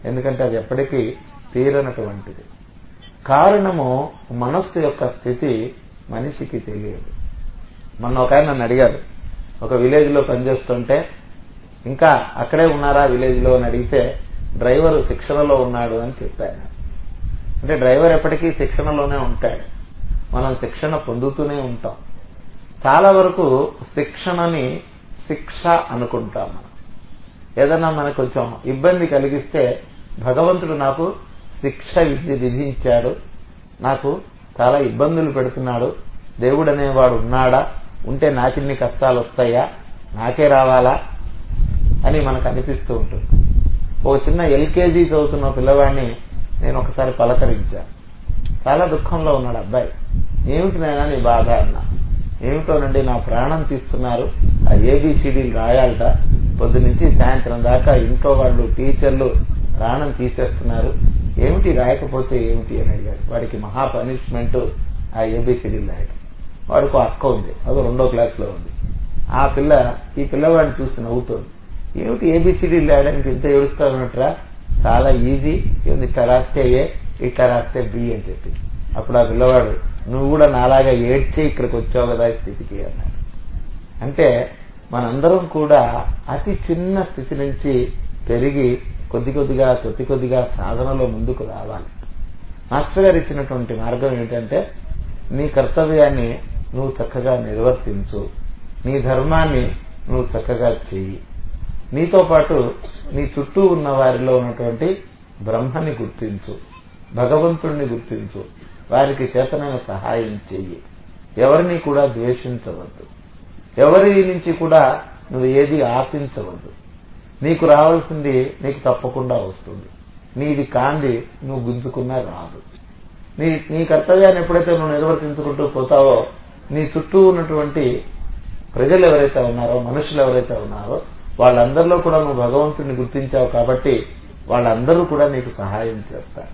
ఎందుకంటే అది ఎప్పటికీ తీరనటువంటిది కారణము మనస్సు యొక్క స్థితి మనిషికి తెలియదు మొన్న ఒక ఆయన నన్ను అడిగారు ఒక విలేజ్ లో పనిచేస్తుంటే ఇంకా అక్కడే ఉన్నారా విలేజ్ లో అని అడిగితే డ్రైవర్ శిక్షణలో ఉన్నాడు అని చెప్పాను అంటే డ్రైవర్ ఎప్పటికీ శిక్షణలోనే ఉంటాడు మనం శిక్షణ పొందుతూనే ఉంటాం చాలా వరకు శిక్షణని శిక్ష అనుకుంటాం మనం ఏదన్నా మనకు కొంచెం ఇబ్బంది కలిగిస్తే భగవంతుడు నాకు శిక్ష విధి విధించాడు నాకు చాలా ఇబ్బందులు పెడుతున్నాడు దేవుడు అనేవాడు ఉన్నాడా ఉంటే నాకిన్ని కష్టాలు వస్తాయా నాకే రావాలా అని మనకు అనిపిస్తూ ఉంటుంది ఓ చిన్న ఎల్కేజీ చదువుతున్న పిల్లవాడిని నేను ఒకసారి పలకరించాను చాలా దుఃఖంలో ఉన్నాడు అబ్బాయి ఏమిటి నాయనా నీ బాధ అన్నా ఏమిటోనండి నా ప్రాణం తీస్తున్నారు ఆ ఏబిసిడీలు రాయాలట పొద్దు నుంచి సాయంత్రం దాకా ఇంట్లో వాళ్ళు టీచర్లు ప్రాణం తీసేస్తున్నారు ఏమిటి రాయకపోతే ఏమిటి అని అడిగాడు వాడికి మహా పనిష్మెంట్ ఆ ఏబిసిడీలు రాయడం వాడికి అక్క ఉంది అది రెండో క్లాస్ లో ఉంది ఆ పిల్ల ఈ పిల్లవాడిని చూసి నవ్వుతోంది ఏమిటి ఏబిసిడీలు రాయడానికి ఇంత ఏడుస్తా ఉన్నట్రా చాలా ఈజీ ఇట్లా రాస్తే ఏ ఇట్లా రాస్తే బి అని చెప్పి అప్పుడు ఆ పిల్లవాడు నువ్వు కూడా నాలాగా ఏడ్చే ఇక్కడికి వచ్చావు కదా ఈ స్థితికి అన్నాడు అంటే మనందరం కూడా అతి చిన్న స్థితి నుంచి పెరిగి కొద్ది కొద్దిగా కొద్ది కొద్దిగా సాధనలో ముందుకు రావాలి మాస్టర్ గారు ఇచ్చినటువంటి మార్గం ఏమిటంటే నీ కర్తవ్యాన్ని నువ్వు చక్కగా నిర్వర్తించు నీ ధర్మాన్ని నువ్వు చక్కగా చెయ్యి నీతో పాటు నీ చుట్టూ ఉన్న వారిలో ఉన్నటువంటి బ్రహ్మని గుర్తించు భగవంతుణ్ణి గుర్తించు వారికి చేతనైన సహాయం చెయ్యి ఎవరిని కూడా ద్వేషించవద్దు ఎవరి నుంచి కూడా నువ్వు ఏది ఆశించవద్దు నీకు రావాల్సింది నీకు తప్పకుండా వస్తుంది నీది కాంది నువ్వు గుంజుకున్నా రాదు నీ నీ కర్తవ్యాన్ని ఎప్పుడైతే నువ్వు నిర్వర్తించుకుంటూ పోతావో నీ చుట్టూ ఉన్నటువంటి ప్రజలు ఎవరైతే ఉన్నారో మనుషులు ఎవరైతే ఉన్నారో వాళ్ళందరిలో కూడా నువ్వు భగవంతుడిని గుర్తించావు కాబట్టి వాళ్ళందరూ కూడా నీకు సహాయం చేస్తారు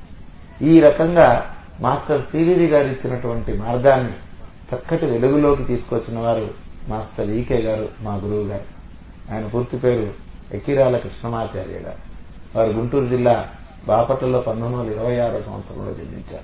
ఈ రకంగా మాస్టర్ సివివి గారు ఇచ్చినటువంటి మార్గాన్ని చక్కటి వెలుగులోకి తీసుకొచ్చిన వారు మాస్టర్ ఈకే గారు మా గురువు గారు ఆయన పూర్తి పేరు ఎక్కిరాల కృష్ణమాచార్య గారు వారు గుంటూరు జిల్లా బాపట్లలో పంతొమ్మిది వందల ఇరవై ఆరో సంవత్సరంలో జన్మించారు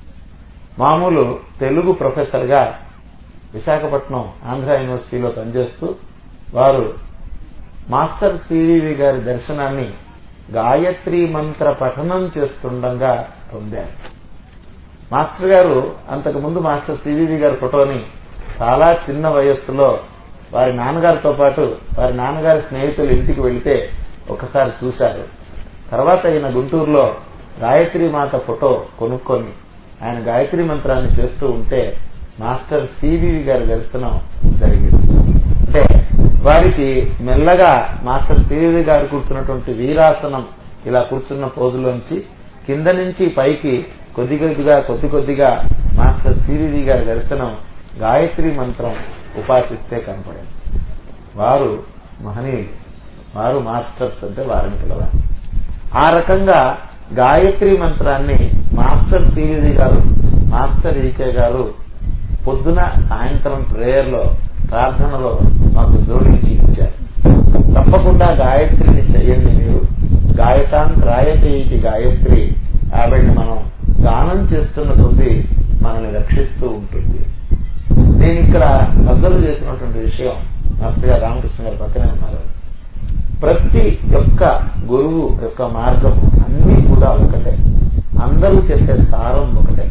మామూలు తెలుగు ప్రొఫెసర్గా విశాఖపట్నం ఆంధ్ర యూనివర్సిటీలో పనిచేస్తూ వారు మాస్టర్ సివివి గారి దర్శనాన్ని గాయత్రి మంత్ర పఠనం చేస్తుండగా పొందారు మాస్టర్ గారు అంతకుముందు మాస్టర్ సివివి గారి ఫోటోని చాలా చిన్న వయస్సులో వారి నాన్నగారితో పాటు వారి నాన్నగారి స్నేహితులు ఇంటికి వెళితే ఒకసారి చూశారు తర్వాత ఈయన గుంటూరులో గాయత్రి మాత ఫోటో కొనుక్కొని ఆయన గాయత్రి మంత్రాన్ని చేస్తూ ఉంటే మాస్టర్ సివివి గారి దర్శనం జరిగింది అంటే వారికి మెల్లగా మాస్టర్ సివివి గారు కూర్చున్నటువంటి వీరాసనం ఇలా కూర్చున్న పోజులోంచి కింద నుంచి పైకి కొద్ది కొద్దిగా కొద్ది కొద్దిగా మాస్టర్ సివివి గారి దర్శనం గాయత్రి మంత్రం ఉపాసిస్తే కనపడింది వారు మహనీయులు వారు మాస్టర్స్ అంటే వారిని పిలవాలి ఆ రకంగా గాయత్రి మంత్రాన్ని మాస్టర్ సివివి గారు మాస్టర్ ఈకే గారు పొద్దున సాయంత్రం ప్రేయర్లో ప్రార్థనలో మాకు జోడించి ఇచ్చారు తప్పకుండా గాయత్రిని చెయ్యండి మీరు గాయతాన్ రాయతే ఇది గాయత్రి ఆవిడ్ని మనం గానం చేస్తున్న కొద్దీ మనల్ని రక్షిస్తూ ఉంటుంది నేను ఇక్కడ అబ్జర్వ్ చేసినటువంటి విషయం మాస్టర్ గారు రామకృష్ణ గారు పక్కనే ఉన్నారు ప్రతి ఒక్క గురువు యొక్క మార్గం అన్నీ కూడా ఒకటే అందరూ చెప్పే సారం ఒకటే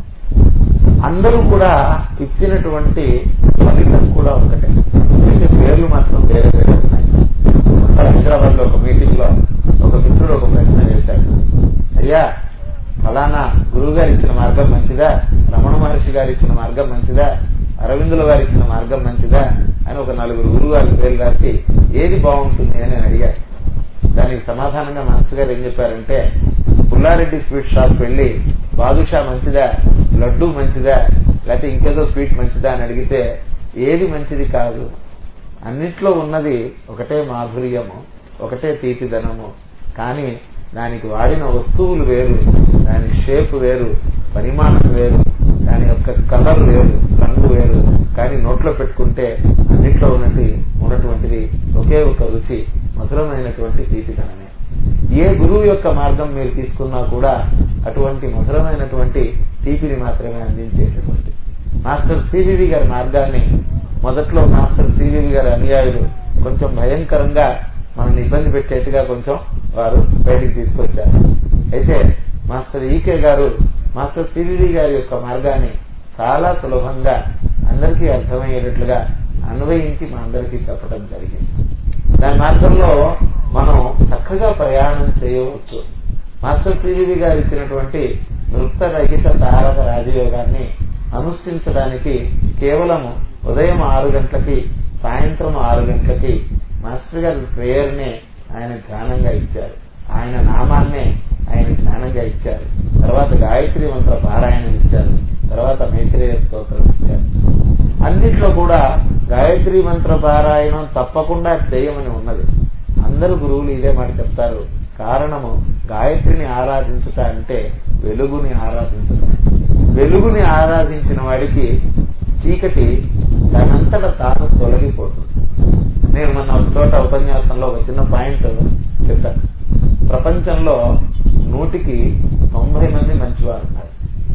అందరూ కూడా ఇచ్చినటువంటి ఫలితం కూడా ఒకటే అయితే పేర్లు మాత్రం వేరే వేరే ఉన్నాయి ఒకసారి హైదరాబాద్ లో ఒక మీటింగ్ లో ఒక మిత్రుడు ఒక ప్రశ్న వేశాడు అయ్యా ఫలానా గురువు గారు ఇచ్చిన మార్గం మంచిదా రమణ మహర్షి గారు ఇచ్చిన మార్గం మంచిదా అరవిందుల వారు ఇచ్చిన మార్గం మంచిదా అని ఒక నలుగురు గురువు గారి పేర్లు రాసి ఏది బాగుంటుంది అని నేను అడిగాను దానికి సమాధానంగా మాస్టర్ గారు ఏం చెప్పారంటే పుల్లారెడ్డి స్వీట్ షాప్ వెళ్లి బాదుషా మంచిదా లడ్డు మంచిదా లేకపోతే ఇంకేదో స్వీట్ మంచిదా అని అడిగితే ఏది మంచిది కాదు అన్నిట్లో ఉన్నది ఒకటే మాధుర్యము ఒకటే తీపిదనము కానీ దానికి వాడిన వస్తువులు వేరు దాని షేప్ వేరు పరిమాణం వేరు దాని యొక్క కలర్ వేరు రంగు వేరు కానీ నోట్లో పెట్టుకుంటే అన్నిట్లో ఉన్నది ఉన్నటువంటిది ఒకే ఒక రుచి మధురమైనటువంటి తీపిదనమే ఏ గురువు యొక్క మార్గం మీరు తీసుకున్నా కూడా అటువంటి మధురమైనటువంటి తీపిని మాత్రమే అందించేటటువంటి మాస్టర్ సివివి గారి మార్గాన్ని మొదట్లో మాస్టర్ సివివి గారి అనుయాయులు కొంచెం భయంకరంగా మనల్ని ఇబ్బంది పెట్టేట్టుగా కొంచెం వారు బయటికి తీసుకొచ్చారు అయితే మాస్టర్ ఈకే గారు మాస్టర్ సివివి గారి యొక్క మార్గాన్ని చాలా సులభంగా అందరికీ అర్థమయ్యేటట్లుగా అన్వయించి మనందరికీ చెప్పడం జరిగింది దాని మార్గంలో మనం చక్కగా ప్రయాణం చేయవచ్చు మాస్టర్ సివివి గారు ఇచ్చినటువంటి నృత్యరహిత తారక రాజయోగాన్ని అనుష్ఠించడానికి కేవలం ఉదయం ఆరు గంటలకి సాయంత్రం ఆరు గంటలకి మాస్టర్ గారి ప్రేయర్నే ఆయన ధ్యానంగా ఇచ్చారు ఆయన నామాన్నే ఆయన ధ్యానంగా ఇచ్చారు తర్వాత గాయత్రి మంత్ర పారాయణం ఇచ్చారు తర్వాత మైత్రేయ స్తోత్రం ఇచ్చారు అన్నిట్లో కూడా గాయత్రి మంత్ర పారాయణం తప్పకుండా చేయమని ఉన్నది అందరు గురువులు ఇదే మాట చెప్తారు కారణము గాయత్రిని ఆరాధించుట అంటే వెలుగుని ఆరాధించటం వెలుగుని ఆరాధించిన వాడికి చీకటి దానంతట తాను తొలగిపోతుంది నేను మొన్న ఒక చోట ఉపన్యాసంలో ఒక చిన్న పాయింట్ చెప్పాను ప్రపంచంలో నూటికి తొంభై మంది మంచివారు ఉన్నారు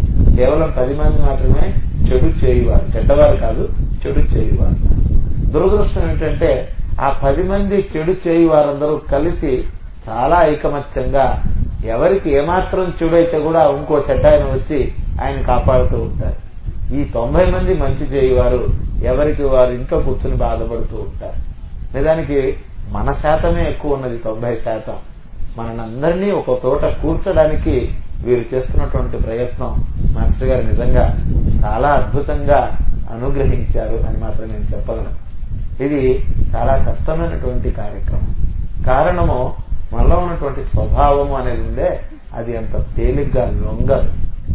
కేవలం పది మంది మాత్రమే చెడు చేయువారు చెడ్డవారు కాదు చెడు చేయువారు దురదృష్టం ఏంటంటే ఆ పది మంది చెడు చేయు వారందరూ కలిసి చాలా ఐకమత్యంగా ఎవరికి ఏమాత్రం చెడైతే కూడా ఇంకో చెడ్డ ఆయన వచ్చి ఆయన కాపాడుతూ ఉంటారు ఈ తొంభై మంది మంచి చేయువారు ఎవరికి వారు ఇంట్లో కూర్చుని బాధపడుతూ ఉంటారు నిజానికి మన శాతమే ఎక్కువ ఉన్నది తొంభై శాతం మనందరినీ ఒక తోట కూర్చడానికి వీరు చేస్తున్నటువంటి ప్రయత్నం మాస్టర్ గారు నిజంగా చాలా అద్భుతంగా అనుగ్రహించారు అని మాత్రం నేను చెప్పగలను ఇది చాలా కష్టమైనటువంటి కార్యక్రమం కారణము మనలో ఉన్నటువంటి స్వభావము అనేది ఉందే అది అంత తేలిగ్గా లొంగదు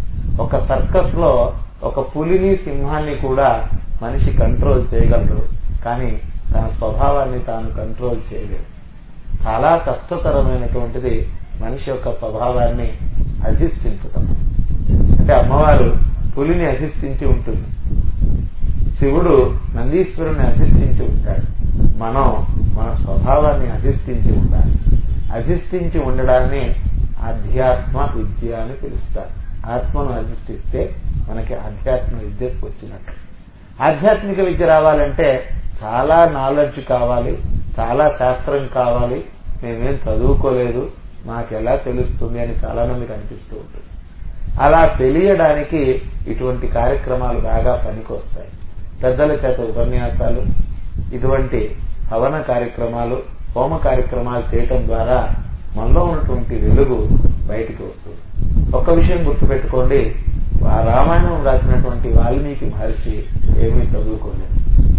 ఒక సర్కస్ లో ఒక పులిని సింహాన్ని కూడా మనిషి కంట్రోల్ చేయగలరు కానీ తన స్వభావాన్ని తాను కంట్రోల్ చేయలేడు చాలా కష్టతరమైనటువంటిది మనిషి యొక్క స్వభావాన్ని అధిష్ఠించటం అంటే అమ్మవారు పులిని అధిష్ఠించి ఉంటుంది శివుడు నందీశ్వరుని అధిష్ఠించి ఉంటాడు మనం మన స్వభావాన్ని అధిష్ఠించి ఉండాలి అధిష్ఠించి ఉండడాన్ని ఆధ్యాత్మ విద్య అని పిలుస్తారు ఆత్మను అధిష్ఠిస్తే మనకి ఆధ్యాత్మ విద్య వచ్చినట్టు ఆధ్యాత్మిక విద్య రావాలంటే చాలా నాలెడ్జ్ కావాలి చాలా శాస్త్రం కావాలి మేమేం చదువుకోలేదు మాకెలా తెలుస్తుంది అని చాలా మందికి అనిపిస్తూ ఉంటుంది అలా తెలియడానికి ఇటువంటి కార్యక్రమాలు బాగా పనికొస్తాయి పెద్దల చేత ఉపన్యాసాలు ఇటువంటి హవన కార్యక్రమాలు హోమ కార్యక్రమాలు చేయటం ద్వారా మనలో ఉన్నటువంటి వెలుగు బయటికి వస్తుంది ఒక్క విషయం గుర్తుపెట్టుకోండి ఆ రామాయణం రాసినటువంటి వాల్మీకి మహర్షి ఏమీ చదువుకోలేదు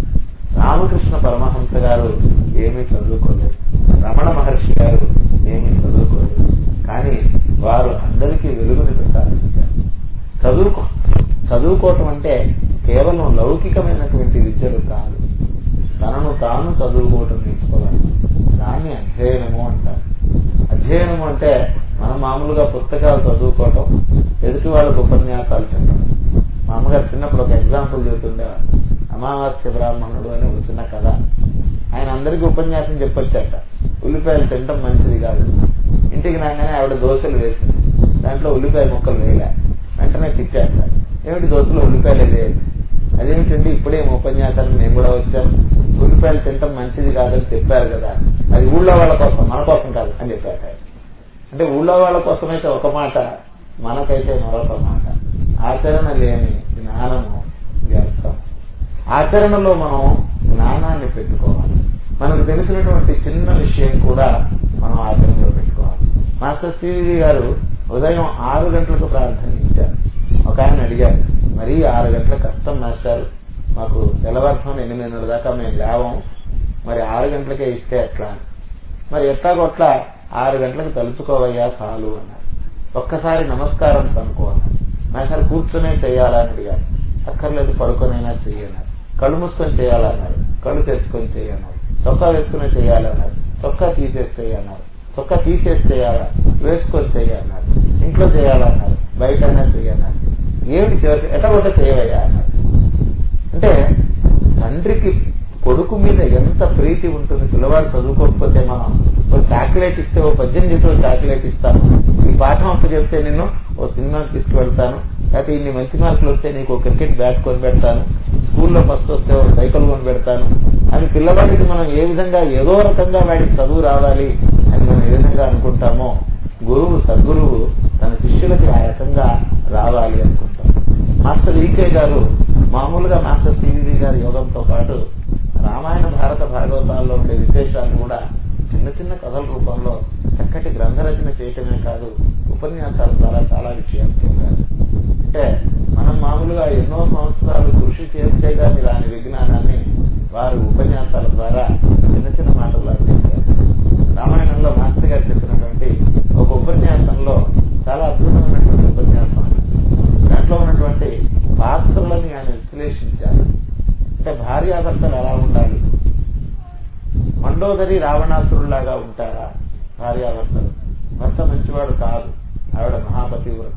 రామకృష్ణ పరమహంస గారు ఏమీ చదువుకోలేదు రమణ మహర్షి గారు ఏమీ చదువుకోలేదు కానీ వారు అందరికీ వెలుగుని ప్రసాదించారు చదువుకో చదువుకోవటం అంటే కేవలం లౌకికమైనటువంటి విద్యలు కాదు తనను తాను చదువుకోవటం నేర్చుకోవాలి దాన్ని అధ్యయనము అంటారు అధ్యయనము అంటే మనం మామూలుగా పుస్తకాలు చదువుకోవటం ఎదుటి వాళ్ళకు ఉపన్యాసాలు చెప్పడం మా అమ్మగారు చిన్నప్పుడు ఒక ఎగ్జాంపుల్ చెబుతుండేవారు అమావాస్య బ్రాహ్మణుడు అని ఒక చిన్న కథ ఆయన అందరికీ ఉపన్యాసం చెప్పొచ్చాట ఉల్లిపాయలు తినటం మంచిది కాదు ఇంటికి రాగానే ఆవిడ దోశలు వేసింది దాంట్లో ఉల్లిపాయ ముక్కలు వేయలే వెంటనే తిట్టాట ఏమిటి దోశలో ఉల్లిపాయలు వేయాలి అదేమిటండి ఇప్పుడే ఉపన్యాసానికి నేను కూడా వచ్చాను ఉల్లిపాయలు తినటం మంచిది కాదని చెప్పారు కదా అది ఊళ్ళో వాళ్ళ కోసం మన కోసం కాదు అని చెప్పారు అంటే ఊళ్ళో వాళ్ళ కోసమైతే ఒక మాట మనకైతే మరొక మాట ఆచరణ లేని జ్ఞానము వ్యర్థం ఆచరణలో మనం జ్ఞానాన్ని పెట్టుకోవాలి మనకు తెలిసినటువంటి చిన్న విషయం కూడా మనం ఆచరణలో పెట్టుకోవాలి మాస్టర్ సివి గారు ఉదయం ఆరు గంటలకు ప్రార్థన ఇచ్చారు ఒక ఆయన అడిగారు మరీ ఆరు గంటల కష్టం మాస్టారు మాకు తెల్లవారుతో ఎనిమిదిన్నర దాకా మేము లేవం మరి ఆరు గంటలకే ఇస్తే ఎట్లా మరి ఎట్లాగొట్లా ఆరు గంటలకు తలుచుకోవయ్యా చాలు అన్నారు ఒక్కసారి నమస్కారం సనుకో అన్నారు మాస్టర్ కూర్చునే చేయాలని అడిగారు అక్కర్లేదు పడుకొనైనా చెయ్యన్నారు కళ్ళు మూసుకొని చేయాలన్నారు కళ్ళు తెచ్చుకొని చేయన్నారు చొక్కా వేసుకునే చేయాలన్నారు చొక్కా తీసేసి చేయన్నారు చొక్కా తీసేసి చేయాలా వేసుకొని చేయన్నారు ఇంట్లో చేయాలన్నారు బయటైనా చేయన్నారు ఏమిటి చివరికి ఎట్టగొట్ట చేయవయ్యా అన్నారు అంటే తండ్రికి కొడుకు మీద ఎంత ప్రీతి ఉంటుంది పిల్లవాడు చదువుకోకపోతే మనం ఓ చాక్లెట్ ఇస్తే ఓ పద్దెనిమిది లీటర్ల చాక్లెట్ ఇస్తాను ఈ పాఠం అప్పు చెప్తే నిన్ను ఓ సినిమాకి తీసుకువెళ్తాను లేకపోతే ఇన్ని మంచి మార్కులు వస్తే నీకు ఓ క్రికెట్ బ్యాట్ కొని పెడతాను స్కూల్లో ఫస్ట్ వస్తే ఓ సైకిల్ కొని పెడతాను అని పిల్లవాడికి మనం ఏ విధంగా ఏదో రకంగా వాడికి చదువు రావాలి అని మనం ఏ విధంగా అనుకుంటామో గురువు సద్గురువు తన శిష్యులకి ఆ రకంగా రావాలి అనుకుంటాం మాస్టర్ ఈకే గారు మామూలుగా మాస్టర్ సివివి గారి యోగంతో పాటు రామాయణ భారత భాగవతాల్లో ఉండే విశేషాలను కూడా చిన్న చిన్న కథల రూపంలో చక్కటి గ్రంథరచన చేయటమే కాదు ఉపన్యాసాల ద్వారా చాలా విషయాలు చెప్పారు అంటే మనం మామూలుగా ఎన్నో సంవత్సరాలు కృషి చేస్తే గాని రాని విజ్ఞానాన్ని వారు ఉపన్యాసాల ద్వారా చిన్న చిన్న మాటలు అందించారు రామాయణంలో మాస్టర్ గారు చెప్పినటువంటి ఒక ఉపన్యాసంలో చాలా అద్భుతమైనటువంటి ఉపన్యాసం దాంట్లో ఉన్నటువంటి పాత్రలని ఆయన విశ్లేషించారు అంటే భార్యాభర్తలు ఎలా ఉండాలి మండోదరి రావణాసురులాగా ఉంటారా భార్యాభర్తలు భర్త మంచివాడు కాదు ఆవిడ మహాపతివ్రత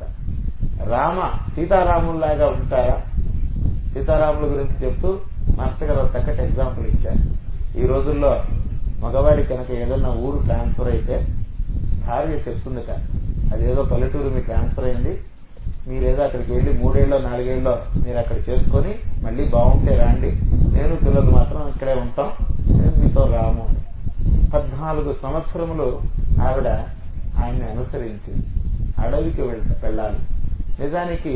రామ సీతారాముల్లాగా ఉంటారా సీతారాముల గురించి చెప్తూ మాస్టర్ గారు ఒక చక్కటి ఎగ్జాంపుల్ ఇచ్చారు ఈ రోజుల్లో మగవాడి కనుక ఏదన్నా ఊరు ట్రాన్స్ఫర్ అయితే భార్య చెప్తుందట అదేదో పల్లెటూరు మీ ట్రాన్స్ఫర్ అయింది మీరేదో అక్కడికి వెళ్ళి మూడేళ్ళలో నాలుగేళ్ళలో మీరు అక్కడ చేసుకొని మళ్ళీ బాగుంటే రాండి నేను పిల్లలు మాత్రం ఇక్కడే ఉంటాం నేను మీతో రాము అని పద్నాలుగు సంవత్సరములు ఆవిడ ఆయన్ని అనుసరించింది అడవికి వెళ్ళాలి నిజానికి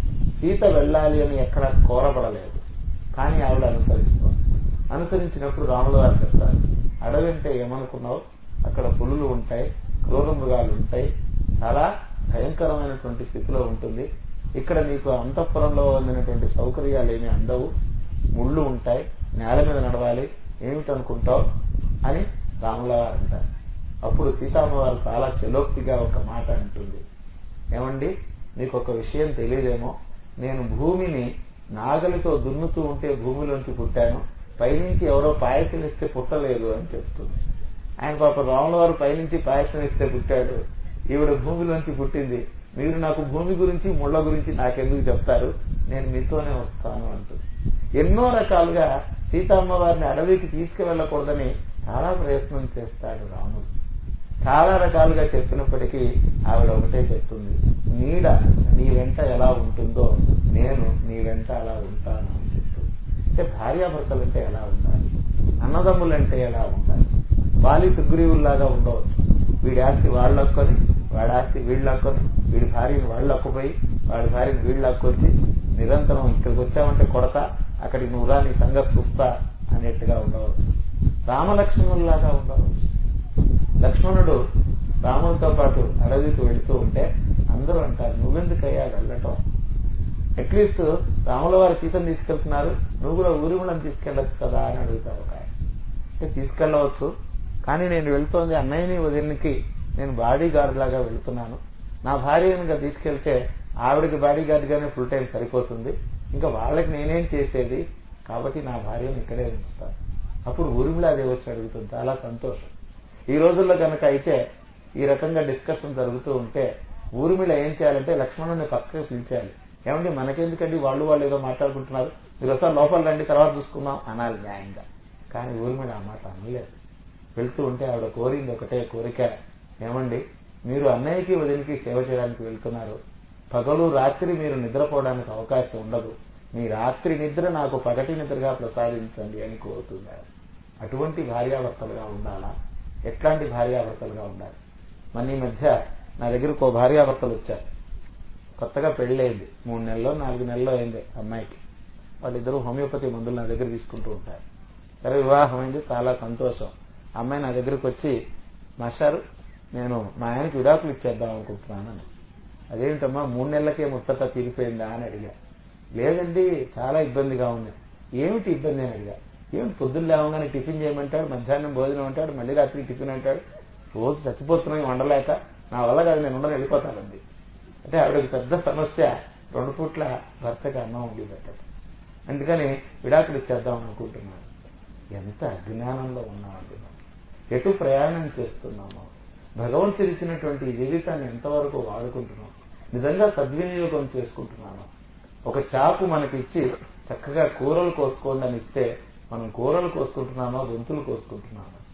సీత వెళ్ళాలి అని ఎక్కడ కోరబడలేదు కానీ ఆవిడ అనుసరిస్తుంది అనుసరించినప్పుడు రాముల వారు చెప్తారు అడవి అంటే ఏమనుకున్నావు అక్కడ పులులు ఉంటాయి క్రూర మృగాలు ఉంటాయి చాలా భయంకరమైనటువంటి స్థితిలో ఉంటుంది ఇక్కడ నీకు అంతఃపురంలో అందినటువంటి సౌకర్యాలు ఏమి అందవు ముళ్ళు ఉంటాయి నేల మీద నడవాలి ఏమిటనుకుంటావు అని రాముల వారు అంటారు అప్పుడు సీతామ్మవారు చాలా చెలోక్తిగా ఒక మాట అంటుంది ఏమండి నీకు ఒక విషయం తెలియదేమో నేను భూమిని నాగలితో దున్నుతూ ఉంటే భూమిలోంచి పుట్టాను పైనుంచి ఎవరో పాయసం ఇస్తే పుట్టలేదు అని చెప్తుంది ఆయన పాప రాముల వారు పైనుంచి పాయసం ఇస్తే పుట్టాడు ఈవిడ భూమిలోంచి పుట్టింది మీరు నాకు భూమి గురించి ముళ్ళ గురించి నాకెందుకు చెప్తారు నేను మీతోనే వస్తాను అంటుంది ఎన్నో రకాలుగా సీతమ్మ వారిని అడవికి తీసుకువెళ్ళకూడదని చాలా ప్రయత్నం చేస్తాడు రాముడు చాలా రకాలుగా చెప్పినప్పటికీ ఆవిడ ఒకటే చెప్తుంది నీడ నీ వెంట ఎలా ఉంటుందో నేను నీ వెంట అలా ఉంటాను అని చెప్తుంది అంటే భార్యాభర్తలంటే ఎలా ఉండాలి అన్నదమ్ములంటే ఎలా ఉండాలి వాలి సుగ్రీవుల్లాగా ఉండవచ్చు వీడి ఆస్తి వాళ్ళు లక్కొని వాడి ఆస్తి వీళ్ళు లక్కొని వీడి భార్యను వాళ్ళు లక్కుపోయి వాడి భార్యను వీళ్ళు లక్కొచ్చి నిరంతరం ఇక్కడికి వచ్చామంటే కొడతా అక్కడికి నువ్వు రా నీ సంగతి చూస్తా అనేట్టుగా ఉండవచ్చు రామలక్ష్మణుల్లాగా ఉండవచ్చు లక్ష్మణుడు రాములతో పాటు అడవికి వెళుతూ ఉంటే అందరూ అంటారు నువ్వెందుకయ్యా వెళ్ళటం అట్లీస్ట్ రాముల వారు సీతను తీసుకెళ్తున్నారు నువ్వు కూడా ఊరిములను తీసుకెళ్లొచ్చు కదా అని అడుగుతారు ఒక ఆయన అంటే తీసుకెళ్లవచ్చు కానీ నేను వెళ్తోంది అన్నయ్యని వదిలికి నేను బాడీ గార్డ్ లాగా వెళ్తున్నాను నా భార్య కనుక తీసుకెళ్తే ఆవిడకి బాడీ గార్డ్ గానే ఫుల్ టైం సరిపోతుంది ఇంకా వాళ్ళకి నేనేం చేసేది కాబట్టి నా భార్యను ఇక్కడే ఉంచుతాను అప్పుడు ఊరిమిలా అదే వచ్చి అడుగుతుంది చాలా సంతోషం ఈ రోజుల్లో కనుక అయితే ఈ రకంగా డిస్కషన్ జరుగుతూ ఉంటే ఊరిమిళ ఏం చేయాలంటే లక్ష్మణుని పక్కకు పిలిచాలి ఏమంటే మనకెందుకండి వాళ్ళు వాళ్ళు ఏదో మాట్లాడుకుంటున్నారు మీరు ఒకసారి లోపల రండి తర్వాత చూసుకుందాం అనాలి న్యాయంగా కానీ ఊరిమిళ ఆ మాట అనలేదు వెళ్తూ ఉంటే ఆవిడ కోరింది ఒకటే కోరిక ఏమండి మీరు అన్నయ్యకి వదిలికి సేవ చేయడానికి వెళ్తున్నారు పగలు రాత్రి మీరు నిద్రపోవడానికి అవకాశం ఉండదు మీ రాత్రి నిద్ర నాకు పగటి నిద్రగా ప్రసాదించండి అని కోరుతున్నారు అటువంటి భార్యాభర్తలుగా ఉండాలా ఎట్లాంటి భార్యాభర్తలుగా ఉండాలి మన ఈ మధ్య నా దగ్గరకు ఓ భార్యాభర్తలు వచ్చారు కొత్తగా పెళ్ళయింది మూడు నెలల్లో నాలుగు నెలల్లో అయింది అమ్మాయికి వాళ్ళిద్దరూ హోమియోపతి మందులు నా దగ్గర తీసుకుంటూ ఉంటారు సరే వివాహం అయింది చాలా సంతోషం అమ్మాయి నా దగ్గరకు వచ్చి మాస్టారు నేను మా ఆయనకి విడాకులు ఇచ్చేద్దాం అనుకుంటున్నానని అదేమిటమ్మా మూడు నెలలకే ముచ్చట తీరిపోయిందా అని అడిగా లేదండి చాలా ఇబ్బందిగా ఉంది ఏమిటి ఇబ్బంది అని అడిగా ఏమిటి పొద్దున్న లేవగానే టిఫిన్ చేయమంటాడు మధ్యాహ్నం భోజనం అంటాడు మళ్ళీ రాత్రి టిఫిన్ అంటాడు రోజు చచ్చిపోతున్నాయి వండలేక నా వల్ల కాదు నేను ఉండని వెళ్ళిపోతానండి అంటే ఆవిడకి పెద్ద సమస్య రెండు పూట్ల భర్తకి అన్నం ఉండి పెట్టదు అందుకని విడాకులు ఇచ్చేద్దాం అనుకుంటున్నాను ఎంత అజ్ఞానంలో ఉన్నామండి మనం ఎటు ప్రయాణం చేస్తున్నామో భగవంతుడు ఇచ్చినటువంటి ఈ జీవితాన్ని ఎంతవరకు వాడుకుంటున్నాం నిజంగా సద్వినియోగం చేసుకుంటున్నాము ఒక చాకు మనకి ఇచ్చి చక్కగా కూరలు కోసుకోండి అని ఇస్తే మనం కూరలు కోసుకుంటున్నామా గొంతులు కోసుకుంటున్నామా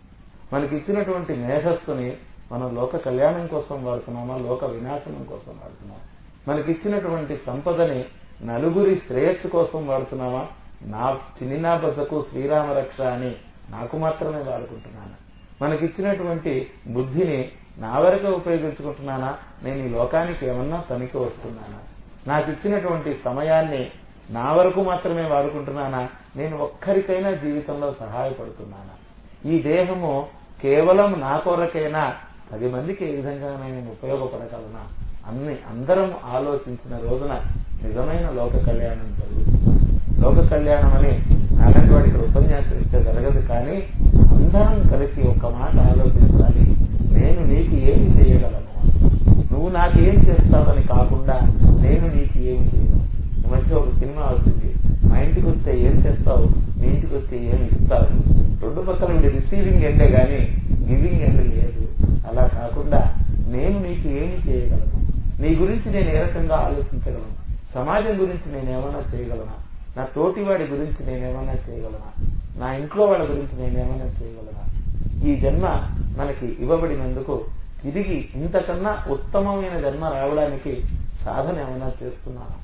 మనకి ఇచ్చినటువంటి మేధస్సుని మనం లోక కళ్యాణం కోసం వాడుతున్నామా లోక వినాశనం కోసం వాడుతున్నామా మనకిచ్చినటువంటి సంపదని నలుగురి శ్రేయస్సు కోసం వాడుతున్నామా నా చిన్న బసకు శ్రీరామ రక్ష అని నాకు మాత్రమే వాడుకుంటున్నాను మనకిచ్చినటువంటి బుద్ధిని నా వరకే ఉపయోగించుకుంటున్నానా నేను ఈ లోకానికి ఏమన్నా పనికి వస్తున్నానా నాకు ఇచ్చినటువంటి సమయాన్ని నా వరకు మాత్రమే వాడుకుంటున్నానా నేను ఒక్కరికైనా జీవితంలో సహాయపడుతున్నానా ఈ దేహము కేవలం నా కొరకైనా పది మందికి ఏ విధంగా నేను ఉపయోగపడగలనా అన్ని అందరం ఆలోచించిన రోజున నిజమైన లోక కళ్యాణం జరుగుతుంది లోక కళ్యాణం అని అలాంటి వాడికి ఉపన్యాసం ఇస్తే జరగదు కానీ అందరం కలిసి ఒక్క మాట ఆలోచించాలి నేను నీకు ఏమి చేయగలను నువ్వు నాకేం చేస్తావని కాకుండా నేను నీకు ఏమి చేయను ఈ మధ్య ఒక సినిమా వచ్చింది మా ఇంటికి వస్తే ఏం చేస్తావు మీ ఇంటికి వస్తే ఏమి ఇస్తావు రెండు పక్కల ఉండే రిసీవింగ్ ఎండే గాని గివింగ్ ఎండ్ లేదు అలా కాకుండా నేను నీకు ఏమి చేయగలను నీ గురించి నేను ఏ రకంగా ఆలోచించగలను సమాజం గురించి నేనేమన్నా చేయగలనా నా తోటివాడి గురించి నేనేమన్నా చేయగలనా నా ఇంట్లో వాళ్ళ గురించి నేనేమన్నా చేయగలనా ఈ జన్మ మనకి ఇవ్వబడినందుకు తిరిగి ఇంతకన్నా ఉత్తమమైన జన్మ రావడానికి సాధన ఏమైనా చేస్తున్నానా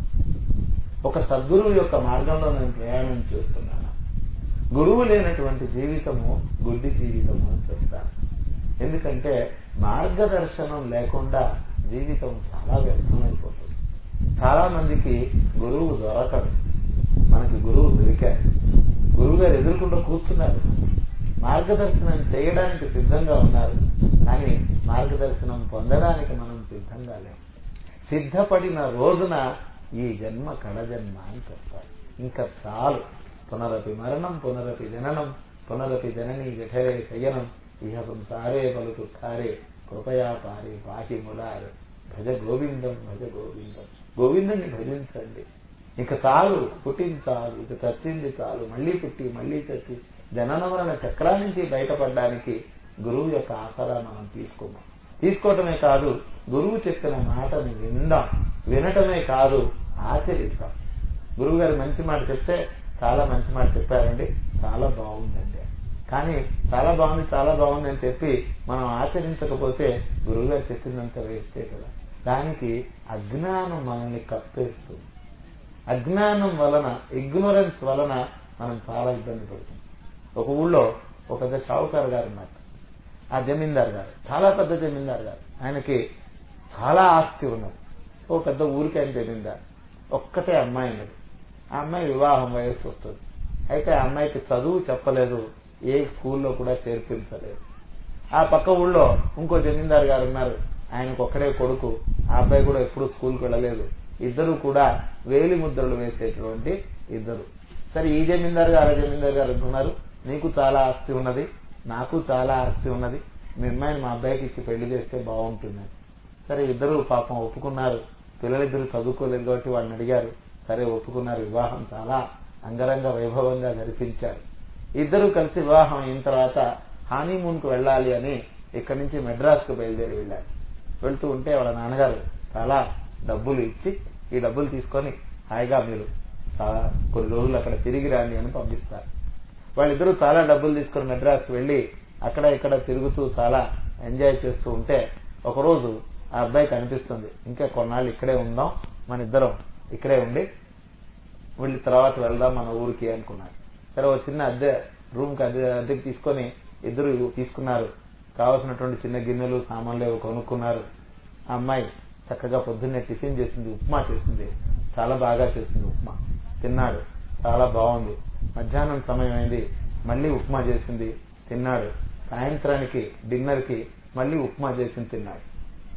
ఒక సద్గురువు యొక్క మార్గంలో నేను ప్రయాణం చేస్తున్నాను గురువు లేనటువంటి జీవితము గుడ్డి జీవితము అని చెప్తాను ఎందుకంటే మార్గదర్శనం లేకుండా జీవితం చాలా వ్యర్థమైపోతుంది చాలా మందికి గురువు దొరకడు మనకి గురువు దొరికారు గురువు గారు ఎదుర్కొంటూ కూర్చున్నారు మార్గదర్శనం చేయడానికి సిద్ధంగా ఉన్నారు కానీ మార్గదర్శనం పొందడానికి మనం సిద్ధంగా లేము సిద్ధపడిన రోజున ఈ జన్మ కడజన్మ అని చెప్తారు ఇంకా చాలు పునరపి మరణం పునరపి జననం పునరపి జనని జఠరే శయనం ఇహ సంసారే పలుకు కారే కృపయా పారే పాకి ముడారు భజ గోవిందం భజ గోవిందం గోవిందని భజించండి ఇక చాలు పుట్టింది చాలు ఇక చచ్చింది చాలు మళ్ళీ పుట్టి మళ్ళీ చచ్చి జనన మరణ చక్రా నుంచి బయటపడడానికి గురువు యొక్క ఆసరా మనం తీసుకున్నాం తీసుకోవటమే కాదు గురువు చెప్పిన మాటని విందాం వినటమే కాదు ఆచరిద్దాం గురువు గారు మంచి మాట చెప్తే చాలా మంచి మాట చెప్పారండి చాలా బాగుందండి కానీ చాలా బాగుంది చాలా బాగుంది అని చెప్పి మనం ఆచరించకపోతే గురువు గారు చెప్పిందంత వేస్తే కదా దానికి అజ్ఞానం మనల్ని కప్పేస్తుంది అజ్ఞానం వలన ఇగ్నోరెన్స్ వలన మనం చాలా ఇబ్బంది పడుతుంది ఒక ఊళ్ళో ఒక పెద్ద షావుకారు గారు ఉన్నారు ఆ జమీందార్ గారు చాలా పెద్ద జమీందార్ గారు ఆయనకి చాలా ఆస్తి ఉన్నది ఓ పెద్ద ఊరికి ఆయన జమీందార్ ఒక్కటే అమ్మాయి ఉన్నది ఆ అమ్మాయి వివాహం వయస్సు వస్తుంది అయితే ఆ అమ్మాయికి చదువు చెప్పలేదు ఏ స్కూల్లో కూడా చేర్పించలేదు ఆ పక్క ఊళ్ళో ఇంకో జమీందార్ గారు ఉన్నారు ఆయనకు ఒక్కడే కొడుకు ఆ అబ్బాయి కూడా ఎప్పుడు స్కూల్కి వెళ్ళలేదు ఇద్దరు కూడా వేలి ముద్రలు వేసేటువంటి ఇద్దరు సరే ఈ జమీందార్ గారు ఆ జమీందార్ గారు అంటున్నారు నీకు చాలా ఆస్తి ఉన్నది నాకు చాలా ఆస్తి ఉన్నది మీ అమ్మాయిని మా అబ్బాయికి ఇచ్చి పెళ్లి చేస్తే బాగుంటుంది సరే ఇద్దరు పాపం ఒప్పుకున్నారు పిల్లలిద్దరు చదువుకోలేదు కాబట్టి వాళ్ళని అడిగారు సరే ఒప్పుకున్నారు వివాహం చాలా అంగరంగ వైభవంగా జరిపించారు ఇద్దరు కలిసి వివాహం అయిన తర్వాత హానీమూన్ కు వెళ్ళాలి అని ఇక్కడి నుంచి మెడ్రాస్ కు బయలుదేరి వెళ్ళారు వెళ్తూ ఉంటే వాళ్ళ నాన్నగారు చాలా డబ్బులు ఇచ్చి ఈ డబ్బులు తీసుకొని హాయిగా మీరు చాలా కొన్ని రోజులు అక్కడ తిరిగి రాండి అని పంపిస్తారు వాళ్ళిద్దరూ చాలా డబ్బులు తీసుకుని మెడ్రాస్ వెళ్లి అక్కడ ఇక్కడ తిరుగుతూ చాలా ఎంజాయ్ చేస్తూ ఉంటే ఒకరోజు ఆ అబ్బాయి కనిపిస్తుంది ఇంకా కొన్నాళ్ళు ఇక్కడే ఉందాం మన ఇద్దరం ఇక్కడే ఉండి వెళ్ళి తర్వాత వెళ్దాం మన ఊరికి అనుకున్నారు సరే ఒక చిన్న అద్దె రూమ్ కి అద్దె అద్దెకి తీసుకొని ఇద్దరు తీసుకున్నారు కావాల్సినటువంటి చిన్న గిన్నెలు సామాన్లు ఏవో కొనుక్కున్నారు ఆ అమ్మాయి చక్కగా పొద్దున్నే టిఫిన్ చేసింది ఉప్మా చేసింది చాలా బాగా చేసింది ఉప్మా తిన్నాడు చాలా బాగుంది మధ్యాహ్నం సమయం అయింది మళ్ళీ ఉప్మా చేసింది తిన్నాడు సాయంత్రానికి డిన్నర్ కి మళ్ళీ ఉప్మా చేసింది తిన్నాడు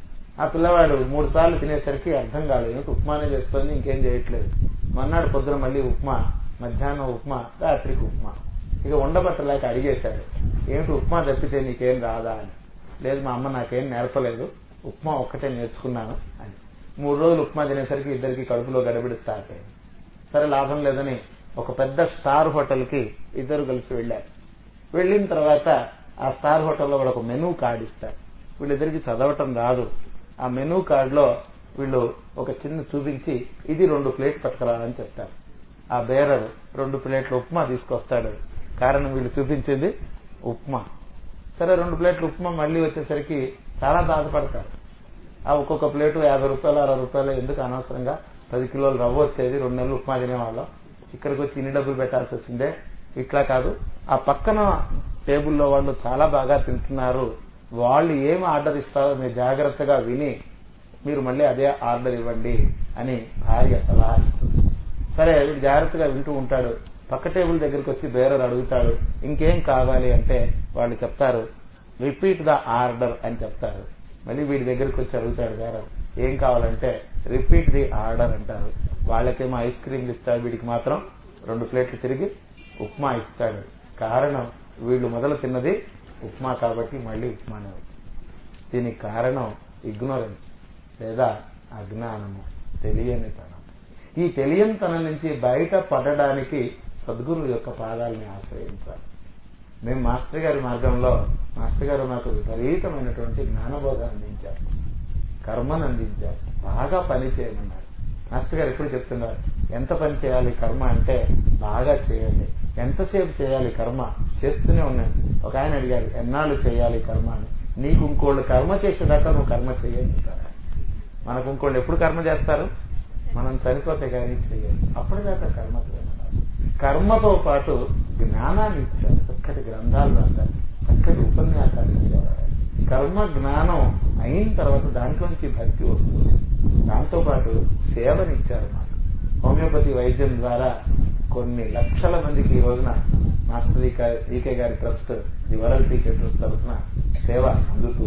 ఆ పిల్లవాడు మూడు సార్లు తినేసరికి అర్థం కాలేదు ఏమిటి ఉప్మానే చేస్తుంది ఇంకేం చేయట్లేదు మన్నాడు పొద్దున మళ్ళీ ఉప్మా మధ్యాహ్నం ఉప్మా రాత్రికి ఉప్మా ఇక ఉండబట్టలేక అడిగేశాడు ఏమిటి ఉప్మా తప్పితే నీకేం రాదా అని లేదు మా అమ్మ నాకేం నేర్పలేదు ఉప్మా ఒక్కటే నేర్చుకున్నాను అని మూడు రోజులు ఉప్మా తినేసరికి ఇద్దరికి కడుపులో గడబిడి స్టార్ట్ అయింది సరే లాభం లేదని ఒక పెద్ద స్టార్ హోటల్ కి ఇద్దరు కలిసి వెళ్ళారు వెళ్ళిన తర్వాత ఆ స్టార్ హోటల్లో వాళ్ళకు మెనూ కార్డు ఇస్తారు వీళ్ళిద్దరికి చదవటం రాదు ఆ మెనూ కార్డులో వీళ్ళు ఒక చిన్న చూపించి ఇది రెండు ప్లేట్ పట్టుకురా అని చెప్తారు ఆ బేరర్ రెండు ప్లేట్ల ఉప్మా తీసుకొస్తాడు కారణం వీళ్ళు చూపించింది ఉప్మా సరే రెండు ప్లేట్లు ఉప్మా మళ్ళీ వచ్చేసరికి చాలా బాధపడతారు ఆ ఒక్కొక్క ప్లేటు యాభై రూపాయలు అరవై రూపాయలు ఎందుకు అనవసరంగా పది కిలోలు రవ్వ వచ్చేది రెండు నెలలు ఉప్మా తినేవాళ్ళం ఇక్కడికి వచ్చి ఇన్ని డబ్బులు పెట్టాల్సి వచ్చిందే ఇట్లా కాదు ఆ పక్కన టేబుల్లో వాళ్ళు చాలా బాగా తింటున్నారు వాళ్ళు ఏం ఆర్డర్ ఇస్తారో మీరు జాగ్రత్తగా విని మీరు మళ్ళీ అదే ఆర్డర్ ఇవ్వండి అని భార్య సలహా ఇస్తుంది సరే వీడు జాగ్రత్తగా వింటూ ఉంటాడు పక్క టేబుల్ దగ్గరికి వచ్చి బేరర్ అడుగుతాడు ఇంకేం కావాలి అంటే వాళ్ళు చెప్తారు రిపీట్ ద ఆర్డర్ అని చెప్తారు మళ్ళీ వీడి దగ్గరికి వచ్చి అడుగుతాడు బేరర్ ఏం కావాలంటే రిపీట్ ది ఆర్డర్ అంటారు వాళ్ళకేమో ఐస్ క్రీమ్లు ఇస్తాడు వీడికి మాత్రం రెండు ప్లేట్లు తిరిగి ఉప్మా ఇస్తాడు కారణం వీళ్ళు మొదలు తిన్నది ఉప్మా కాబట్టి మళ్ళీ ఉప్మానే వచ్చింది దీనికి కారణం ఇగ్నోరెన్స్ లేదా అజ్ఞానము తెలియనితనం ఈ తెలియనితనం నుంచి బయట పడడానికి సద్గురువు యొక్క పాదాలని ఆశ్రయించాలి మేము మాస్టర్ గారి మార్గంలో మాస్టర్ గారు మాకు విపరీతమైనటువంటి జ్ఞానబోధ అందించారు కర్మను అందించారు బాగా పని చేయమన్నారు మాస్టర్ గారు ఎప్పుడు చెప్తున్నారు ఎంత పని చేయాలి కర్మ అంటే బాగా చేయండి ఎంతసేపు చేయాలి కర్మ చేస్తూనే ఉన్నాను ఒక ఆయన అడిగారు ఎన్నాళ్ళు చేయాలి కర్మ అని నీకు ఇంకోళ్ళు కర్మ చేసేదాకా నువ్వు కర్మ చేయండి మనకు ఇంకోళ్ళు ఎప్పుడు కర్మ చేస్తారు మనం చనిపోతే కానీ చేయాలి అప్పటిదాకా కర్మ చేయమన్నారు కర్మతో పాటు జ్ఞానాన్ని ఇచ్చారు చక్కటి గ్రంథాలు రాశారు చక్కటి ఉపన్యాసాలు ఇచ్చేవారు కర్మ జ్ఞానం అయిన తర్వాత దాంట్లోంచి భక్తి వస్తుంది దాంతోపాటు సేవనిచ్చారు మాకు హోమియోపతి వైద్యం ద్వారా కొన్ని లక్షల మందికి ఈ రోజున మాస్టర్ ఈకే గారి trust the world TK trust తరఫున సేవ అందుతూ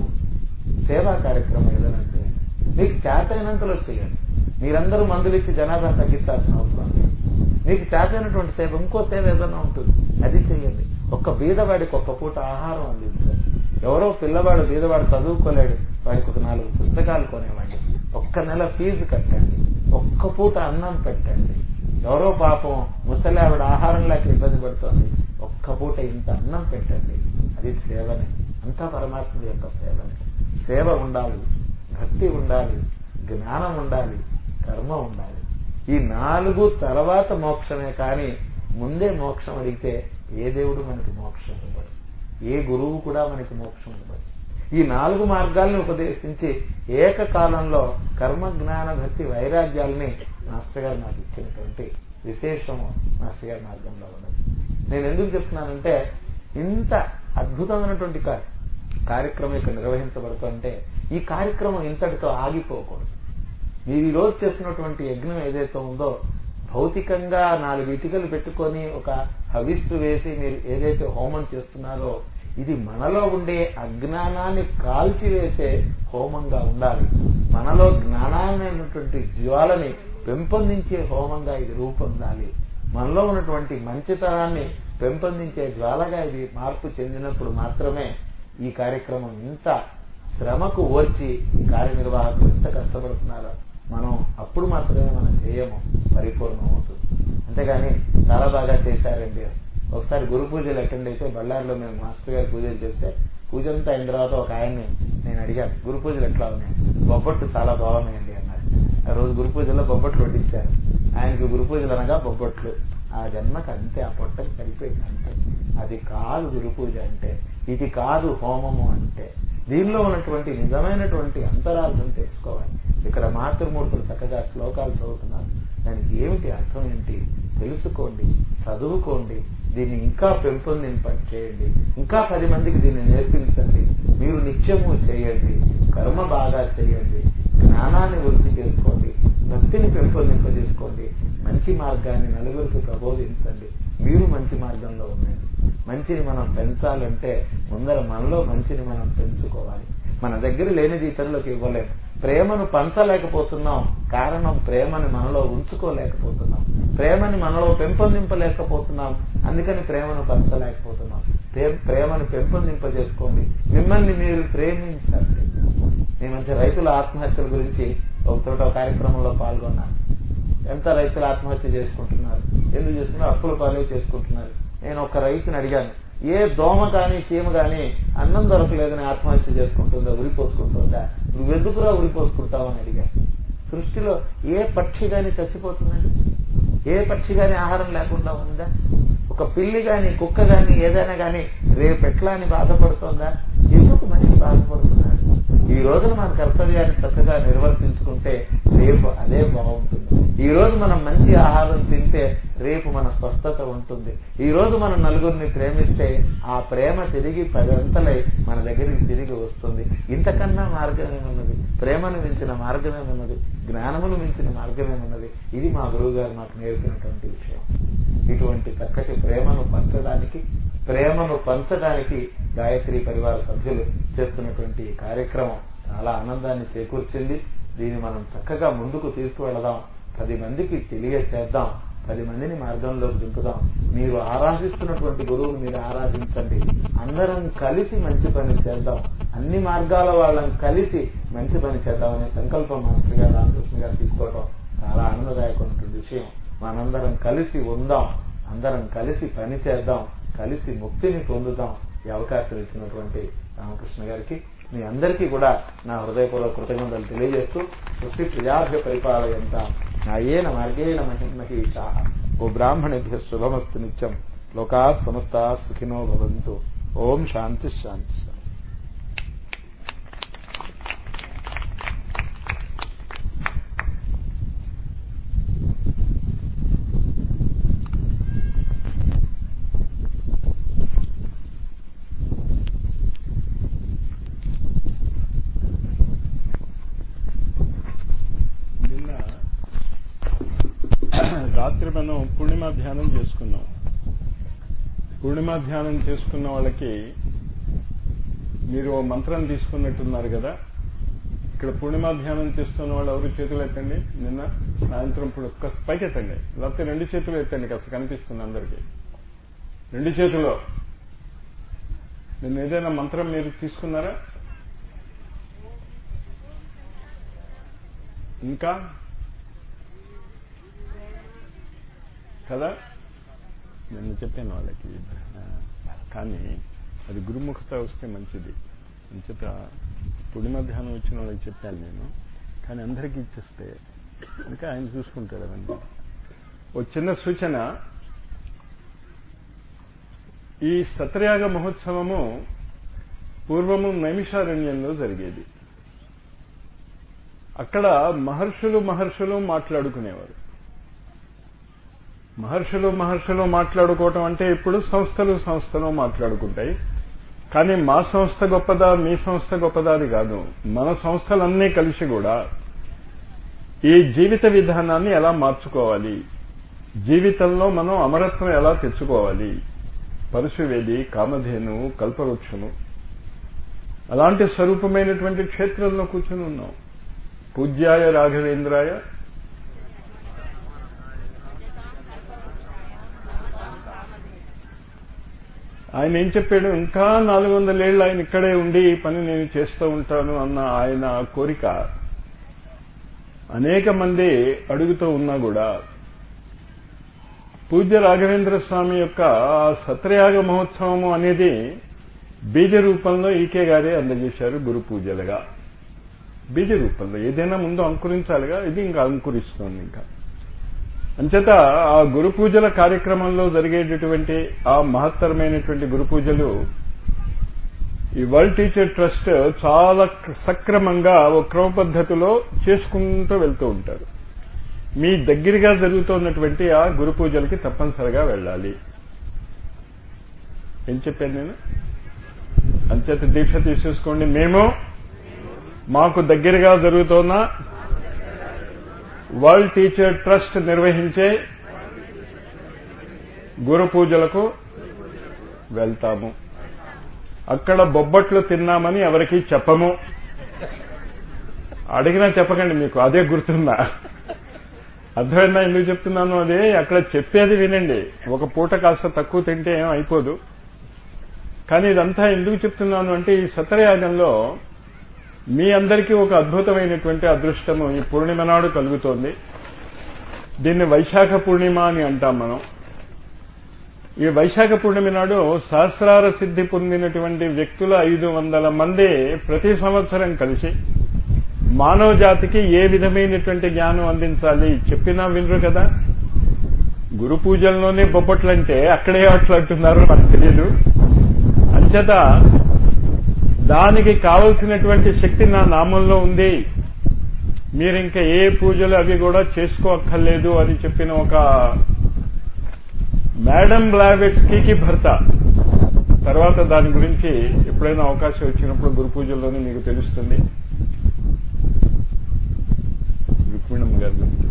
సేవా కార్యక్రమం ఏదైనా చేయండి మీకు చేతైనంతలో చేయండి మీరందరూ మందులు ఇచ్చి జనాభా తగ్గించాల్సిన అవసరం లేదు మీకు చేతైనటువంటి సేవ ఇంకో సేవ ఏదైనా ఉంటుంది అది చేయండి ఒక్క బీదవాడికి ఒక్క పూట ఆహారం అందించండి ఎవరో పిల్లవాడు బీదవాడు చదువుకోలేడు వాడికి ఒక నాలుగు పుస్తకాలు కొనేవాడి ఒక్క నెల ఫీజు కట్టండి ఒక్క పూట అన్నం పెట్టండి ఎవరో పాపం ముసలి ఆవిడ ఆహారం లేక ఇబ్బంది పడుతోంది ఒక్క పూట ఇంత అన్నం పెట్టండి అది సేవనే అంతా పరమాత్ముడి యొక్క సేవనే సేవ ఉండాలి భక్తి ఉండాలి జ్ఞానం ఉండాలి కర్మ ఉండాలి ఈ నాలుగు తర్వాత మోక్షమే కానీ ముందే మోక్షం అడిగితే ఏ దేవుడు మనకి మోక్షం ఇవ్వడు ఏ గురువు కూడా మనకి మోక్షం ఇవ్వడు ఈ నాలుగు మార్గాల్ని ఉపదేశించి ఏకకాలంలో కర్మ జ్ఞాన భక్తి వైరాగ్యాల్ని మాస్టర్ గారు నాకు ఇచ్చినటువంటి విశేషము మాస్టర్ గారి మార్గంలో ఉన్నది నేను ఎందుకు చెప్తున్నానంటే ఇంత అద్భుతమైనటువంటి కార్యక్రమం ఇక్కడ నిర్వహించబడుతుంటే ఈ కార్యక్రమం ఇంతటితో ఆగిపోకూడదు మీరు ఈ రోజు చేస్తున్నటువంటి యజ్ఞం ఏదైతే ఉందో భౌతికంగా నాలుగు ఇటుకలు పెట్టుకొని ఒక హవిస్సు వేసి మీరు ఏదైతే హోమం చేస్తున్నారో ఇది మనలో ఉండే అజ్ఞానాన్ని కాల్చివేసే హోమంగా ఉండాలి మనలో జ్ఞానాన్నటువంటి జ్వాలని పెంపొందించే హోమంగా ఇది రూపొందాలి మనలో ఉన్నటువంటి మంచితనాన్ని పెంపొందించే జ్వాలగా ఇది మార్పు చెందినప్పుడు మాత్రమే ఈ కార్యక్రమం ఇంత శ్రమకు ఓర్చి కార్యనిర్వాహకులు ఎంత కష్టపడుతున్నారో మనం అప్పుడు మాత్రమే మనం చేయము పరిపూర్ణం అవుతుంది అంతేగాని చాలా బాగా చేశారండి ఒకసారి గురు పూజలు అటెండ్ అయితే బళ్ళారిలో మేము మాస్టర్ గారు పూజలు చేస్తే పూజ అంతా అయిన తర్వాత ఒక ఆయన్ని నేను అడిగాను గురు పూజలు ఎట్లా ఉన్నాయి బొబ్బట్లు చాలా బాగున్నాయండి అన్నారు ఆ రోజు గురు పూజల్లో బొబ్బట్లు వడ్డించారు ఆయనకి గురు పూజలు అనగా బొబ్బట్లు ఆ జన్మకి అంతే ఆ పొట్టకి సరిపోయింది అంతే అది కాదు గురు పూజ అంటే ఇది కాదు హోమము అంటే దీనిలో ఉన్నటువంటి నిజమైనటువంటి అంతరార్థం తెలుసుకోవాలి ఇక్కడ మాతృమూర్తులు చక్కగా శ్లోకాలు చదువుతున్నారు దానికి ఏమిటి అర్థం ఏంటి తెలుసుకోండి చదువుకోండి దీన్ని ఇంకా పెంపొందింప చేయండి ఇంకా పది మందికి దీన్ని నేర్పించండి మీరు నిత్యము చేయండి కర్మ బాగా చేయండి జ్ఞానాన్ని వృద్ధి చేసుకోండి భక్తిని పెంపొందింపజేసుకోండి మంచి మార్గాన్ని నలుగురికి ప్రబోధించండి మీరు మంచి మార్గంలో ఉండండి మంచిని మనం పెంచాలంటే ముందర మనలో మంచిని మనం పెంచుకోవాలి మన దగ్గర లేనిది ఇతరులకు ఇవ్వలేం ప్రేమను పంచలేకపోతున్నాం కారణం ప్రేమని మనలో ఉంచుకోలేకపోతున్నాం ప్రేమని మనలో పెంపొందింపలేకపోతున్నాం అందుకని ప్రేమను పంచలేకపోతున్నాం ప్రేమను పెంపొందింపజేసుకోండి మిమ్మల్ని మీరు ప్రేమించండి ఈ మధ్య రైతుల ఆత్మహత్యల గురించి ఒక చోట ఒక కార్యక్రమంలో పాల్గొన్నాను ఎంత రైతులు ఆత్మహత్య చేసుకుంటున్నారు ఎందుకు చేసుకున్నారు అప్పుల పాలే చేసుకుంటున్నారు నేను ఒక రైతుని అడిగాను ఏ దోమ కానీ చీమ కానీ అన్నం దొరకలేదని ఆత్మహత్య చేసుకుంటుందా ఉరిపోసుకుంటుందా నువ్వెందుకురా ఉరిపోసుకుంటావని అడిగాను సృష్టిలో ఏ పక్షి కానీ చచ్చిపోతుందండి ఏ పక్షి కానీ ఆహారం లేకుండా ఉందా ఒక పిల్లి కానీ కుక్క కానీ ఏదైనా కానీ రేపు ఎట్లా అని బాధపడుతోందా ఎందుకు మనిషి బాధపడుతున్నాడు ఈ రోజున మన కర్తవ్యాన్ని చక్కగా నిర్వర్తించుకుంటే రేపు అదే బాగుంటుంది ఈ రోజు మనం మంచి ఆహారం తింటే రేపు మన స్వస్థత ఉంటుంది ఈ రోజు మనం నలుగురిని ప్రేమిస్తే ఆ ప్రేమ తిరిగి పదంతలై మన దగ్గరికి తిరిగి వస్తుంది ఇంతకన్నా మార్గమేమున్నది ప్రేమను మించిన మార్గమేమున్నది జ్ఞానమును మించిన మార్గమేమున్నది ఇది మా గురువు గారు మాకు నేర్పినటువంటి విషయం ఇటువంటి చక్కటి ప్రేమను పంచడానికి ప్రేమను పంచడానికి గాయత్రి పరివార సభ్యులు చేస్తున్నటువంటి ఈ కార్యక్రమం చాలా ఆనందాన్ని చేకూర్చింది దీన్ని మనం చక్కగా ముందుకు తీసుకువెళదాం పది మందికి తెలియచేద్దాం పది మందిని మార్గంలోకి దింపుదాం మీరు ఆరాధిస్తున్నటువంటి గురువును మీరు ఆరాధించండి అందరం కలిసి మంచి పని చేద్దాం అన్ని మార్గాల వాళ్ళని కలిసి మంచి పని చేద్దామనే సంకల్పం మాస్టర్ గారు రామకృష్ణ గారు తీసుకోవడం చాలా ఆనందదాయకమైనటువంటి విషయం మనందరం కలిసి ఉందాం అందరం కలిసి పని చేద్దాం కలిసి ముక్తిని పొందుదాం ఈ అవకాశం ఇచ్చినటువంటి రామకృష్ణ గారికి మీ అందరికీ కూడా నా హృదయపూర్వక కృతజ్ఞతలు తెలియజేస్తూ సృష్టి ప్రజాభ్య పరిపాలయంత నాయేన మార్గేణ మహిమహీషా ఓ బ్రాహ్మణేభ్య శుభమస్తు నిత్యం లోకాత్ సమస్తా సుఖినో భవంతు ఓం శాంతి శాంతి శాంతి నిన్న రాత్రి మనం పూర్ణిమ ధ్యానం చేసుకున్నాం పూర్ణిమ ధ్యానం చేసుకున్న వాళ్ళకి మీరు ఓ మంత్రం తీసుకున్నట్టున్నారు కదా ఇక్కడ పూర్ణిమ ధ్యానం చేస్తున్న వాళ్ళు ఎవరు చేతులు ఎత్తండి నిన్న సాయంత్రం ఇప్పుడు ఒక్క పైకి ఎత్తండి లేకపోతే రెండు చేతులు ఎత్తండి కాస్త కనిపిస్తుంది అందరికీ రెండు చేతుల్లో నిన్న ఏదైనా మంత్రం మీరు తీసుకున్నారా ఇంకా కదా నేను చెప్పాను వాళ్ళకి ఆ, కానీ అది గురుముఖత వస్తే మంచిది అంచేత పుడిమ ధ్యానం వచ్చిన వాళ్ళకి చెప్పాను నేను కానీ అందరికీ ఇచ్చేస్తే ఇంకా ఆయన చూసుకుంటాడు అవన్నీ ఓ చిన్న సూచన ఈ సత్రయాగ మహోత్సవము పూర్వము నైమిషారణ్యంలో జరిగేది అక్కడ మహర్షులు మహర్షులు మాట్లాడుకునేవారు మహర్షులు మహర్షులు మాట్లాడుకోవటం అంటే ఇప్పుడు సంస్థలు సంస్థలు మాట్లాడుకుంటాయి కానీ మా సంస్థ గొప్పదా మీ సంస్థ గొప్పదా అది కాదు మన సంస్థలన్నీ కలిసి కూడా ఈ జీవిత విధానాన్ని ఎలా మార్చుకోవాలి జీవితంలో మనం అమరత్వం ఎలా తెచ్చుకోవాలి పరశువేది కామధేను కల్పవృక్షము అలాంటి స్వరూపమైనటువంటి క్షేత్రంలో కూర్చుని ఉన్నాం పూజ్యాయ రాఘవేంద్రాయ ఆయన ఏం చెప్పాడు ఇంకా నాలుగు వందలేళ్ళు ఆయన ఇక్కడే ఉండి ఈ పని నేను చేస్తూ ఉంటాను అన్న ఆయన కోరిక అనేక మంది అడుగుతూ ఉన్నా కూడా పూజ్య రాఘవేంద్ర స్వామి యొక్క ఆ సత్రయాగ మహోత్సవము అనేది బీజ రూపంలో ఈకే గారే అందజేశారు గురు పూజలుగా బీజ రూపంలో ఏదైనా ముందు అంకురించాలిగా ఇది ఇంకా అంకురిస్తోంది ఇంకా అంచేత ఆ గురు పూజల కార్యక్రమంలో జరిగేటటువంటి ఆ మహత్తరమైనటువంటి గురు పూజలు ఈ వరల్డ్ టీచర్ ట్రస్ట్ చాలా సక్రమంగా ఒక క్రమ పద్ధతిలో చేసుకుంటూ వెళ్తూ ఉంటారు మీ దగ్గరగా జరుగుతున్నటువంటి ఆ గురు పూజలకి తప్పనిసరిగా వెళ్ళాలి ఏం చెప్పాను నేను అంచేత దీక్ష తీసేసుకోండి మేము మాకు దగ్గరగా జరుగుతున్న వరల్డ్ టీచర్ ట్రస్ట్ నిర్వహించే గురు పూజలకు వెళ్తాము అక్కడ బొబ్బట్లు తిన్నామని ఎవరికి చెప్పము అడిగినా చెప్పకండి మీకు అదే గుర్తుందా అర్థమైందా ఎందుకు చెప్తున్నాను అదే అక్కడ చెప్పేది వినండి ఒక పూట కాస్త తక్కువ తింటే ఏం అయిపోదు కానీ ఇదంతా ఎందుకు చెప్తున్నాను అంటే ఈ సత్రయాగంలో మీ అందరికీ ఒక అద్భుతమైనటువంటి అదృష్టము ఈ పూర్ణిమ నాడు కలుగుతోంది దీన్ని వైశాఖ పూర్ణిమ అని అంటాం మనం ఈ వైశాఖ పూర్ణిమ నాడు సహస్రార సిద్ధి పొందినటువంటి వ్యక్తుల ఐదు వందల మంది ప్రతి సంవత్సరం కలిసి మానవ జాతికి ఏ విధమైనటువంటి జ్ఞానం అందించాలి చెప్పినా వినరు కదా గురు పూజల్లోనే బొబ్బట్లంటే అక్కడే అట్లా అంటున్నారు నాకు తెలియదు అంచేత దానికి కావలసినటువంటి శక్తి నా నామంలో ఉంది మీరు ఇంకా ఏ పూజలు అవి కూడా చేసుకోక్కర్లేదు అని చెప్పిన ఒక మేడం బ్లావెట్స్కీకి భర్త తర్వాత దాని గురించి ఎప్పుడైనా అవకాశం వచ్చినప్పుడు గురు పూజల్లోనే మీకు తెలుస్తుంది రుక్మిణమ్మ గారి గురించి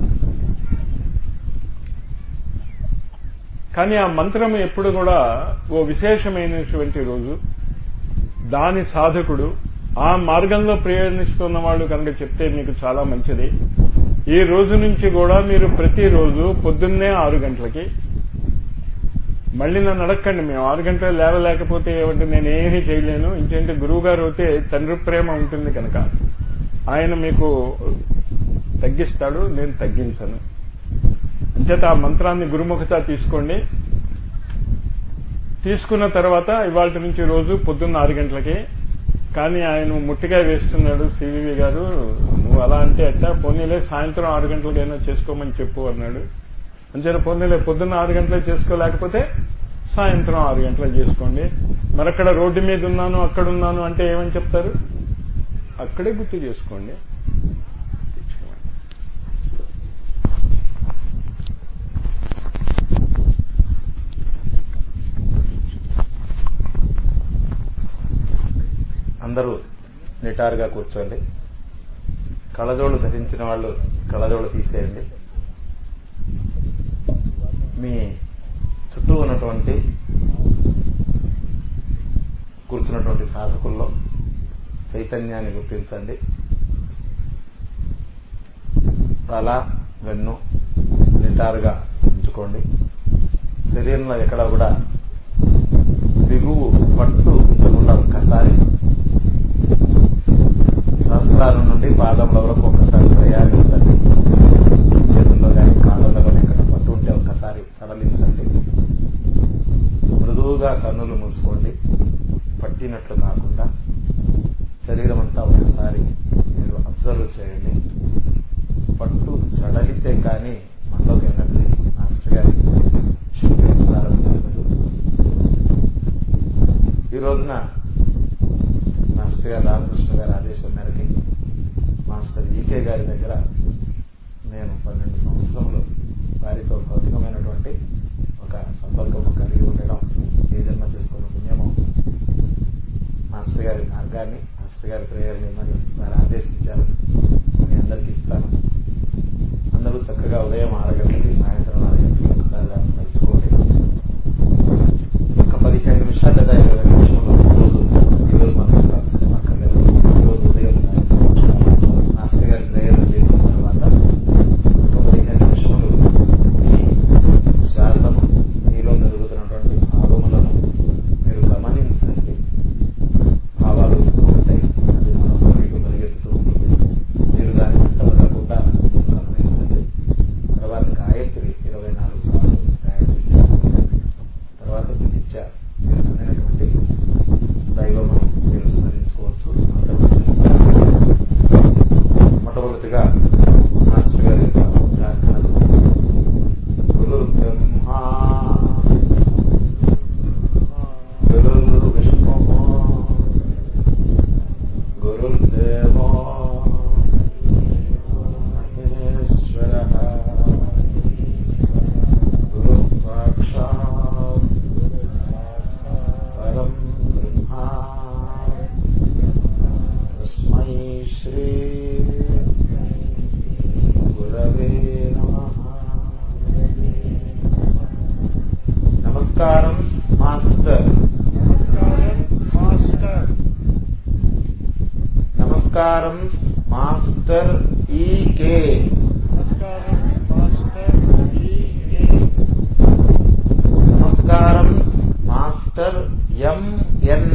కానీ ఆ మంత్రం ఎప్పుడు కూడా ఓ విశేషమైనటువంటి రోజు దాని సాధకుడు ఆ మార్గంలో ప్రయాణిస్తున్న వాళ్ళు కనుక చెప్తే మీకు చాలా మంచిది ఈ రోజు నుంచి కూడా మీరు ప్రతిరోజు పొద్దున్నే ఆరు గంటలకి మళ్ళీ నన్ను అడగండి మేము ఆరు గంటలు లేవలేకపోతే ఏమంటే నేను ఏమీ చేయలేను ఇంకేంటి గురువు గారు అయితే తండ్రి ప్రేమ ఉంటుంది కనుక ఆయన మీకు తగ్గిస్తాడు నేను తగ్గించను అంచేత ఆ మంత్రాన్ని గురుముఖత తీసుకోండి తీసుకున్న తర్వాత ఇవాళ నుంచి రోజు పొద్దున్న ఆరు గంటలకి కానీ ఆయన ముట్టిగా వేస్తున్నాడు సివివి గారు నువ్వు అలా అంటే ఎట్టా పోనీలే సాయంత్రం ఆరు గంటలకైనా చేసుకోమని చెప్పు అన్నాడు అంచేత పోనీలే పొద్దున్న ఆరు గంటలకు చేసుకోలేకపోతే సాయంత్రం ఆరు గంటలకు చేసుకోండి మరక్కడ రోడ్డు మీద ఉన్నాను అక్కడ ఉన్నాను అంటే ఏమని చెప్తారు అక్కడే గుర్తు చేసుకోండి అందరూ నిటారుగా కూర్చోండి కళ్ళజోళ్ళు ధరించిన వాళ్ళు కళ్ళజోళ్ళు తీసేయండి మీ చుట్టూ ఉన్నటువంటి కూర్చున్నటువంటి సాధకుల్లో చైతన్యాన్ని గుర్తించండి తల వెన్ను నిటారుగా ఉంచుకోండి శరీరంలో ఎక్కడ కూడా దిగువు పట్టు ఉంచకుండా ఒక్కసారి సహస్రారం నుండి పాదంలో వరకు ఒక్కసారి ప్రయాణించండి చేతుల్లో కానీ కాళ్ళలో కానీ ఎక్కడ పట్టు ఉంటే ఒక్కసారి సడలించండి మృదువుగా కన్నులు మూసుకోండి పట్టినట్లు కాకుండా శరీరం అంతా ఒకసారి మీరు అబ్జర్వ్ చేయండి పట్టు సడలితే కానీ మనలోకి ఎనర్జీ మాస్టర్ గారి శక్తి విస్తారం జరగదు ఈ రోజున మాస్టర్ గారు రామకృష్ణ గారి ఆదేశం మేరకి మాస్టర్ ఈకే గారి దగ్గర నేను పన్నెండు సంవత్సరములు వారితో భౌతికమైనటువంటి ఒక సంపర్కము కలిగి ఉండడం ఏ జన్మ చేసుకున్న పుణ్యము మాస్టర్ గారి మార్గాన్ని మాస్టర్ గారి ప్రేయర్ ఇమ్మని వారు ఆదేశించారు మీ అందరికీ ఇస్తాను అందరూ చక్కగా ఉదయం ఆరు గంటలకి సాయంత్రం ఆరు గంటలకి ఒకసారి దాన్ని తలుచుకోండి ఒక పదిహేను నిమిషాలు లేదా ఇరవై నిమిషంలో రోజు ఈరోజు మాత్రం కలిసి అక్కర్లేదు ఈరోజు ఉదయం సాయంత్రం మాస్టర్ గారి ప్రేయర్ చేసిన తర్వాత ఒక పదిహేను నిమిషములు మీ శ్వాసము మీలో జరుగుతున్నటువంటి భావములను మీరు గమనించండి భావాలు వస్తూ ఉంటాయి అది మనసు మీకు పరిగెత్తుతూ ఉంటుంది మీరు దాని వెంట పడకుండా గమనించండి తర్వాత గాయత్రి ఇరవై నాలుగు సార్లు గాయత్రి చేసుకోండి తర్వాత ప్రతిచ్చ మీరు నమ్మినటువంటి దైవము మీరు స్మరించుకోవచ్చు అంతవరకు చేసుకోవచ్చు మొట్టమొదటిగా మాస్టర్ గారి యొక్క ప్రార్థనలు గురు బ్రహ్మ గురు విష్ణు గురుదేవో మహేశ్వర గురు సాక్షాత్ పరం బ్రహ్మ తస్మై శ్రీ గురవే నమః నమస్కారం మాస్టర్ నమస్కారం మాస్టర్ ఈకే నమస్కారం మాస్టర్ ఎంఎన్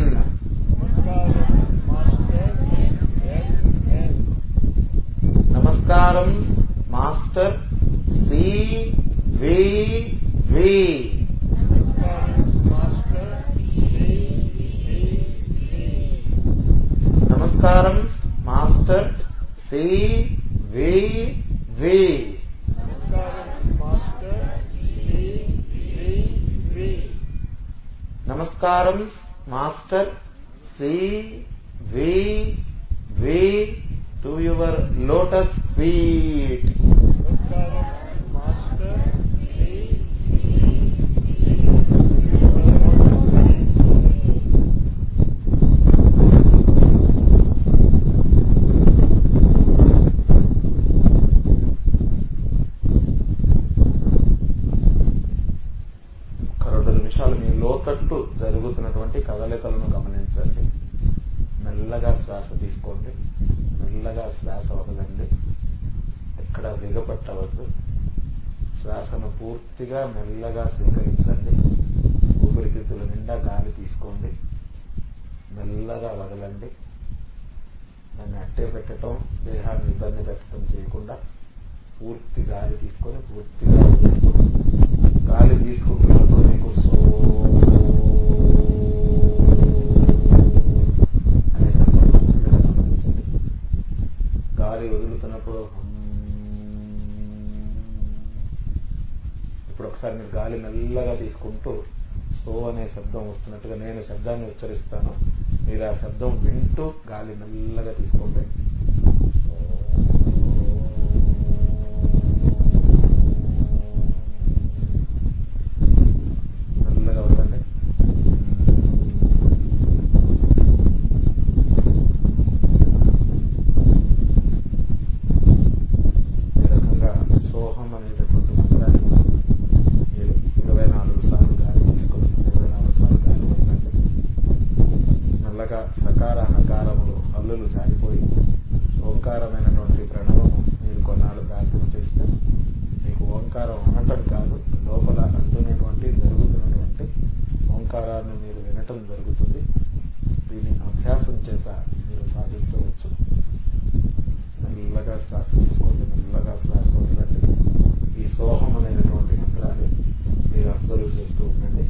నమస్కారం మాస్టర్ సివివి నమస్కారం మాస్టర్ సివివి నమస్కారం master C V V to your lotus feet master ఒక రెండు నిమిషాలు మీ లోతట్టు జరుగుతున్నటువంటి కదలికలను గమనించండి మెల్లగా శ్వాస తీసుకోండి మెల్లగా శ్వాస వదలండి ఎక్కడ బిగపట్టవద్దు శ్వాసను పూర్తిగా మెల్లగా స్వీకరించండి ఊపిరితిత్తుల నిండా గాలి తీసుకోండి మెల్లగా వదలండి దాన్ని అట్టే పెట్టడం దేహాన్ని ఇబ్బంది పెట్టడం చేయకుండా పూర్తి గాలి తీసుకొని పూర్తిగా వదులుతూ గాలి తీసుకుంటున్నప్పుడు మీకు సో అనే శబ్దం వస్తున్నట్టుగా గమనించండి గాలి వదులుతున్నప్పుడు హమ్. ఇప్పుడు ఒకసారి మీరు గాలి మెల్లగా తీసుకుంటూ సో అనే శబ్దం వస్తున్నట్టుగా నేను శబ్దాన్ని ఉచ్చరిస్తాను మీరు ఆ శబ్దం వింటూ గాలి మెల్లగా తీసుకోండి మెల్లగా వదలండి ఈ రకంగా సోహం అనేటటువంటి మంత్రాన్ని మీరు ఇరవై నాలుగు సార్లు గాలి తీసుకొని ఇరవై నాలుగు సార్లు గాలి వదలండి మెల్లగా సకార హకారములు హల్లులు జారిపోయి ఓంకారమైనటువంటి ప్రణవము మీరు కొన్నాళ్ళు ప్రార్థన చేస్తే మీకు ఓంకారం అనటం కాదు లోపల అంటున్నటువంటి జరుగుతున్నటువంటి ఓంకారాన్ని మీరు వినటం జరుగుతుంది దీని అభ్యాసం చేత మీరు సాధించవచ్చు మెల్లగా శ్వాస తీసుకోండి మెల్లగా శ్వాస వదలండి ఈ సోహం అనేటటువంటి మంత్రాన్ని మీరు అబ్జర్వ్ చేస్తూ ఉండండి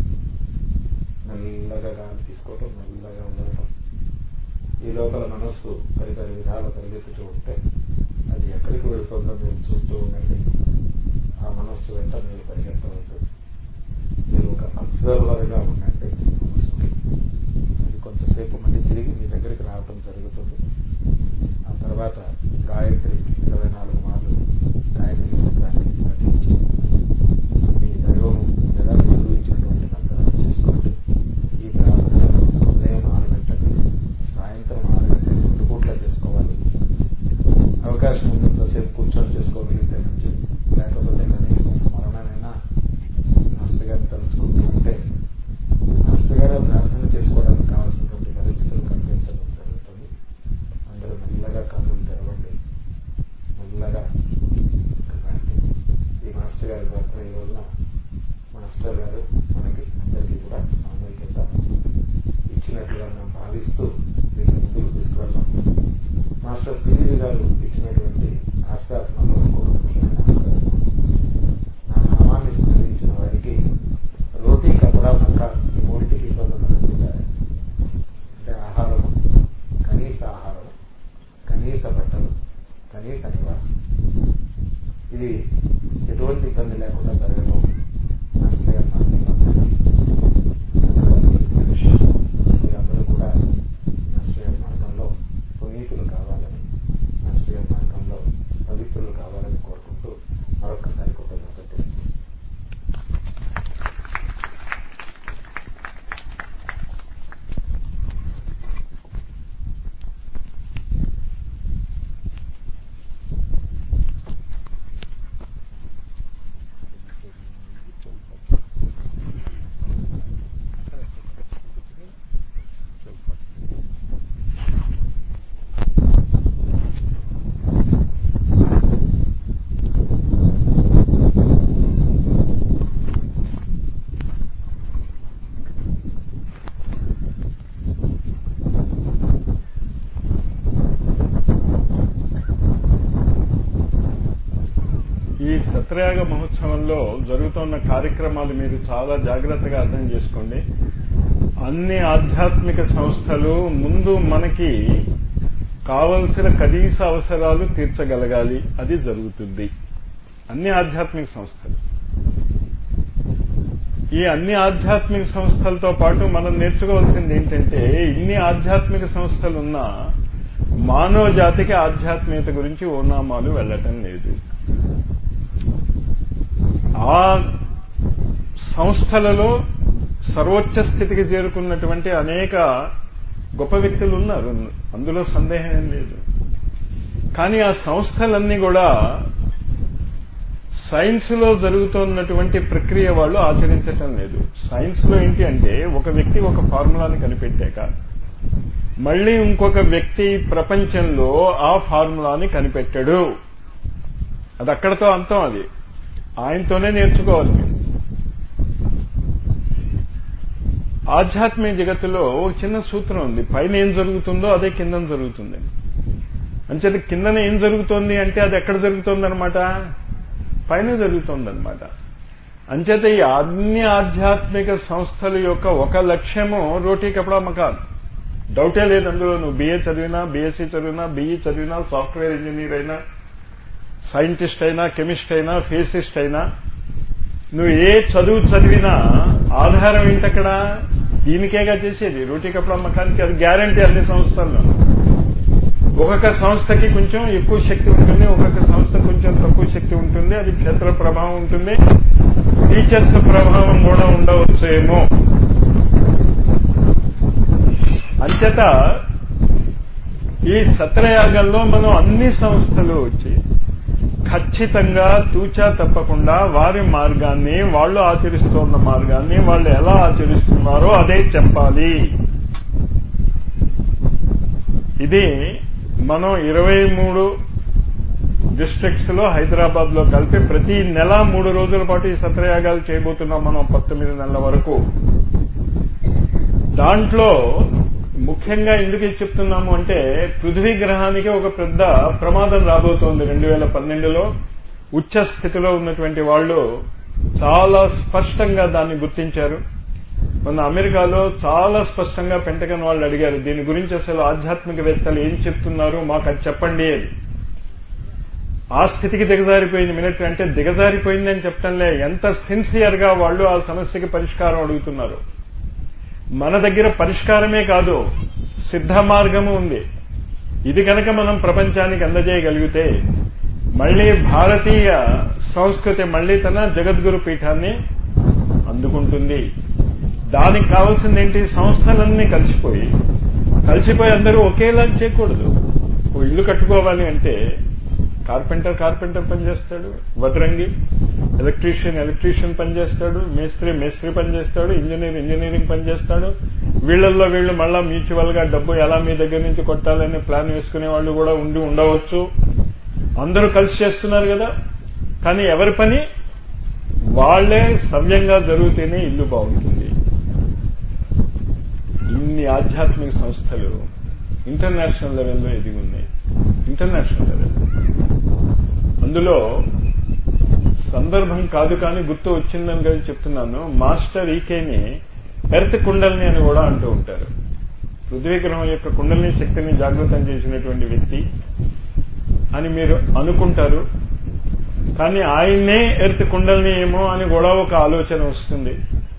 మెల్లగా గాలి తీసుకోవటం మెల్లగా వదలటం ఈ లోపల మనస్సు పరిపరి విధాలు పరిగెత్తుతూ ఉంటే అది ఎక్కడికి వెళుతుందో మీరు చూస్తూ ఉండండి ఆ మనస్సు వెంట మీరు పరిగెత్తవద్దు మీరు ఒక అబ్జర్వర్గా ఉండండి మనస్సుకి అది కొంతసేపు మళ్ళీ తిరిగి మీ దగ్గరికి రావటం జరుగుతుంది ఆ తర్వాత గాయత్రి ఇరవై నాలుగు మార్లు గాయత్రి మంత్రాన్ని పఠించి మీ దైవం లేదా మీరు ఇచ్చినటువంటి మంత్రాన్ని చేసుకోండి ఈ ప్రార్థనను ఉదయం ఆరు గంటలకు సాయంత్రం ఆరు గంటలకు రెండు పూట్ల చేసుకోవాలి అవకాశం ఉన్నంతసేపు కూర్చొని చేసుకోగలిగితే మంచిది లేకపోతే కనీసం స్మరణనైనా మాస్టర్ గారిని తలుచుకుంటూ ఉంటే మాస్టర్ గారు ప్రార్థన చేసుకోవడానికి కావాల్సినటువంటి పరిస్థితులు కల్పించడం జరుగుతుంది అందరూ మెల్లగా కన్నులు తెరవండి మెల్లగా రండి ఈ మాస్టర్ గారి ప్రార్థన ఈ రోజున మాస్టర్ గారు మనకి అందరికీ కూడా సామూహికంగా ఇచ్చినట్లుగా మనం భావిస్తూ దీన్ని ముందుకు తీసుకువెళ్దాం మాస్టర్ శ్రీదేవి గారు ఇచ్చినటువంటి ఆశ్వాసనలో ఇంకొక ముఖ్యమైన ఆశ్వాసనం నా నామాన్ని స్మరించిన వారికి రోటీ కపడా మక్క ఈ మూడింటికి ఇబ్బంది ఉండదు అంటే ఆహారము కనీస ఆహారము కనీస బట్టలు కనీస నివాసం ఇది ఎటువంటి ఇబ్బంది లేకుండా జరగడం నష్టగా మీరందరూ కూడా నష్టయ మార్గంలో పునీతులు కావాలని నష్టయ మార్గంలో పవిత్రులు కావాలని కోరుకుంటూ మరొక్కసారి కృతజ్ఞత తెలియజేస్తున్నాను ఈ సత్రయాగ మహోత్సవంలో జరుగుతున్న కార్యక్రమాలు మీరు చాలా జాగ్రత్తగా అర్థం చేసుకోండి అన్ని ఆధ్యాత్మిక సంస్థలు ముందు మనకి కావలసిన కనీస అవసరాలు తీర్చగలగాలి అది జరుగుతుంది అన్ని ఆధ్యాత్మిక సంస్థలు ఈ అన్ని ఆధ్యాత్మిక సంస్థలతో పాటు మనం నేర్చుకోవాల్సింది ఏంటంటే ఇన్ని ఆధ్యాత్మిక సంస్థలు ఉన్నా మానవ జాతికి ఆధ్యాత్మికత గురించి ఓనామాలు వెళ్ళటం లేదు ఆ సంస్థలలో సర్వోచ్చ స్థితికి చేరుకున్నటువంటి అనేక గొప్ప వ్యక్తులు ఉన్నారు అందులో సందేహం ఏం లేదు కానీ ఆ సంస్థలన్నీ కూడా సైన్స్ లో జరుగుతున్నటువంటి ప్రక్రియ వాళ్ళు ఆచరించటం లేదు సైన్స్ లో ఏంటి అంటే ఒక వ్యక్తి ఒక ఫార్ములాని కనిపెట్టాక మళ్ళీ ఇంకొక వ్యక్తి ప్రపంచంలో ఆ ఫార్ములాని కనిపెట్టాడు అది అక్కడతో అంతం అది ఆయనతోనే నేర్చుకోవాలి మీరు ఆధ్యాత్మిక జగత్తులో ఒక చిన్న సూత్రం ఉంది పైన ఏం జరుగుతుందో అదే కింద జరుగుతుంది అంచేత కిందన ఏం జరుగుతోంది అంటే అది ఎక్కడ జరుగుతుంది అనమాట పైన జరుగుతోందనమాట అంచేత ఈ అన్ని ఆధ్యాత్మిక సంస్థల యొక్క ఒక లక్ష్యము రోటీ కపడా మకాన్ డౌటే లేదు అందులో నువ్వు బిఏ చదివినా బీఎస్సీ చదివినా బీఈ చదివినా సాఫ్ట్వేర్ ఇంజనీర్ అయినా సైంటిస్ట్ అయినా కెమిస్ట్ అయినా ఫిజిసిస్ట్ అయినా నువ్వు ఏ చదువు చదివినా ఆధారం ఏంటక్కడ దీనికేగా చేసేది రోటీ కపడా మకానికి అది గ్యారంటీ అన్ని సంస్థల్లో ఒక్కొక్క సంస్థకి కొంచెం ఎక్కువ శక్తి ఉంటుంది ఒక్కొక్క సంస్థ కొంచెం తక్కువ శక్తి ఉంటుంది అది క్షేత్ర ప్రభావం ఉంటుంది టీచర్స్ ప్రభావం కూడా ఉండవచ్చు ఏమో అంచేత ఈ సత్రయాగంలో మనం అన్ని సంస్థలు వచ్చి ఖచ్చితంగా తూచా తప్పకుండా వారి మార్గాన్ని వాళ్ళు ఆచరిస్తున్న మార్గాన్ని వాళ్ళు ఎలా ఆచరిస్తున్నారో అదే చెప్పాలి ఇది మనం ఇరవై మూడు డిస్ట్రిక్ట్స్ లో హైదరాబాద్ లో కలిపి ప్రతి నెల మూడు రోజుల పాటు ఈ సత్రయాగాలు చేయబోతున్నాం మనం పంతొమ్మిది నెలల వరకు దాంట్లో ముఖ్యంగా ఎందుకు ఇది చెప్తున్నాము అంటే పృథ్వీ గ్రహానికి ఒక పెద్ద ప్రమాదం రాబోతోంది రెండు వేల పన్నెండులో ఉచ్చ స్థితిలో ఉన్నటువంటి వాళ్ళు చాలా స్పష్టంగా దాన్ని గుర్తించారు మొన్న అమెరికాలో చాలా స్పష్టంగా పెంటగన్ వాళ్ళు అడిగారు దీని గురించి అసలు ఆధ్యాత్మికవేత్తలు ఏం చెప్తున్నారు మాకు అది చెప్పండి అని ఆ స్థితికి దిగజారిపోయింది మిలిటరీ అంటే దిగజారిపోయింది అని చెప్పడంలే ఎంత సిన్సియర్ గా వాళ్ళు ఆ సమస్యకి పరిష్కారం అడుగుతున్నారు మన దగ్గర పరిష్కారమే కాదు సిద్ధ మార్గము ఉంది ఇది కనుక మనం ప్రపంచానికి అందజేయగలిగితే మళ్లీ భారతీయ సంస్కృతి మళ్లీ తన జగద్గురు పీఠాన్ని అందుకుంటుంది దానికి కావాల్సింది ఏంటి సంస్థలన్నీ కలిసిపోయి కలిసిపోయి అందరూ ఒకేలా చేయకూడదు ఓ ఇల్లు కట్టుకోవాలి అంటే కార్పెంటర్ కార్పెంటర్ పనిచేస్తాడు వదరంగి ఎలక్ట్రీషియన్ ఎలక్ట్రీషియన్ పనిచేస్తాడు మేస్త్రి మేస్త్రి పనిచేస్తాడు ఇంజనీర్ ఇంజనీరింగ్ పనిచేస్తాడు వీళ్ళల్లో వీళ్ళు మళ్ళా మ్యూచువల్ గా డబ్బు ఎలా మీ దగ్గర నుంచి కొట్టాలనే ప్లాన్ వేసుకునే వాళ్ళు కూడా ఉండి ఉండవచ్చు అందరూ కలిసి చేస్తున్నారు కదా కానీ ఎవరి పని వాళ్లే సవ్యంగా జరిగితేనే ఇల్లు బాగుంటుంది ఇన్ని ఆధ్యాత్మిక సంస్థలు ఇంటర్నేషనల్ లెవెల్లో ఎదిగి ఉన్నాయి ఇంటర్నేషనల్ లెవెల్ అందులో సందర్భం కాదు కానీ గుర్తు వచ్చిందని కదా చెప్తున్నాను మాస్టర్ ఈకేని ఎర్త్ కుండల్ని అని కూడా అంటూ ఉంటారు పృథ్వీ గ్రహం యొక్క కుండలిని శక్తిని జాగృతం చేసినటువంటి వ్యక్తి అని మీరు అనుకుంటారు కానీ ఆయన్నే ఎర్త్ కుండల్ని ఏమో అని కూడా ఒక ఆలోచన వస్తుంది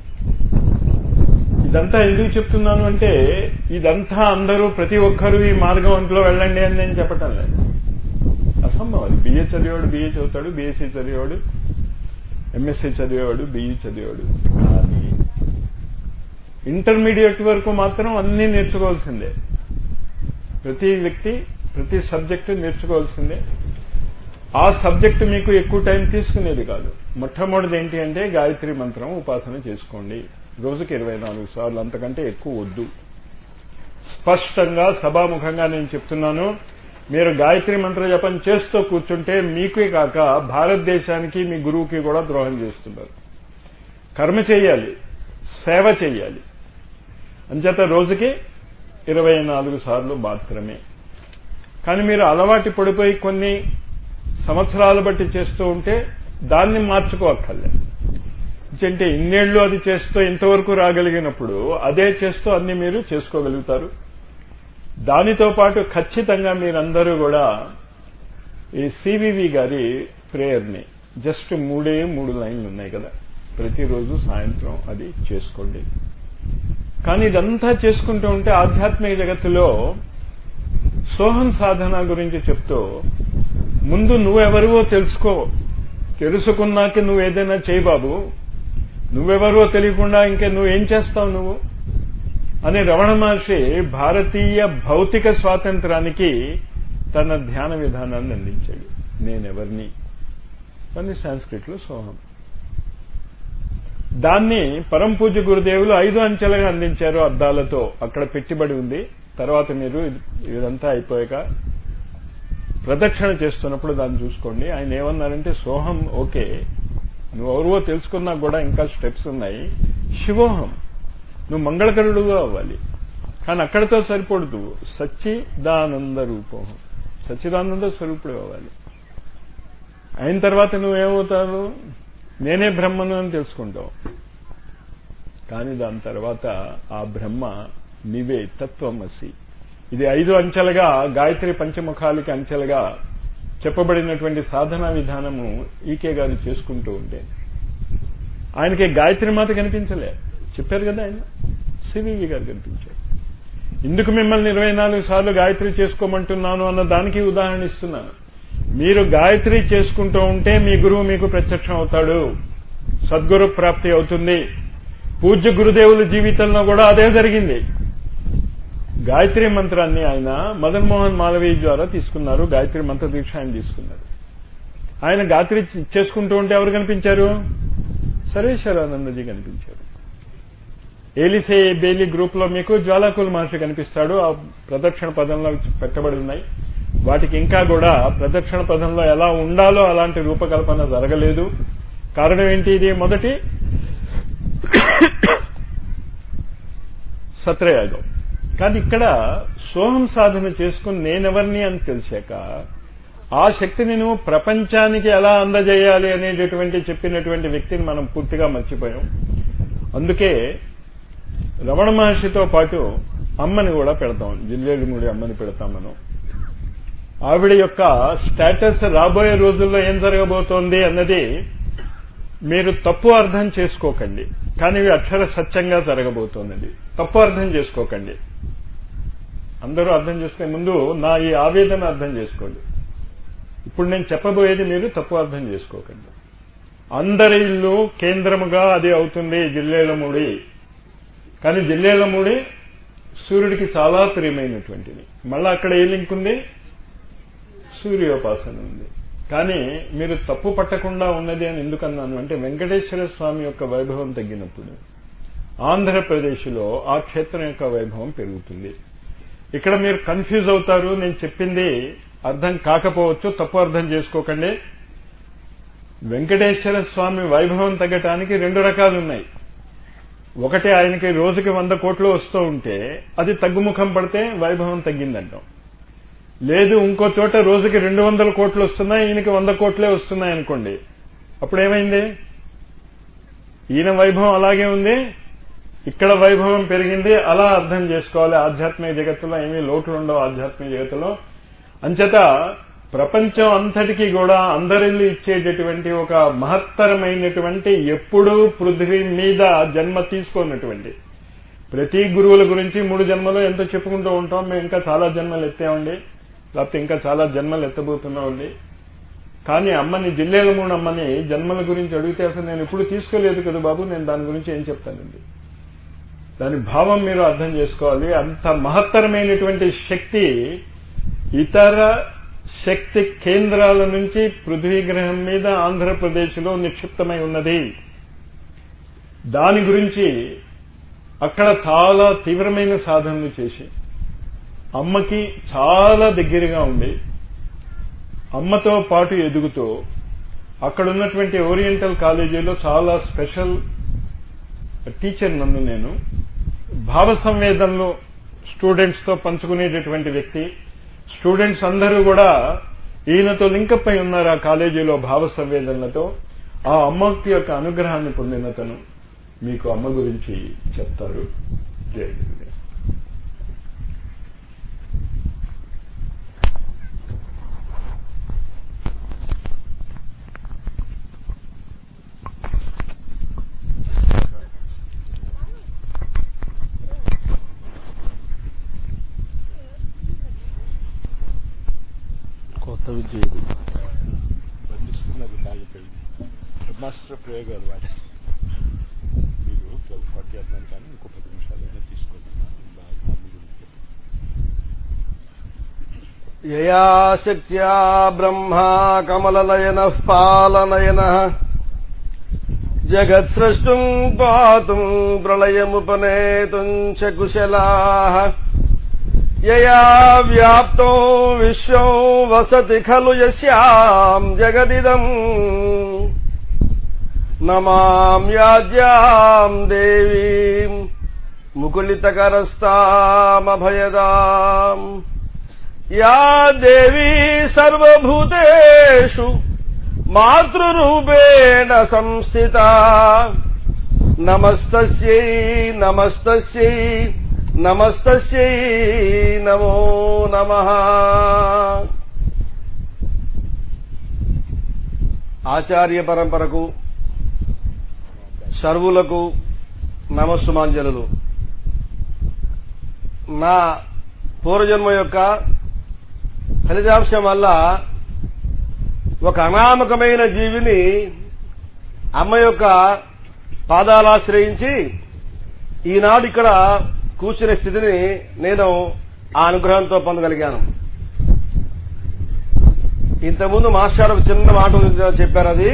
ఇదంతా ఎందుకు చెప్తున్నాను అంటే ఇదంతా అందరూ ప్రతి ఒక్కరూ ఈ మార్గం అంతలో వెళ్ళండి అని నేను చెప్పటం లేదు అసంభవం అది బిఏ చదివాడు బిఏ చదువుతాడు బీఎస్సీ చదివాడు ఎంఎస్సీ చదివేవాడు బిఈ చదివాడు కానీ ఇంటర్మీడియట్ వరకు మాత్రం అన్నీ నేర్చుకోవాల్సిందే ప్రతి వ్యక్తి ప్రతి సబ్జెక్టు నేర్చుకోవాల్సిందే ఆ సబ్జెక్టు మీకు ఎక్కువ టైం తీసుకునేది కాదు మొట్టమొదటిది ఏంటి అంటే గాయత్రి మంత్రం ఉపాసన చేసుకోండి రోజుకి ఇరవై నాలుగు సార్లు అంతకంటే ఎక్కువ వద్దు స్పష్టంగా సభాముఖంగా నేను చెప్తున్నాను మీరు గాయత్రి మంత్ర జపం చేస్తూ కూర్చుంటే మీకే కాక భారతదేశానికి మీ గురువుకి కూడా ద్రోహం చేస్తున్నారు కర్మ చేయాలి సేవ చేయాలి అంచేత రోజుకి ఇరవై నాలుగు సార్లు మాత్రమే కానీ మీరు అలవాటు పడిపోయి కొన్ని సంవత్సరాలు బట్టి చేస్తూ ఉంటే దాన్ని మార్చుకోక్కర్లే అంటే ఇన్నేళ్లు అది చేస్తూ ఇంతవరకు రాగలిగినప్పుడు అదే చేస్తూ అన్ని మీరు చేసుకోగలుగుతారు దానితో పాటు ఖచ్చితంగా మీరందరూ కూడా ఈ సివివి గారి ప్రేయర్ని జస్ట్ మూడే మూడు లైన్లు ఉన్నాయి కదా ప్రతిరోజు సాయంత్రం అది చేసుకోండి కానీ ఇదంతా చేసుకుంటూ ఉంటే ఆధ్యాత్మిక జగత్తులో సోహం సాధన గురించి చెప్తూ ముందు నువ్వెవరివో తెలుసుకో తెలుసుకున్నాక నువ్వు ఏదైనా చేయి బాబు నువ్వెవరో తెలియకుండా ఇంకా నువ్వేం చేస్తావు నువ్వు అని రమణ మహర్షి భారతీయ భౌతిక స్వాతంత్రానికి తన ధ్యాన విధానాన్ని అందించాడు నేనెవరిని అని సాంస్క్రిట్లో సోహం దాన్ని పరం పూజ్య గురుదేవులు ఐదు అంచెలుగా అందించారు అద్దాలతో అక్కడ పెట్టుబడి ఉంది తర్వాత మీరు ఇదంతా అయిపోయాక ప్రదక్షిణ చేస్తున్నప్పుడు దాన్ని చూసుకోండి ఆయన ఏమన్నారంటే సోహం ఓకే నువ్వు ఎవరివో తెలుసుకున్నా కూడా ఇంకా స్టెప్స్ ఉన్నాయి శివోహం నువ్వు మంగళకరుడుగా అవ్వాలి కానీ అక్కడితో సరిపడదు సచ్చిదానంద రూపోహం సచ్చిదానంద స్వరూపుడు అవ్వాలి అయిన తర్వాత నువ్వేమవుతావు నేనే బ్రహ్మను అని తెలుసుకుంటావు కానీ దాని తర్వాత ఆ బ్రహ్మ నీవే తత్వమసి ఇది ఐదు అంచెలుగా గాయత్రి పంచముఖాలకి అంచెలుగా చెప్పబడినటువంటి సాధనా విధానము ఈకే గారు చేసుకుంటూ ఉంటే ఆయనకి గాయత్రి మాత కనిపించలే చెప్పారు కదా ఆయన సివివి గారు కనిపించారు ఇందుకు మిమ్మల్ని ఇరవై నాలుగు సార్లు గాయత్రి చేసుకోమంటున్నాను అన్న దానికి ఉదాహరణ ఇస్తున్నాను మీరు గాయత్రి చేసుకుంటూ ఉంటే మీ గురువు మీకు ప్రత్యక్షం అవుతాడు సద్గురు ప్రాప్తి అవుతుంది పూజ్య గురుదేవుల జీవితంలో కూడా అదే జరిగింది గాయత్రి మంత్రాన్ని ఆయన మదన్ మోహన్ మాలవీయ ద్వారా తీసుకున్నారు గాయత్రి మంత్ర దీక్ష ఆయన తీసుకున్నారు ఆయన గాయత్రి చేసుకుంటూ ఉంటే ఎవరు కనిపించారు సర్వేశ్వరానందజీ కనిపించారు ఏలిసే బేలి గ్రూప్ లో మీకు జ్వాలాకుల మహర్షి కనిపిస్తాడు ఆ ప్రదక్షిణ పదంలో పెట్టబడి ఉన్నాయి వాటికి ఇంకా కూడా ప్రదక్షిణ పదంలో ఎలా ఉండాలో అలాంటి రూపకల్పన జరగలేదు కారణం ఏంటి ఇది మొదటి సత్రయాగం కానీ ఇక్కడ సోహం సాధన చేసుకుని నేనెవరిని అని తెలిసాక ఆ శక్తిని నువ్వు ప్రపంచానికి ఎలా అందజేయాలి అనేటటువంటి చెప్పినటువంటి వ్యక్తిని మనం పూర్తిగా మర్చిపోయాం అందుకే రమణ మహర్షితో పాటు అమ్మని కూడా పెడతాం జిల్లేడుమూడి అమ్మని పెడతాం మనం ఆవిడ యొక్క స్టేటస్ రాబోయే రోజుల్లో ఏం జరగబోతోంది అన్నది మీరు తప్పు అర్థం చేసుకోకండి కానీ ఇవి అక్షర సత్యంగా జరగబోతోంది తప్పు అర్థం చేసుకోకండి అందరూ అర్థం చేసుకునే ముందు నా ఈ ఆవేదన అర్థం చేసుకోండి ఇప్పుడు నేను చెప్పబోయేది మీరు తప్పు అర్థం చేసుకోకండి అందరి ఇల్లు కేంద్రముగా అది అవుతుంది జిల్లేలమూడి కానీ జిల్లేలమూడి సూర్యుడికి చాలా ప్రియమైనటువంటిది మళ్ళా అక్కడ ఏ లింక్ ఉంది సూర్యోపాసన ఉంది కానీ మీరు తప్పు పట్టకుండా ఉన్నది అని ఎందుకన్నాను అంటే వెంకటేశ్వర స్వామి యొక్క వైభవం తగ్గినప్పుడు ఆంధ్రప్రదేశ్లో ఆ క్షేత్రం యొక్క వైభవం పెరుగుతుంది ఇక్కడ మీరు కన్ఫ్యూజ్ అవుతారు నేను చెప్పింది అర్థం కాకపోవచ్చు తప్పు అర్థం చేసుకోకండి వెంకటేశ్వర స్వామి వైభవం తగ్గటానికి రెండు రకాలు ఉన్నాయి ఒకటి ఆయనకి రోజుకి వంద కోట్లు వస్తూ ఉంటే అది తగ్గుముఖం పడితే వైభవం తగ్గిందంటాం లేదు ఇంకో చోట రోజుకి రెండు వందల కోట్లు వస్తున్నాయి ఈయనకి వంద కోట్లే వస్తున్నాయి అనుకోండి అప్పుడేమైంది ఈయన వైభవం అలాగే ఉంది ఇక్కడ వైభవం పెరిగింది అలా అర్థం చేసుకోవాలి ఆధ్యాత్మిక జగత్తులో ఏమీ లోట్లు ఉండవు ఆధ్యాత్మిక జగత్తులో అంచేత ప్రపంచం అంతటికీ కూడా అందరిల్లు ఇచ్చేటటువంటి ఒక మహత్తరమైనటువంటి ఎప్పుడూ పృథ్వీ మీద జన్మ తీసుకున్నటువంటి ప్రతి గురువుల గురించి మూడు జన్మలు ఎంత చెప్పుకుంటూ ఉంటాం మేము ఇంకా చాలా జన్మలు ఎత్తామండి లేకపోతే ఇంకా చాలా జన్మలు ఎత్తబోతున్నామండి కానీ అమ్మని జిల్లేల మూడు అమ్మని జన్మల గురించి అడిగితే అసలు నేను ఇప్పుడు తీసుకోలేదు కదా బాబు నేను దాని గురించి ఏం చెప్తానండి దాని భావం మీరు అర్థం చేసుకోవాలి అంత మహత్తరమైనటువంటి శక్తి ఇతర శక్తి కేంద్రాల నుంచి పృథ్వీ గ్రహం మీద ఆంధ్రప్రదేశ్లో నిక్షిప్తమై ఉన్నది దాని గురించి అక్కడ చాలా తీవ్రమైన సాధనలు చేసి అమ్మకి చాలా దగ్గరగా ఉండి అమ్మతో పాటు ఎదుగుతూ అక్కడ ఉన్నటువంటి ఓరియంటల్ కాలేజీలో చాలా స్పెషల్ టీచర్ నన్ను నేను భావ సంవేదనలు స్టూడెంట్స్తో పంచుకునేటటువంటి వ్యక్తి స్టూడెంట్స్ అందరూ కూడా ఈయనతో లింకప్ అయి ఉన్నారు ఆ కాలేజీలో భావ సంవేదనలతో ఆ అమ్మకి యొక్క అనుగ్రహాన్ని పొందినతను మీకు అమ్మ గురించి చెప్తారు జయ గురుదేవ్ కొత్త విద్య ఇది బంధిస్తున్నది తాగిపోయి బ్రహ్మాస్త్ర ప్రయోగాలు వాడి మీరు ట్వెల్వ్ ఫార్టీ అన్నాను కానీ ఇంకో పది నిమిషాలైనా తీసుకోండి బాగా మీరు యయా శక్త్యా బ్రహ్మా కమలనయన పాలనయన జగత్సృష్టుం పాతుం ప్రళయముపనేతుం చ కుశలా యయా వ్యాప్తో విశ్వం వసతి ఖలు యస్యాం జగదిదం నమామ్యాద్యాం దేవీం ముకులితకరస్తామభయదాం యా దేవీ సర్వభూతేషు మాతృరూపేణ సంస్థిత నమస్తస్యై నమస్తస్యై నమస్తస్యై నమో నమ ఆచార్య పరంపరకు సర్వులకు నమస్సుమాంజలు నా పూర్వజన్మ యొక్క ఫలితాంశం వల్ల ఒక అనామకమైన జీవిని అమ్మ యొక్క పాదాలాశ్రయించి ఈనాడు ఇక్కడ కూర్చునే స్థితిని నేను ఆ అనుగ్రహంతో పొందగలిగాను ఇంతకుముందు మాస్టర్ ఒక చిన్న మాట చెప్పారు అది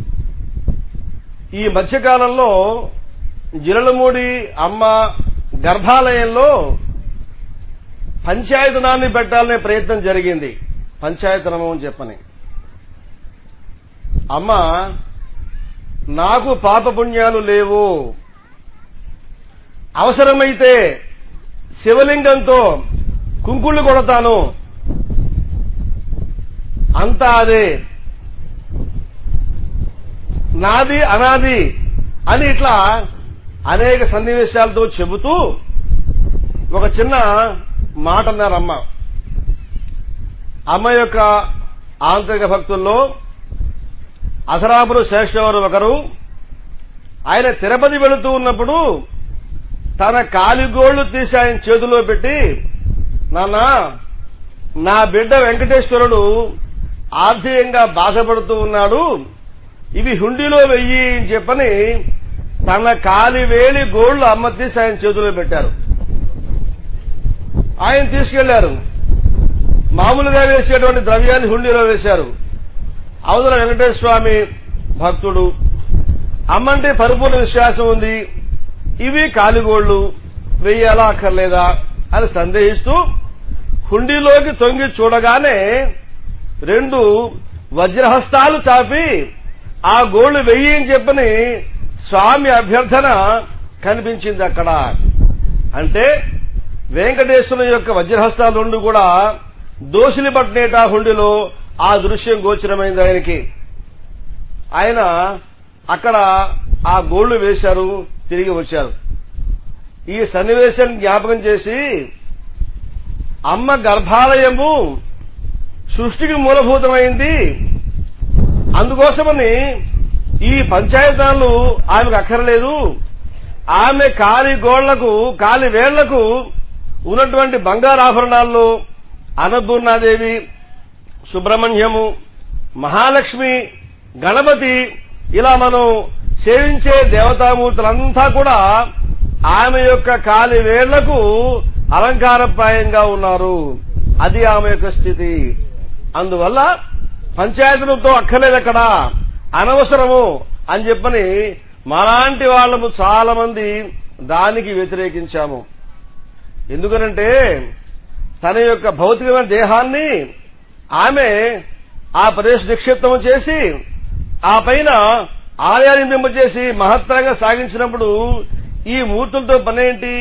ఈ మధ్యకాలంలో జిరలమూడి అమ్మ గర్భాలయంలో పంచాయతనాన్ని పెట్టాలనే ప్రయత్నం జరిగింది పంచాయతనము అని చెప్పని అమ్మ నాకు పాపపుణ్యాలు లేవు అవసరమైతే శివలింగంతో కుంకుళ్ళు కొడతాను అంతా అదే నాది అనాది అని ఇట్లా అనేక సన్నివేశాలతో చెబుతూ ఒక చిన్న మాట అన్నారు అమ్మ అమ్మ యొక్క ఆంతరిక భక్తుల్లో అసరాపురు శ్రేష్ఠవారు ఒకరు ఆయన తిరుపతి వెళుతూ ఉన్నప్పుడు తన కాలిగోళ్లు తీసి ఆయన చేతిలో పెట్టి నాన్న నా బిడ్డ వెంకటేశ్వరుడు ఆర్థికంగా బాధపడుతూ ఉన్నాడు ఇవి హుండీలో వెయ్యి అని చెప్పని తన కాలి వేలి గోళ్లు అమ్మ తీసి ఆయన చేతిలో పెట్టారు ఆయన తీసుకెళ్లారు మామూలుగా వేసేటువంటి ద్రవ్యాన్ని హుండీలో వేశారు అవతల వెంకటేశ్వర స్వామి భక్తుడు అమ్మంటే పరిపూర్ణ విశ్వాసం ఉంది ఇవి కాలిగోళ్లు వెయ్యాలా అక్కర్లేదా అని సందేహిస్తూ హుండీలోకి తొంగి చూడగానే రెండు వజ్రహస్తాలు చాపి ఆ గోళ్లు వెయ్యి అని చెప్పని స్వామి అభ్యర్థన కనిపించింది అక్కడ అంటే వెంకటేశ్వరుని యొక్క వజ్రహస్తాలు రెండు కూడా దోషులు పట్టినేట హుండిలో ఆ దృశ్యం గోచరమైంది ఆయనకి ఆయన అక్కడ ఆ గోళ్లు వేశారు తిరిగి వచ్చారు ఈ సన్నివేశాన్ని జ్ఞాపకం చేసి అమ్మ గర్భాలయము సృష్టికి మూలభూతమైంది అందుకోసమని ఈ పంచాయతాలు ఆమెకు అక్కర్లేదు ఆమె కాలి గోళ్లకు కాలి వేళ్లకు ఉన్నటువంటి బంగారాభరణాల్లో అన్నపూర్ణాదేవి సుబ్రహ్మణ్యము మహాలక్ష్మి గణపతి ఇలా మనం సేవించే దేవతామూర్తులంతా కూడా ఆమె యొక్క కాలి వేళ్లకు అలంకారప్రాయంగా ఉన్నారు అది ఆమె యొక్క స్థితి అందువల్ల పంచాయతీలతో అక్కర్లేదు అక్కడ అనవసరము అని చెప్పని మాలాంటి వాళ్ళము చాలా మంది దానికి వ్యతిరేకించాము ఎందుకనంటే తన యొక్క భౌతికమైన దేహాన్ని ఆమె ఆ ప్రదేశ నిక్షిప్తం చేసి ఆ పైన ఆలయాన్ని నింపచేసి మహత్తరంగా సాగించినప్పుడు ఈ మూర్తులతో పనేంటి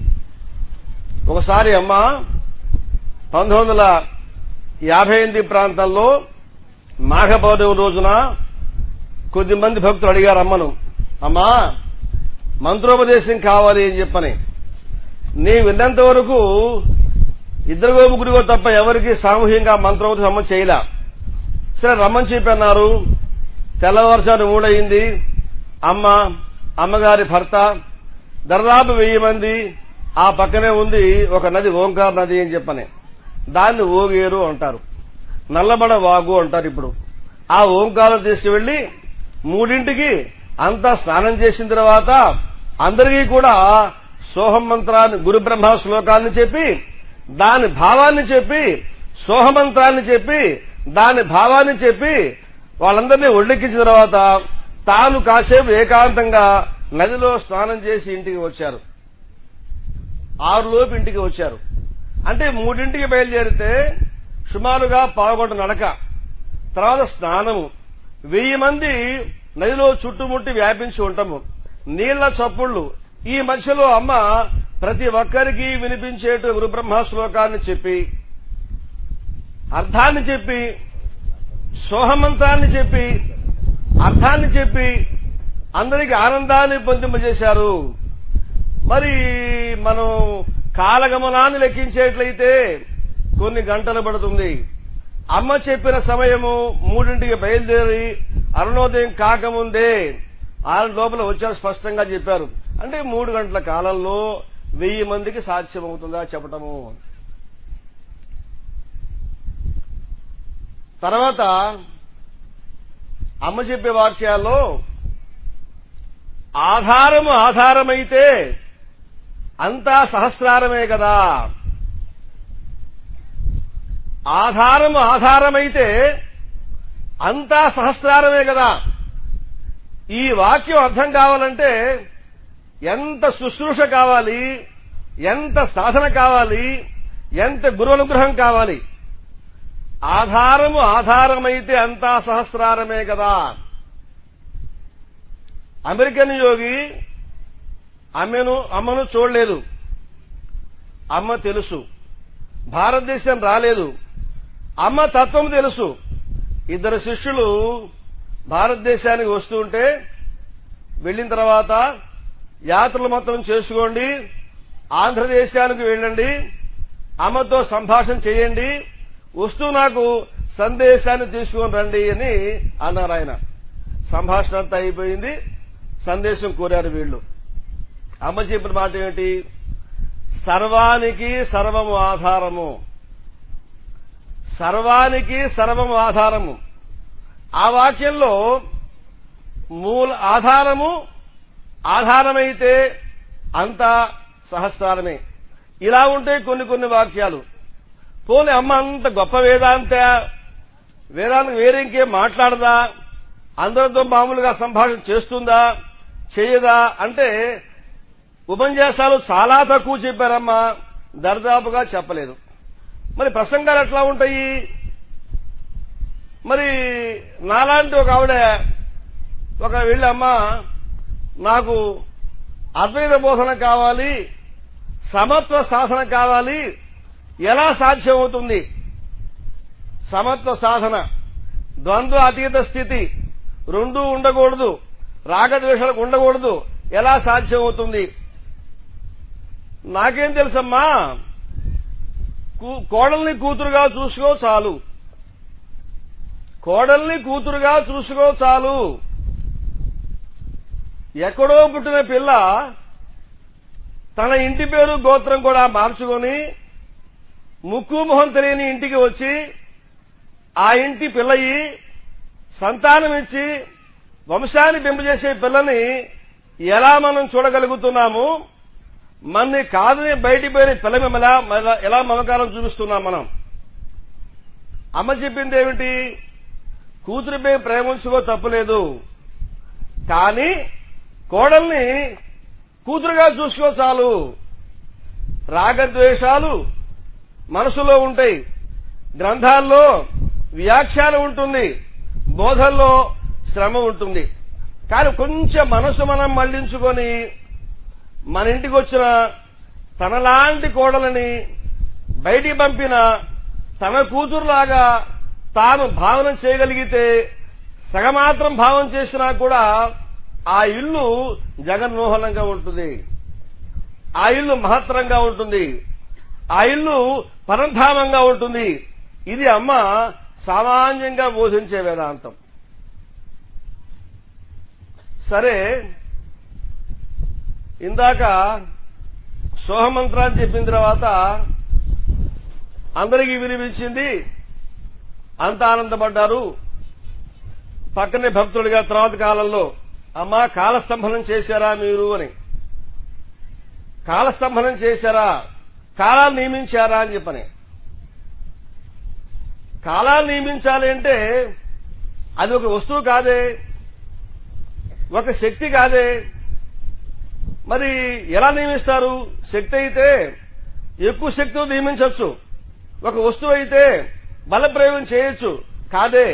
ఒకసారి అమ్మ పంతొమ్మిది వందల యాభై ఎనిమిది ప్రాంతంలో మాఘ పౌర్ణమి రోజున కొద్దిమంది భక్తులు అడిగారు అమ్మను అమ్మా మంత్రోపదేశం కావాలి అని చెప్పని నీ విన్నంత వరకు ఇద్దరుగో ముగ్గురుగో తప్ప ఎవరికి సామూహికంగా మంత్రోపదేశం అమ్మ చేయలే సరే రమ్మని చెప్పన్నారు తెల్లవారుజాము మూడయింది అమ్మ అమ్మగారి భర్త దర్దాపు వెయ్యి మంది ఆ పక్కనే ఉంది ఒక నది ఓంకార్ నది అని చెప్పని దాన్ని ఓగేరు అంటారు నల్లబడ వాగు అంటారు ఇప్పుడు ఆ ఓంకారం తీసుకువెళ్లి మూడింటికి అంతా స్నానం చేసిన తర్వాత అందరికీ కూడా సోహం మంత్రాన్ని గురు బ్రహ్మ శ్లోకాన్ని చెప్పి దాని భావాన్ని చెప్పి సోహమంత్రాన్ని చెప్పి దాని భావాన్ని చెప్పి వాళ్ళందరినీ ఒళ్ళెక్కించిన తర్వాత తాను కాసేపు ఏకాంతంగా నదిలో స్నానం చేసి ఇంటికి వచ్చారు ఆరులోపు ఇంటికి వచ్చారు అంటే మూడింటికి బయలుదేరితే సుమారుగా పావుగంట నడక తర్వాత స్నానము వెయ్యి మంది నదిలో చుట్టుముట్టి వ్యాపించి ఉంటాము నీళ్ల చప్పుళ్ళు ఈ మధ్యలో అమ్మ ప్రతి ఒక్కరికి వినిపించేటు గురుబ్రహ్మ శ్లోకాన్ని చెప్పి అర్థాన్ని చెప్పి సోహమంత్రాన్ని చెప్పి అర్థాన్ని చెప్పి అందరికి ఆనందాన్ని పొందింపజేశారు మరి మనం కాలగమనాన్ని లెక్కించేట్లయితే కొన్ని గంటలు పడుతుంది అమ్మ చెప్పిన సమయము మూడింటికి బయలుదేరి అరుణోదయం కాకముందే ఆరు లోపల వచ్చారు స్పష్టంగా చెప్పారు అంటే మూడు గంటల కాలంలో వెయ్యి మందికి సాధ్యమవుతుందా చెప్పటము తర్వాత అమ్మ చెప్పే వాక్యాల్లో ఆధారము ఆధారమైతే అంతా సహస్రారమే కదా ఆధారము ఆధారమైతే అంతా సహస్రారమే కదా ఈ వాక్యం అర్థం కావాలంటే ఎంత శుశ్రూష కావాలి ఎంత సాధన కావాలి ఎంత గురువనుగ్రహం కావాలి ఆధారము ఆధారమైతే అంతా సహస్రారమే కదా అమెరికన్ యోగి అమ్మను అమ్మను చూడలేదు అమ్మ తెలుసు భారతదేశం రాలేదు అమ్మ తత్వం తెలుసు ఇద్దరు శిష్యులు భారతదేశానికి వస్తుంటే వెళ్ళిన తర్వాత యాత్రలు మొత్తం చేసుకోండి ఆంధ్రదేశానికి వెళ్ళండి అమ్మతో సంభాషణ చేయండి వస్తూ నాకు సందేశాన్ని తీసుకొని రండి అని అన్నారు ఆయన సంభాషణ అంతా అయిపోయింది సందేశం కోరారు వీళ్ళు అమ్మ చెప్పిన మాట ఏమిటి సర్వానికి సర్వము ఆధారము సర్వానికి సర్వము ఆధారము ఆ వాక్యంలో మూల ఆధారము ఆధారమైతే అంతా సహస్రారమే ఇలా ఉంటే కొన్ని కొన్ని వాక్యాలు పోనీ అమ్మ అంత గొప్ప వేదాంత వేదానికి వేరే ఇంకేం మాట్లాడదా అందరితో మామూలుగా సంభాషణ చేస్తుందా చేయదా అంటే ఉపన్యాసాలు చాలా తక్కువ చెప్పారమ్మా దర్దాపుగా చెప్పలేదు మరి ప్రసంగాలు ఎట్లా ఉంటాయి మరి నాలాంటి ఒక ఆవిడ ఒక వెళ్ళి అమ్మ నాకు అద్వైత బోధన కావాలి సమత్వ సాధన కావాలి ఎలా సాధ్యమవుతుంది సమత్వ సాధన ద్వంద్వ అతీత స్థితి రెండూ ఉండకూడదు రాగద్వేషాలకు ఉండకూడదు ఎలా సాధ్యమవుతుంది నాకేం తెలుసమ్మా కూ- కోడల్ని కూతురుగా చూసుకో చాలు కోడల్ని కూతురుగా చూసుకో చాలు ఎక్కడో పుట్టిన పిల్ల తన ఇంటి పేరు గోత్రం కూడా మార్చుకొని ముక్కు మొహం తెలియని ఇంటికి వచ్చి ఆ ఇంటి పిల్లయి సంతానం ఇచ్చి వంశాన్ని పెంపజేసే పిల్లని ఎలా మనం చూడగలుగుతున్నాము మన్ని కాదని బయటికి పోయిన పిల్ల మేము ఎలా ఎలా- ఎలా మమకారం చూపిస్తున్నాం మనం అమ్మ చెప్పింది ఏమిటి కూతురిపై ప్రేమ ఉంచుకో తప్పులేదు కానీ కోడల్ని కూతురుగా చూసుకో చాలు రాగద్వేషాలు మనసులో ఉంటాయి గ్రంథాల్లో వ్యాఖ్యానం ఉంటుంది బోధల్లో శ్రమ ఉంటుంది కానీ కొంచెం మనసు మనం మళ్లించుకొని మన ఇంటికి వచ్చిన తనలాంటి కోడలని బయటికి పంపిన తన కూతురులాగా తాను భావన చేయగలిగితే సగమాత్రం భావం చేసినా కూడా ఆ ఇల్లు జగన్మోహనంగా ఉంటుంది ఆ ఇల్లు మహత్తరంగా ఉంటుంది ఆ ఇల్లు పరంధామంగా ఉంటుంది ఇది అమ్మ సామాన్యంగా బోధించే వేదాంతం సరే ఇందాక సోహమంత్రాన్ని చెప్పిన తర్వాత అందరికీ వినిపించింది అంత ఆనందపడ్డారు పక్కనే భక్తుడిగా తర్వాత కాలంలో అమ్మా కాలస్తంభనం చేశారా మీరు అని కాలస్తంభనం చేశారా కాలాన్ని నియమించారా అని చెప్పని కాలాన్ని నియమించాలి అంటే అది ఒక వస్తువు కాదే ఒక శక్తి కాదే మరి ఎలా నియమిస్తారు శక్తి అయితే ఎక్కువ శక్తితో నియమించవచ్చు ఒక వస్తువు అయితే బలప్రయోగం చేయొచ్చు కాదే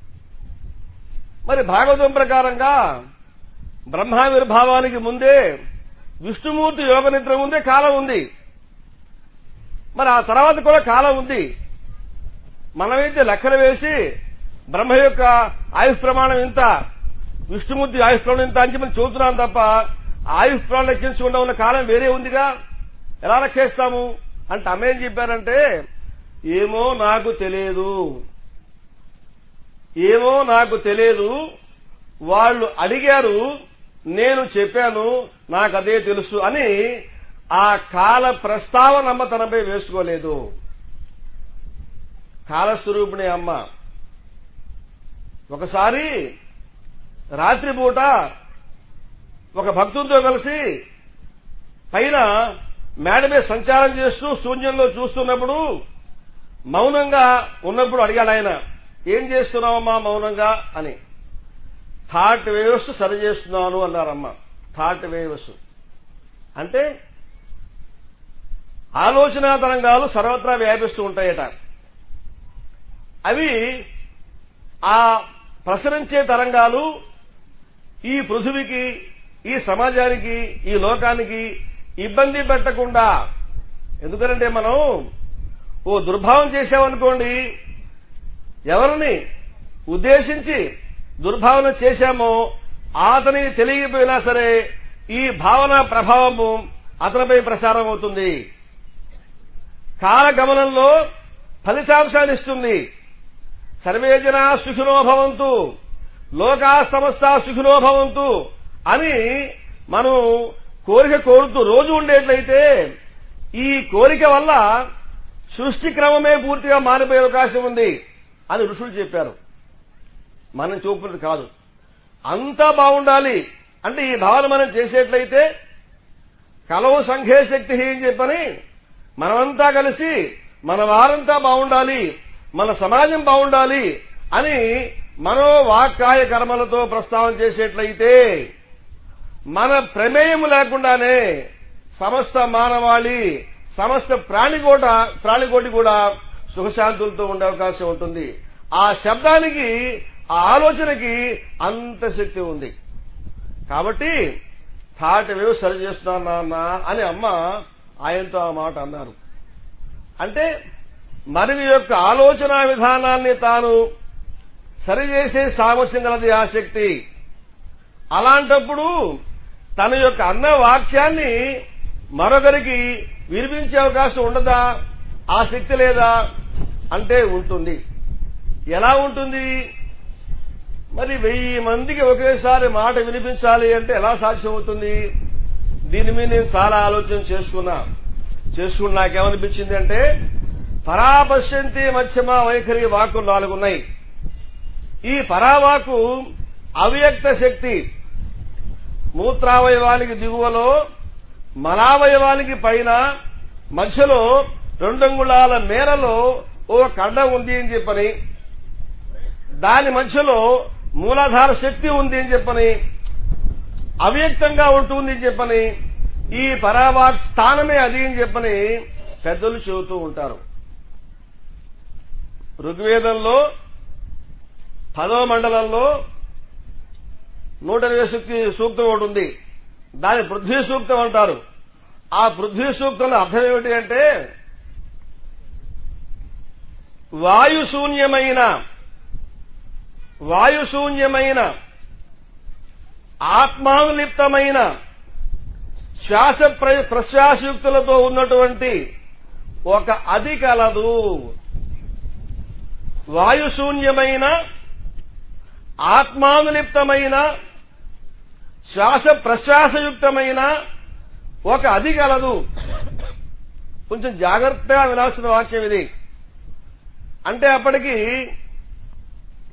మరి భాగవతం ప్రకారంగా బ్రహ్మావిర్భావానికి ముందే విష్ణుమూర్తి యోగ నిద్ర ముందే కాలం ఉంది మరి ఆ తర్వాత కూడా కాలం ఉంది మనమైతే లెక్కలు వేసి బ్రహ్మ యొక్క ఆయుష్ ప్రమాణం ఇంత విష్ణుమూర్తి ఆయుష్ ప్రమాణం ఇంత అని చెప్పి చూస్తున్నాం తప్ప ఆయుష్ ప్రమాణం లెక్కించకుండా ఉన్న కాలం వేరే ఉందిగా ఎలా లెక్కేస్తాము అంటే అమ్మ ఏం చెప్పారంటే ఏమో నాకు తెలియదు ఏమో నాకు తెలియదు వాళ్ళు అడిగారు నేను చెప్పాను నాకు అదే తెలుసు అని ఆ కాల ప్రస్తావన అమ్మ తనపై వేసుకోలేదు కాలస్వరూపిణి అమ్మ ఒకసారి రాత్రిపూట ఒక భక్తుడితో కలిసి పైన మేడ మీద సంచారం చేస్తూ శూన్యంలో చూస్తున్నప్పుడు మౌనంగా ఉన్నప్పుడు అడిగాడు ఆయన ఏం చేస్తున్నావమ్మా మౌనంగా అని థాట్ వేవ్స్ సరి చేస్తున్నాను అన్నారమ్మ థాట్ వేవ్స్ అంటే ఆలోచన తరంగాలు సర్వత్రా వ్యాపిస్తూ ఉంటాయట అవి ఆ ప్రసరించే తరంగాలు ఈ పృథివికి ఈ సమాజానికి ఈ లోకానికి ఇబ్బంది పెట్టకుండా ఎందుకంటే మనం ఓ దుర్భావం చేశామనుకోండి ఎవరిని ఉద్దేశించి దుర్భావన చేశామో అతని తెలియకపోయినా సరే ఈ భావన ప్రభావము అతనిపై ప్రసారం అవుతుంది కాలగమనంలో ఫలితాంశాన్ని ఇస్తుంది సర్వే జనా సుఖినో భవంతు లోకా సమస్త సుఖినో భవంతు అని మనం కోరిక కోరుతూ రోజు ఉండేట్లయితే ఈ కోరిక వల్ల సృష్టి క్రమమే పూర్తిగా మారిపోయే అవకాశం ఉంది అని ఋషులు చెప్పారు మనం చూపునది కాదు అంతా బాగుండాలి అంటే ఈ భావన మనం చేసేట్లయితే కలవు సంఘే శక్తి అని చెప్పని మనమంతా కలిసి మన వారంతా బాగుండాలి మన సమాజం బాగుండాలి అని మనో వాక్కాయ కర్మలతో ప్రస్తావన చేసేట్లయితే మన ప్రమేయం లేకుండానే సమస్త మానవాళి సమస్త ప్రాణికోట ప్రాణికోటి కూడా సుఖశాంతులతో ఉండే అవకాశం ఉంటుంది ఆ శబ్దానికి ఆ ఆలోచనకి అంత శక్తి ఉంది కాబట్టి థాట్ వేవ్ సరి చేస్తున్నా నాన్న అని అమ్మ ఆయనతో ఆ మాట అన్నారు అంటే మరివి యొక్క ఆలోచన విధానాన్ని తాను సరిచేసే సామర్థ్యం గలది ఆ శక్తి అలాంటప్పుడు తన యొక్క అన్న వాక్యాన్ని మరొకరికి వినిపించే అవకాశం ఉండదా ఆ శక్తి లేదా అంటే ఉంటుంది ఎలా ఉంటుంది మరి వెయ్యి మందికి ఒకేసారి మాట వినిపించాలి అంటే ఎలా సాధ్యమవుతుంది దీని మీద నేను చాలా ఆలోచన చేసుకున్నా చేసుకుని నాకేమనిపించింది అంటే పరాపశ్యంతి మధ్యమ వైఖరి వాక్కులు నాలుగున్నాయి ఈ పరావాకు అవ్యక్త శక్తి మూత్రావయవానికి దిగువలో మలావయవానికి పైన మధ్యలో రెండంగుళాల మేరలో ఓ కండ ఉంది అని చెప్పని దాని మధ్యలో మూలాధార శక్తి ఉంది అని చెప్పని అవ్యక్తంగా ఉంటుంది అని చెప్పని ఈ పరావాక్ స్థానమే అది అని చెప్పని పెద్దలు చెబుతూ ఉంటారు ఋగ్వేదంలో పదవ మండలంలో నూట ఇరవై శక్తి సూక్తం ఒకటి ఉంది దాని పృథ్వీ సూక్తం అంటారు ఆ పృథ్వీ సూక్తంలో అర్థం ఏమిటి అంటే వాయుశూన్యమైన వాయుశూన్యమైన ఆత్మానులిప్తమైన శ్వాస ప్రశ్వాసయుక్తులతో ఉన్నటువంటి ఒక అది కలదు వాయుశూన్యమైన ఆత్మానులిప్తమైన శ్వాస ప్రశ్వాసయుక్తమైన ఒక అది కలదు కొంచెం జాగ్రత్తగా వినాల్సిన వాక్యం ఇది అంటే అప్పటికి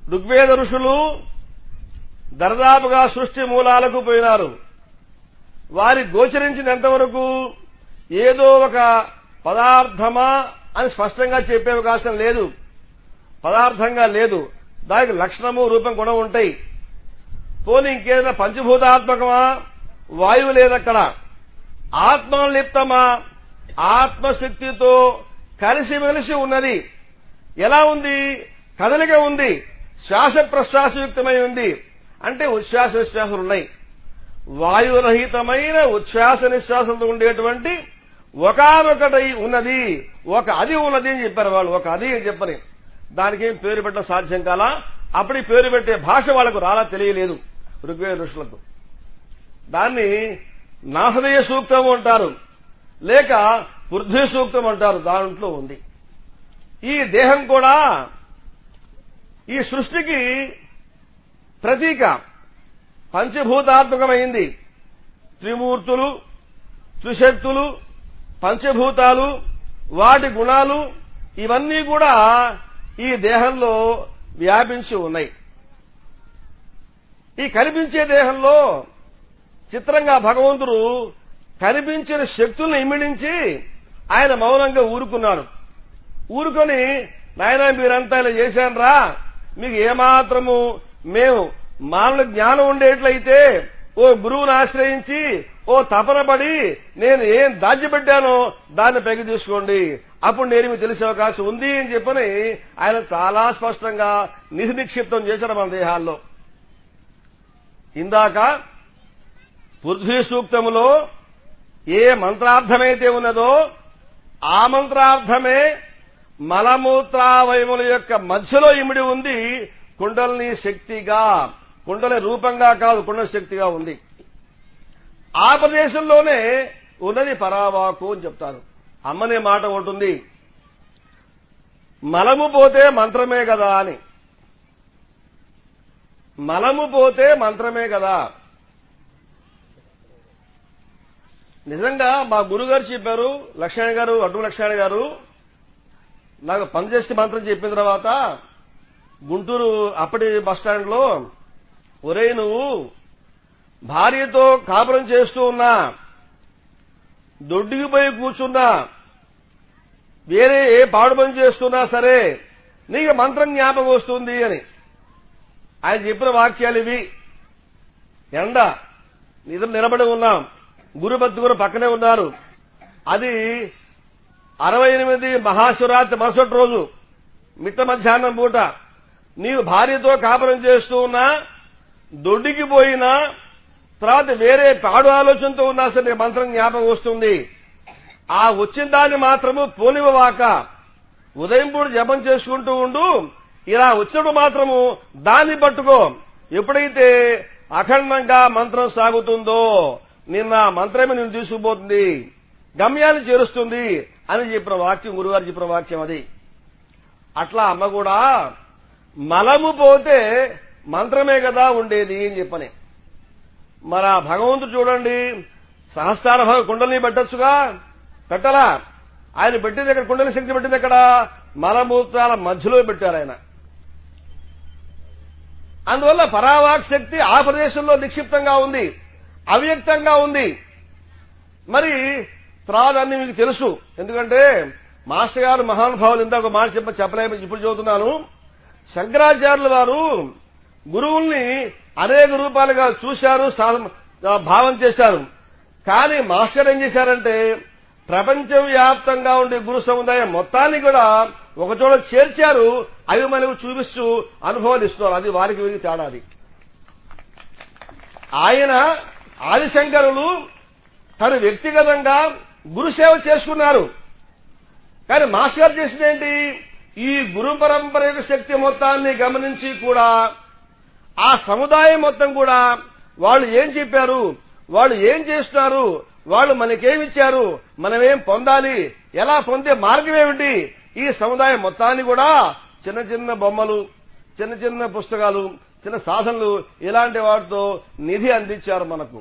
ఋగ్వేద ఋషులు దర్దాపుగా సృష్టి మూలాలకు పోయినారు వారి గోచరించిన ఎంతవరకు ఏదో ఒక పదార్థమా అని స్పష్టంగా చెప్పే అవకాశం లేదు పదార్థంగా లేదు దానికి లక్షణము రూపం గుణం ఉంటాయి పోనీ ఇంకేదైనా పంచభూతాత్మకమా వాయువు లేదక్కడ ఆత్మలిప్తమా ఆత్మశక్తితో కలిసిమెలిసి ఉన్నది ఎలా ఉంది కదలిక ఉంది శ్వాస ప్రశ్వాసయుక్తమై ఉంది అంటే ఉచ్ఛ్వాస నిశ్వాసాలు ఉన్నాయి వాయురహితమైన ఉచ్ఛ్వాస నిశ్వాసంతో ఉండేటువంటి ఒకనొకటి ఉన్నది ఒక అది ఉన్నది అని చెప్పారు వాళ్ళు ఒక అది అని చెప్పని దానికి ఏం పేరు పెట్టడం సాధ్యం కాలా అప్పటి పేరు పెట్టే భాష వాళ్ళకు రాలా తెలియలేదు ఋగ్వేద ఋషులకు దాన్ని నాసదయ సూక్తం అంటారు లేక పృథ్వీ సూక్తం అంటారు దాంట్లో ఉంది ఈ దేహం కూడా ఈ సృష్టికి ప్రతీక పంచభూతాత్మకమైంది త్రిమూర్తులు త్రిశక్తులు పంచభూతాలు వాటి గుణాలు ఇవన్నీ కూడా ఈ దేహంలో వ్యాపించి ఉన్నాయి ఈ కనిపించే దేహంలో చిత్రంగా భగవంతుడు కనిపించిన శక్తుల్ని ఇమిడించి ఆయన మౌనంగా ఊరుకున్నాడు ఊరుకొని నాయన మీరంతా ఇలా చేశానరా మీకు ఏమాత్రము మేము మానవ జ్ఞానం ఉండేట్లయితే ఓ గురువుని ఆశ్రయించి ఓ తపన పడి నేను ఏం దాచిపెట్టానో దాన్ని పెగి తీసుకోండి అప్పుడు నేను మీకు తెలిసే అవకాశం ఉంది అని చెప్పని ఆయన చాలా స్పష్టంగా నిధి నిక్షిప్తం చేశారు మన దేహాల్లో ఇందాక పృథ్వీ సూక్తములో ఏ మంత్రార్థమైతే ఉన్నదో ఆ మంత్రార్థమే మలమూత్రావయముల యొక్క మధ్యలో ఇమిడి ఉంది కుండలిని శక్తిగా కుండలి రూపంగా కాదు కుండలి శక్తిగా ఉంది ఆ ప్రదేశంలోనే ఉన్నది పరావాకు అని చెప్తారు అమ్మనే మాట ఉంటుంది మలము పోతే మంత్రమే కదా అని మలము పోతే మంత్రమే కదా నిజంగా మా గురుగారు చెప్పారు లక్ష్మణ గారు అడ్డు లక్ష్మణ గారు నాకు పనిచేసి మంత్రం చెప్పిన తర్వాత గుంటూరు అప్పటి బస్టాండ్ లో ఒరే నువ్వు భార్యతో కాపురం చేస్తూ ఉన్నా దొడ్డికి పోయి కూర్చున్నా వేరే ఏ పాడు పని చేస్తున్నా సరే నీకు మంత్రం జ్ఞాపకం వస్తుంది అని ఆయన చెప్పిన వాక్యాలు ఇవి ఎండ నిద్ర నిలబడి ఉన్నాం గురుపత్తి కూడా పక్కనే ఉన్నారు అది అరవై ఎనిమిది మహాశివరాత్రి మరుసటి రోజు మిట్ట మధ్యాహ్నం పూట నీవు భార్యతో కాపురం చేస్తూ ఉన్నా దొడ్డికి పోయినా తర్వాత వేరే పాడు ఆలోచనతో ఉన్నా సరే నీకు మంత్రం జ్ఞాపకం వస్తుంది ఆ వచ్చిన దాన్ని మాత్రము పోనివ్వవాక ఉదయం పూట జపం చేసుకుంటూ ఉండు ఇలా వచ్చినప్పుడు మాత్రము దాన్ని పట్టుకో ఎప్పుడైతే అఖండంగా మంత్రం సాగుతుందో నిన్న ఆ మంత్రమే నేను తీసుకుపోతుంది గమ్యాన్ని చేరుస్తుంది అని చెప్పిన వాక్యం గురుగారు చెప్పిన వాక్యం అది అట్లా అమ్మ కూడా మలము పోతే మంత్రమే కదా ఉండేది అని చెప్పని మరి ఆ భగవంతుడు చూడండి సహస్రార భగ కుండలిని పెట్టచ్చుగా పెట్టలా ఆయన పెట్టింది ఎక్కడ కుండలి శక్తి పెట్టింది ఎక్కడ మలమూత్రాల మధ్యలో పెట్టారు ఆయన అందువల్ల పరావాక్ శక్తి ఆ ప్రదేశంలో నిక్షిప్తంగా ఉంది అవ్యక్తంగా ఉంది మరి తర్వాత అన్ని మీకు తెలుసు ఎందుకంటే మాస్టర్ గారు మహానుభావులు ఇంత ఒక మాట చెప్ప చెప్పలేము ఇప్పుడు చదువుతున్నాను శంకరాచార్యుల వారు గురువుల్ని అనేక రూపాలుగా చూశారు సా- భావం చేశారు కానీ మాస్టర్ ఏం చేశారంటే ప్రపంచవ్యాప్తంగా ఉండే గురు సముదాయం మొత్తాన్ని కూడా ఒకచోట చేర్చారు అవి మనకు చూపిస్తూ అనుభవాలు ఇస్తున్నారు అది వారికి వీరికి తేడా అది ఆయన ఆదిశంకరులు తను వ్యక్తిగతంగా గురుసేవ చేసుకున్నారు కానీ మాస్టర్ గారు చేసినేంటి ఈ గురు పరంపర యొక్క శక్తి మొత్తాన్ని గమనించి కూడా ఆ సముదాయం మొత్తం కూడా వాళ్ళు ఏం చెప్పారు వాళ్ళు ఏం చేస్తున్నారు వాళ్ళు మనకేమిచ్చారు మనమేం పొందాలి ఎలా పొందే మార్గం ఏమిటి ఈ సముదాయం మొత్తాన్ని కూడా చిన్న చిన్న బొమ్మలు చిన్న చిన్న పుస్తకాలు చిన్న సాధనలు ఇలాంటి వాటితో నిధి అందించారు మనకు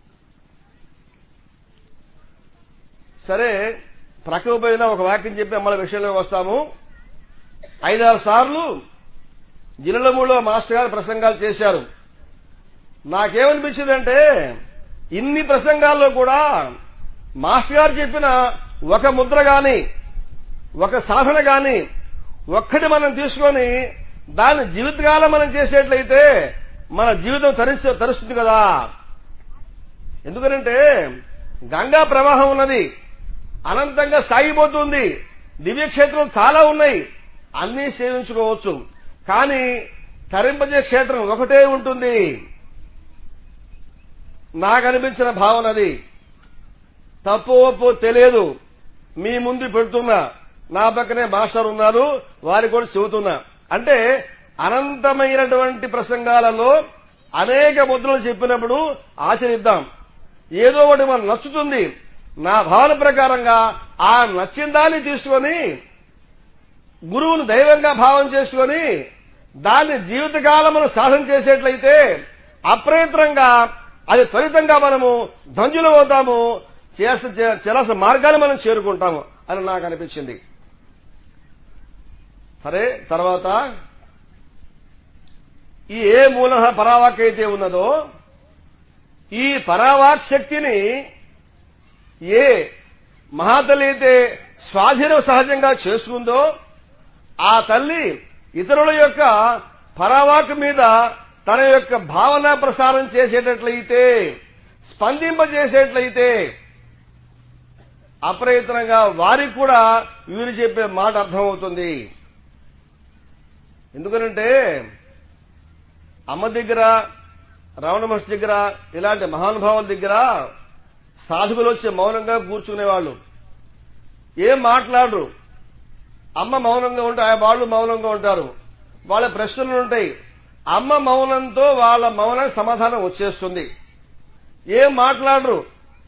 సరే ప్రక్కకు పోయిన ఒక వాక్యం చెప్పి మన విషయంలోకి వస్తాము ఐదారు సార్లు జిల్లలమూడిలో మాస్టర్ గారు ప్రసంగాలు చేశారు నాకేమనిపించిందంటే ఇన్ని ప్రసంగాల్లో కూడా మాస్టర్ గారు చెప్పిన ఒక ముద్ర గాని ఒక సాధన గాని ఒక్కటి మనం తీసుకొని దాన్ని జీవితకాలం మనం చేసేట్లయితే మన జీవితం తరిసి తరుస్తుంది కదా ఎందుకనంటే గంగా ప్రవాహం ఉన్నది అనంతంగా సాగిపోతుంది దివ్యక్షేత్రం చాలా ఉన్నాయి అన్నీ సేవించుకోవచ్చు కానీ తరింపజే క్షేత్రం ఒకటే ఉంటుంది నాకు అనిపించిన భావన అది తప్పు ఒప్పు తెలియదు మీ ముందు పెడుతున్నా నా పక్కనే మాస్టర్ ఉన్నారు వారి కూడా చెబుతున్నా అంటే అనంతమైనటువంటి ప్రసంగాలలో అనేక ముద్రలు చెప్పినప్పుడు ఆచరిద్దాం ఏదో ఒకటి మనం నచ్చుతుంది నా భావన ప్రకారంగా ఆ నచ్చిన దాన్ని తీసుకొని గురువును దైవంగా భావం చేసుకొని దాన్ని జీవితకాలమును సాధన చేసేట్లయితే అప్రయత్నంగా అది త్వరితంగా మనము ధన్యులు అవుతాము చేయాల్సిన మార్గాన్ని మనం చేరుకుంటాము అని నాకు అనిపించింది సరే తర్వాత ఈ ఏ మూల పరావాక్ అయితే ఉన్నదో ఈ పరావాక్ శక్తిని ఏ మహాతల్లి అయితే స్వాధీనం సహజంగా చేసుకుందో ఆ తల్లి ఇతరుల యొక్క పరావాక్ మీద తన యొక్క భావన ప్రసారం చేసేటట్లయితే స్పందింపజేసేట్లయితే అప్రయత్నంగా వారికి కూడా వీరు చెప్పే మాట అర్థమవుతుంది ఎందుకనంటే అమ్మ దగ్గర రమణ మహర్షి దగ్గర ఇలాంటి మహానుభావుల దగ్గర సాధువులు వచ్చి మౌనంగా కూర్చునేవాళ్ళు ఏం మాట్లాడరు అమ్మ మౌనంగా ఉంటే ఆ వాళ్ళు మౌనంగా ఉంటారు వాళ్ళ ప్రశ్నలు ఉంటాయి అమ్మ మౌనంతో వాళ్ళ మౌనం సమాధానం వచ్చేస్తుంది ఏం మాట్లాడరు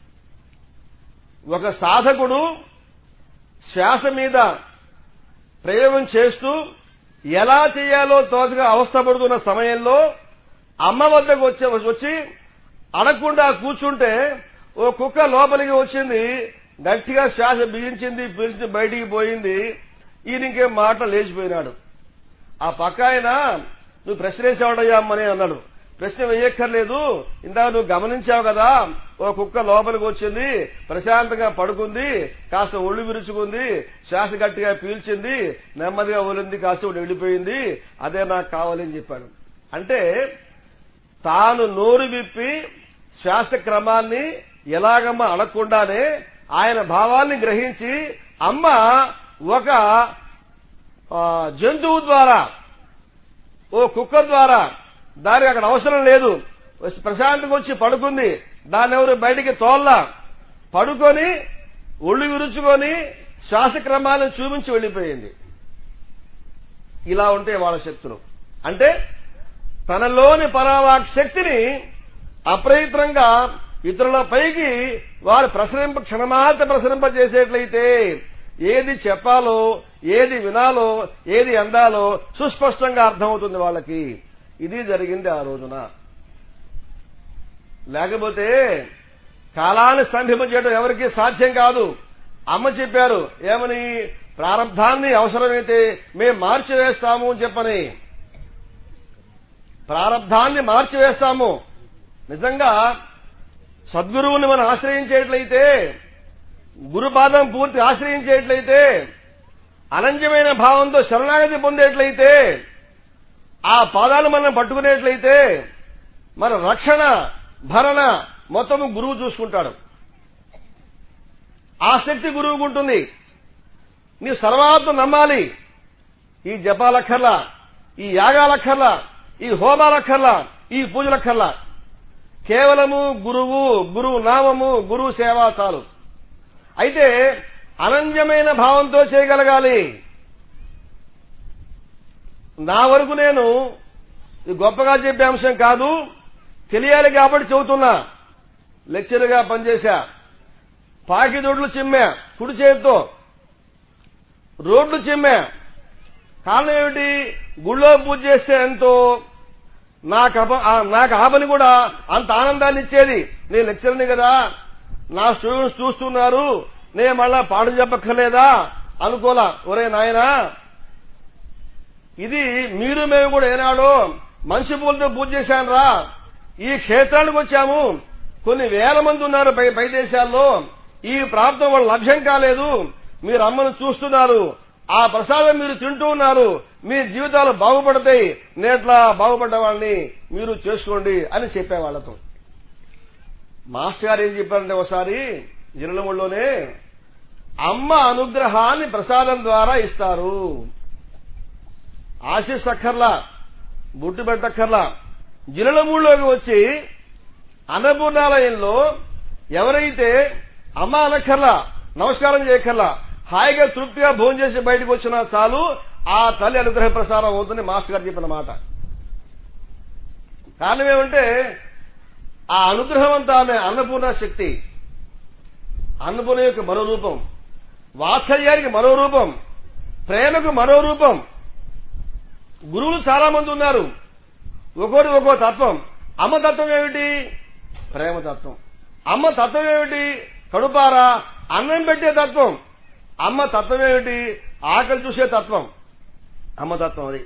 ఒక సాధకుడు శ్వాస మీద ప్రయోగం చేస్తూ ఎలా చేయాలో తోచగా అవస్థపడుతున్న సమయంలో అమ్మ వద్దకు వచ్చే వచ్చి అడగకుండా కూర్చుంటే ఓ కుక్క లోపలికి వచ్చింది గట్టిగా శ్వాస బిగించింది పిలిచి బయటికి పోయింది ఈయన ఇంకేం మాట లేచిపోయినాడు ఆ పక్క ఆయన నువ్వు ప్రశ్న వేసావుడయ్యా అమ్మని అన్నాడు ప్రశ్న వేయక్కర్లేదు ఇందాక నువ్వు గమనించావు కదా ఓ కుక్క లోపలికి వచ్చింది ప్రశాంతంగా పడుకుంది కాస్త ఒళ్ళు విరుచుకుంది శ్వాస గట్టిగా పీల్చింది నెమ్మదిగా ఒలింది కాస్త వెళ్ళిపోయింది అదే నాకు కావాలని చెప్పాడు అంటే తాను నోరు విప్పి శ్వాస క్రమాన్ని ఎలాగమ్మ అడగకుండానే ఆయన భావాన్ని గ్రహించి అమ్మ ఒక జంతువు ద్వారా ఓ కుక్క ద్వారా దానికి అక్కడ అవసరం లేదు ప్రశాంతంగా వచ్చి పడుకుంది దాన్ని ఎవరు బయటికి తోల్లా పడుకొని ఒళ్ళు విరుచుకొని శ్వాసక్రమాలను చూపించి వెళ్లిపోయింది ఇలా ఉంటే వాళ్ళ శక్తులు అంటే తనలోని పరావాక్ శక్తిని అప్రయత్నంగా ఇతరుల పైకి వారు ప్రసరింప క్షణమాత్ర ప్రసరింపజేసేట్లయితే ఏది చెప్పాలో ఏది వినాలో ఏది అందాలో సుస్పష్టంగా అర్థమవుతుంది వాళ్ళకి ఇది జరిగింది ఆ రోజున లేకపోతే కాలాన్ని స్తంభింపజేయడం ఎవరికీ సాధ్యం కాదు అమ్మ చెప్పారు ఏమని ప్రారంధాన్ని అవసరమైతే మేం మార్చివేస్తాము అని చెప్పని ప్రారంధాన్ని మార్చివేస్తాము నిజంగా సద్గురువుని మనం ఆశ్రయించేట్లయితే గురుపాదం పూర్తి ఆశ్రయించేట్లయితే అనంజమైన భావంతో శరణాగతి పొందేట్లయితే ఆ పాదాలు మనం పట్టుకునేట్లయితే మన రక్షణ భరణ మొత్తం గురువు చూసుకుంటాడు ఆ శక్తి గురువుకు ఉంటుంది నీవు సర్వాత్మ నమ్మాలి ఈ జపాలక్కర్లా ఈ యాగాలక్కర్లా ఈ హోమాలక్కర్లా ఈ పూజలక్కర్లా కేవలము గురువు గురువు నామము గురువు సేవ చాలు అయితే అనంజమైన భావంతో చేయగలగాలి నా వరకు నేను ఇది గొప్పగా చెప్పే అంశం కాదు తెలియాలి కాబట్టి చెబుతున్నా లెక్చర్గా పనిచేశా పాకిదొడ్లు చిమ్మా కుడి చేతితో రోడ్లు చిమ్మా కారణం ఏమిటి గుళ్ళో పూజ చేస్తే ఎంతో నాకు అప- ఆ- నాకు ఆ పని కూడా అంత ఆనందాన్ని ఇచ్చేది నేను లెక్చర్ని కదా నా స్టూడెంట్స్ చూస్తున్నారు నేను మళ్ళా పాట చెప్పక్కర్లేదా అనుకోలా ఒరే నాయనా ఇది మీరు మేము కూడా ఏనాడో మనిషి పూలతో పూజ చేశాను రా ఈ క్షేత్రానికి వచ్చాము కొన్ని వేల మంది ఉన్నారు పై పై దేశాల్లో ఈ ప్రాప్తం వాళ్ళు లభ్యం కాలేదు మీరు అమ్మను చూస్తున్నారు ఆ ప్రసాదం మీరు తింటూ ఉన్నారు మీ జీవితాలు బాగుపడతాయి నేట్లా బాగుపడ్డ వాళ్ళని మీరు చేసుకోండి అని చెప్పే వాళ్ళతో మాస్టర్ గారు ఏం చెప్పారంటే ఒకసారి జిల్లముల్లోనే అమ్మ అనుగ్రహాన్ని ప్రసాదం ద్వారా ఇస్తారు ఆశీస్ అక్కర్లా బుట్టు పెట్టక్కర్లా జిల్లమూళ్ళలోకి వచ్చి అన్నపూర్ణాలయంలో ఎవరైతే అమ్మ అనక్కర్లా నమస్కారం చేయక్కర్లా హాయిగా తృప్తిగా భోజనం చేసి బయటకు వచ్చినా చాలు ఆ తల్లి అనుగ్రహ ప్రసారం అవుతుంది మాస్టర్ గారు చెప్పిన మాట కారణం ఏమంటే ఆ అనుగ్రహం అంతా ఆమె అన్నపూర్ణ శక్తి అన్నపూర్ణ యొక్క మరో రూపం వాత్సల్యానికి మరో రూపం ప్రేమకు మరో రూపం గురువులు చాలా మంది ఉన్నారు ఒక్కోటి ఒక్కో తత్వం అమ్మ తత్వం ఏమిటి ప్రేమ తత్వం అమ్మ తత్వం ఏమిటి కడుపారా అన్నం పెట్టే తత్వం అమ్మ తత్వం ఏమిటి ఆకలి చూసే తత్వం అమ్మ తత్వం అది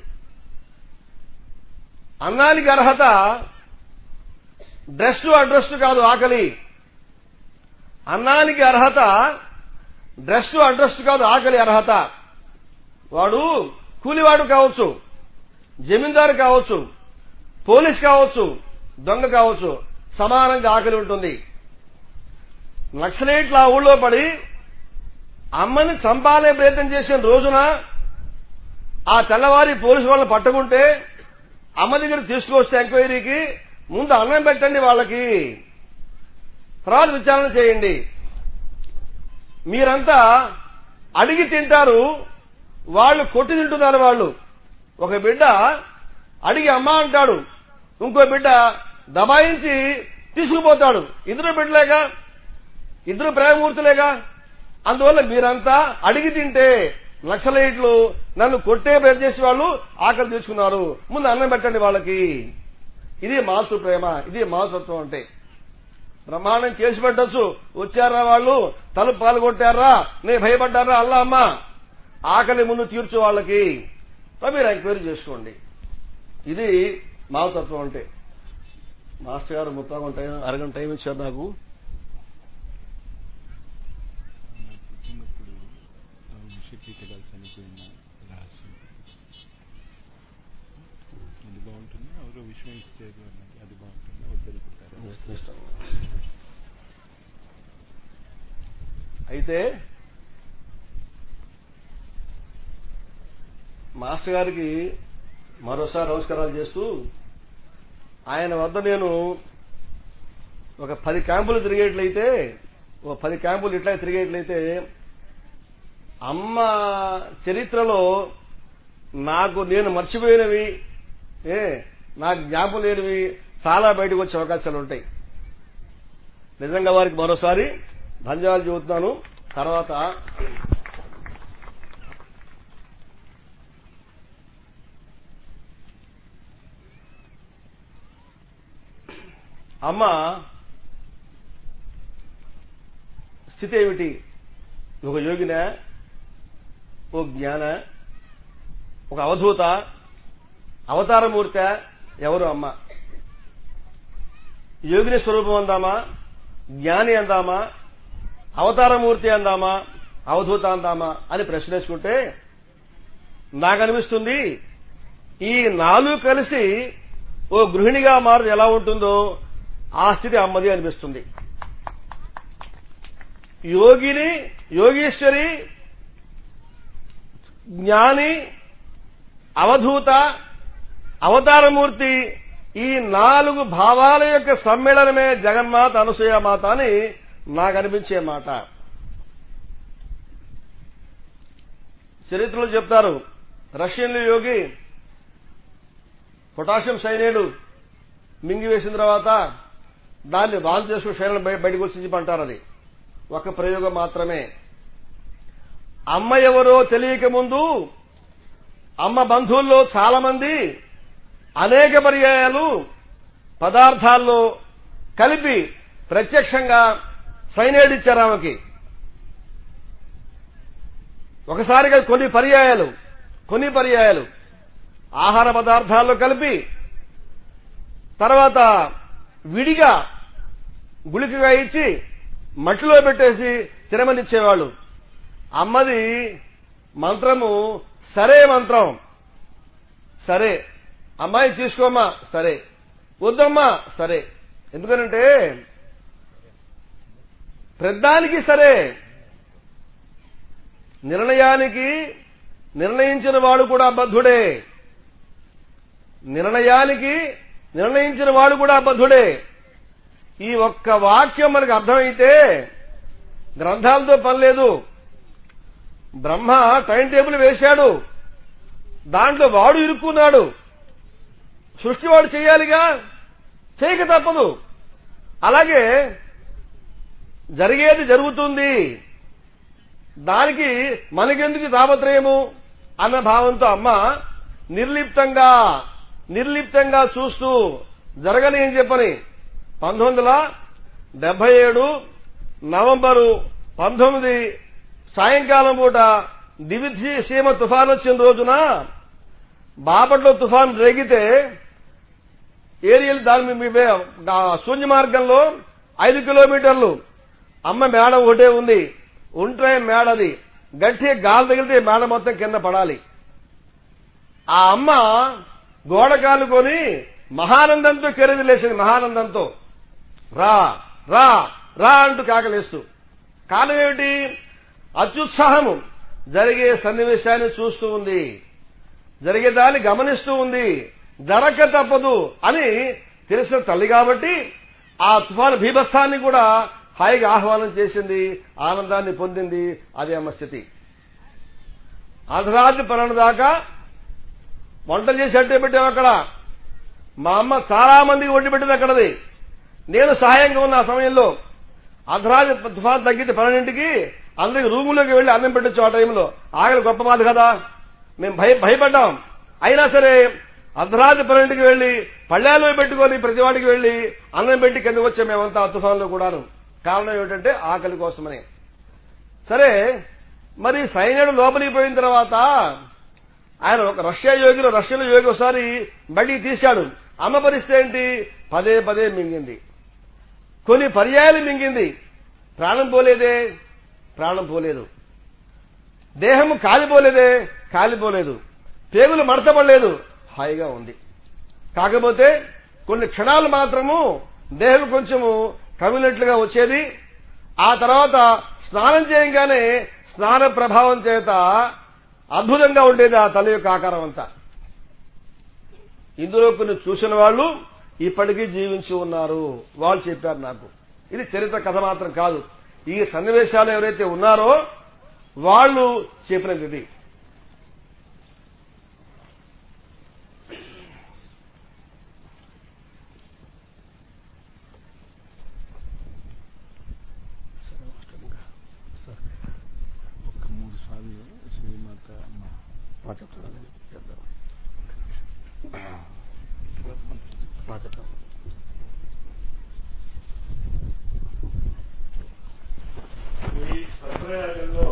అన్నానికి అర్హత డ్రెస్ అడ్రస్ కాదు ఆకలి అన్నానికి అర్హత డ్రెస్ అడ్రస్ కాదు ఆకలి అర్హత వాడు కూలివాడు కావచ్చు జమీందారు కావచ్చు పోలీస్ కావచ్చు దొంగ కావచ్చు సమానంగా ఆకలి ఉంటుంది నక్సలైట్లు ఆ ఊళ్ళో పడి అమ్మని చంపాలనే ప్రయత్నం చేసిన రోజున ఆ తెల్లవారి పోలీసు వాళ్ళని పట్టుకుంటే అమ్మ దగ్గర తీసుకొస్తే ఎంక్వైరీకి ముందు అన్నం పెట్టండి వాళ్ళకి తర్వాత విచారణ చేయండి మీరంతా అడిగి తింటారు వాళ్ళు కొట్టి తింటున్నారు వాళ్ళు ఒక బిడ్డ అడిగి అమ్మ అంటాడు ఇంకో బిడ్డ దబాయించి తీసుకుపోతాడు ఇద్దరు బిడ్డలేగా ఇద్దరు ప్రేమమూర్తులేగా అందువల్ల మీరంతా అడిగి తింటే నక్సలైట్లు నన్ను కొట్టే ప్రయత్నం చేసే వాళ్ళు ఆకలి తీసుకున్నారు ముందు అన్నం పెట్టండి వాళ్ళకి ఇది మాతృ ప్రేమ ఇది మాతృత్వం అంటే బ్రహ్మాండం కేసు పెట్టచ్చు వచ్చారా వాళ్ళు తలుపు పాల్గొట్టారా నేను భయపడ్డారా అల్లా అమ్మ ఆకలి ముందు తీర్చు వాళ్ళకి మీరు ఎంక్వైరీ చేసుకోండి ఇది మాతృత్వం అంటే మాస్టర్ గారు ముప్పై టైం అరగంట టైం ఇచ్చారు నాకు పుట్టినప్పుడు విషపీతగాలు చనిపోయిన రహస్యం అది బాగుంటుంది ఎవరో విషయం ఇచ్చారు అన్నది అది బాగుంటుంది వద్దనుకుంటారు ఇష్టం. అయితే మాస్టర్ గారికి మరోసారి నమస్కారాలు చేస్తూ ఆయన వద్ద నేను ఒక పది క్యాంపులు తిరిగేట్లయితే ఓ పది క్యాంపులు ఇట్లా తిరిగేట్లయితే అమ్మ చరిత్రలో నాకు నేను మర్చిపోయినవి ఏ నాకు జ్ఞాపం లేనివి చాలా బయటకు వచ్చే అవకాశాలు ఉంటాయి నిజంగా వారికి మరోసారి ధన్యవాదాలు చెబుతున్నాను తర్వాత అమ్మ స్థితి ఏమిటి ఒక యోగిన ఓ జ్ఞాన ఒక అవధూత అవతారమూర్త ఎవరు అమ్మ యోగిని స్వరూపం అందామా జ్ఞాని అందామా అవతారమూర్తి అందామా అవధూత అందామా అని ప్రశ్న వేసుకుంటే నాకు అనిపిస్తుంది ఈ నాలుగు కలిసి ఓ గృహిణిగా మారు ఎలా ఉంటుందో ఆ స్థితి అమ్మది అనిపిస్తుంది యోగిని యోగీశ్వరి జ్ఞాని అవధూత అవతారమూర్తి ఈ నాలుగు భావాల యొక్క సమ్మేళనమే జగన్మాత అనసూయ మాత అని నాకు అనిపించే మాట చరిత్రలో చెప్తారు రష్యన్లు యోగి పొటాషియం సైనైడ్ మింగివేసిన తర్వాత దాన్ని వాల్ చేసుకుని శైలం బయటకు వచ్చి అంటారు అది ఒక ప్రయోగం మాత్రమే అమ్మ ఎవరో తెలియక ముందు అమ్మ బంధువుల్లో చాలా మంది అనేక పర్యాయాలు పదార్థాల్లో కలిపి ప్రత్యక్షంగా సైనైడ్ ఇచ్చారు ఆమెకి ఒకసారిగా కొన్ని పర్యాయాలు కొన్ని పర్యాయాలు ఆహార పదార్థాల్లో కలిపి తర్వాత విడిగా గుళికగా ఇచ్చి మట్టిలో పెట్టేసి తినమనిచ్చేవాళ్ళు అమ్మది మంత్రము సరే మంత్రం సరే అమ్మాయి తీసుకోమ్మా సరే వద్దమ్మా సరే ఎందుకనంటే ప్రద్దానికి సరే నిర్ణయానికి నిర్ణయించిన వాడు కూడా బద్ధుడే నిర్ణయానికి నిర్ణయించిన వాడు కూడా బద్ధుడే ఈ ఒక్క వాక్యం మనకు అర్థమైతే గ్రంథాలతో పని లేదు బ్రహ్మ టైం టేబుల్ వేశాడు దాంట్లో వాడు ఇరుక్కున్నాడు సృష్టి వాడు చేయాలిగా చేయక తప్పదు అలాగే జరిగేది జరుగుతుంది దానికి మనకెందుకు తాపత్రయము అన్న భావంతో అమ్మ నిర్లిప్తంగా నిర్లిప్తంగా చూస్తూ జరగని అని చెప్పని పంతొమ్మిది వందల డెబ్బై ఏడు నవంబరు పంతొమ్మిది సాయంకాలం పూట దివిధి సీమ తుఫాన్ వచ్చిన రోజున బాపట్లో తుఫాన్ రేగితే ఏరియల్ దాని మీ- మీ- ఆ శూన్య మార్గంలో ఐదు కిలోమీటర్లు అమ్మ మేడ ఒకటే ఉంది ఉంటే మేడది గట్టిగా గాలి తగిలితే మేడ మొత్తం కింద పడాలి ఆ అమ్మ గోడ కాలుకొని మహానందంతో కెరది లేచింది మహానందంతో రా రా రా అంటూ కాకలేస్తూ కారణం ఏమిటి అత్యుత్సాహము జరిగే సన్నివేశాన్ని చూస్తూ ఉంది జరిగేదాన్ని గమనిస్తూ ఉంది జరగక తప్పదు అని తెలిసిన తల్లి కాబట్టి ఆ తుఫాను భీభత్సాన్ని కూడా హాయిగా ఆహ్వానం చేసింది ఆనందాన్ని పొందింది అదే అమ్మ స్థితి అర్ధరాత్రి పన్నెండు దాకా వంట చేసి అట్టే పెట్టాం అక్కడ మా అమ్మ చాలా మందికి వండి పెట్టింది అక్కడది నేను సహాయంగా ఉన్న ఆ సమయంలో అర్ధరాత్రి తుఫాన్ తగ్గితే పన్నెండింటికి అందరికి రూములోకి వెళ్లి అన్నం పెట్టచ్చు ఆ టైంలో ఆకలి గొప్ప బాధ కదా మేము భయ భయపడ్డాం అయినా సరే అర్ధరాత్రి పన్నెండింటికి వెళ్లి పళ్ళాలో పెట్టుకొని ప్రతి వాడికి వెళ్లి అన్నం పెట్టి కిందకు వచ్చాం మేమంతా ఆ తుఫాన్లో కూడాను కారణం ఏమిటంటే ఆకలి కోసమని సరే మరి సైన్యుడు లోపలికి పోయిన తర్వాత ఆయన ఒక రష్యా యోగిలో రష్యాలో యోగి ఒకసారి బయటికి తీశాడు అమ్మ పరిస్థితి ఏంటి పదే పదే మింగింది కొన్ని పర్యాయాలు మింగింది ప్రాణం పోలేదే ప్రాణం పోలేదు దేహం కాలిపోలేదే కాలిపోలేదు పేగులు మడతపడలేదు హాయిగా ఉంది కాకపోతే కొన్ని క్షణాలు మాత్రము దేహం కొంచెము కమిలినట్లుగా వచ్చేది ఆ తర్వాత స్నానం చేయగానే స్నాన ప్రభావం చేత అద్భుతంగా ఉండేది ఆ తల యొక్క ఆకారం అంతా ఇందులో కొన్ని చూసిన వాళ్ళు ఇప్పటికీ జీవించి ఉన్నారు వాళ్ళు చెప్పారు నాకు ఇది చరిత్ర కథ మాత్రం కాదు ఈ సన్నివేశాలు ఎవరైతే ఉన్నారో వాళ్ళు చెప్పినది ఇది ఒక్క మూడు సార్లు శ్రీమాత అమ్మ ఈ సత్రయాగంలో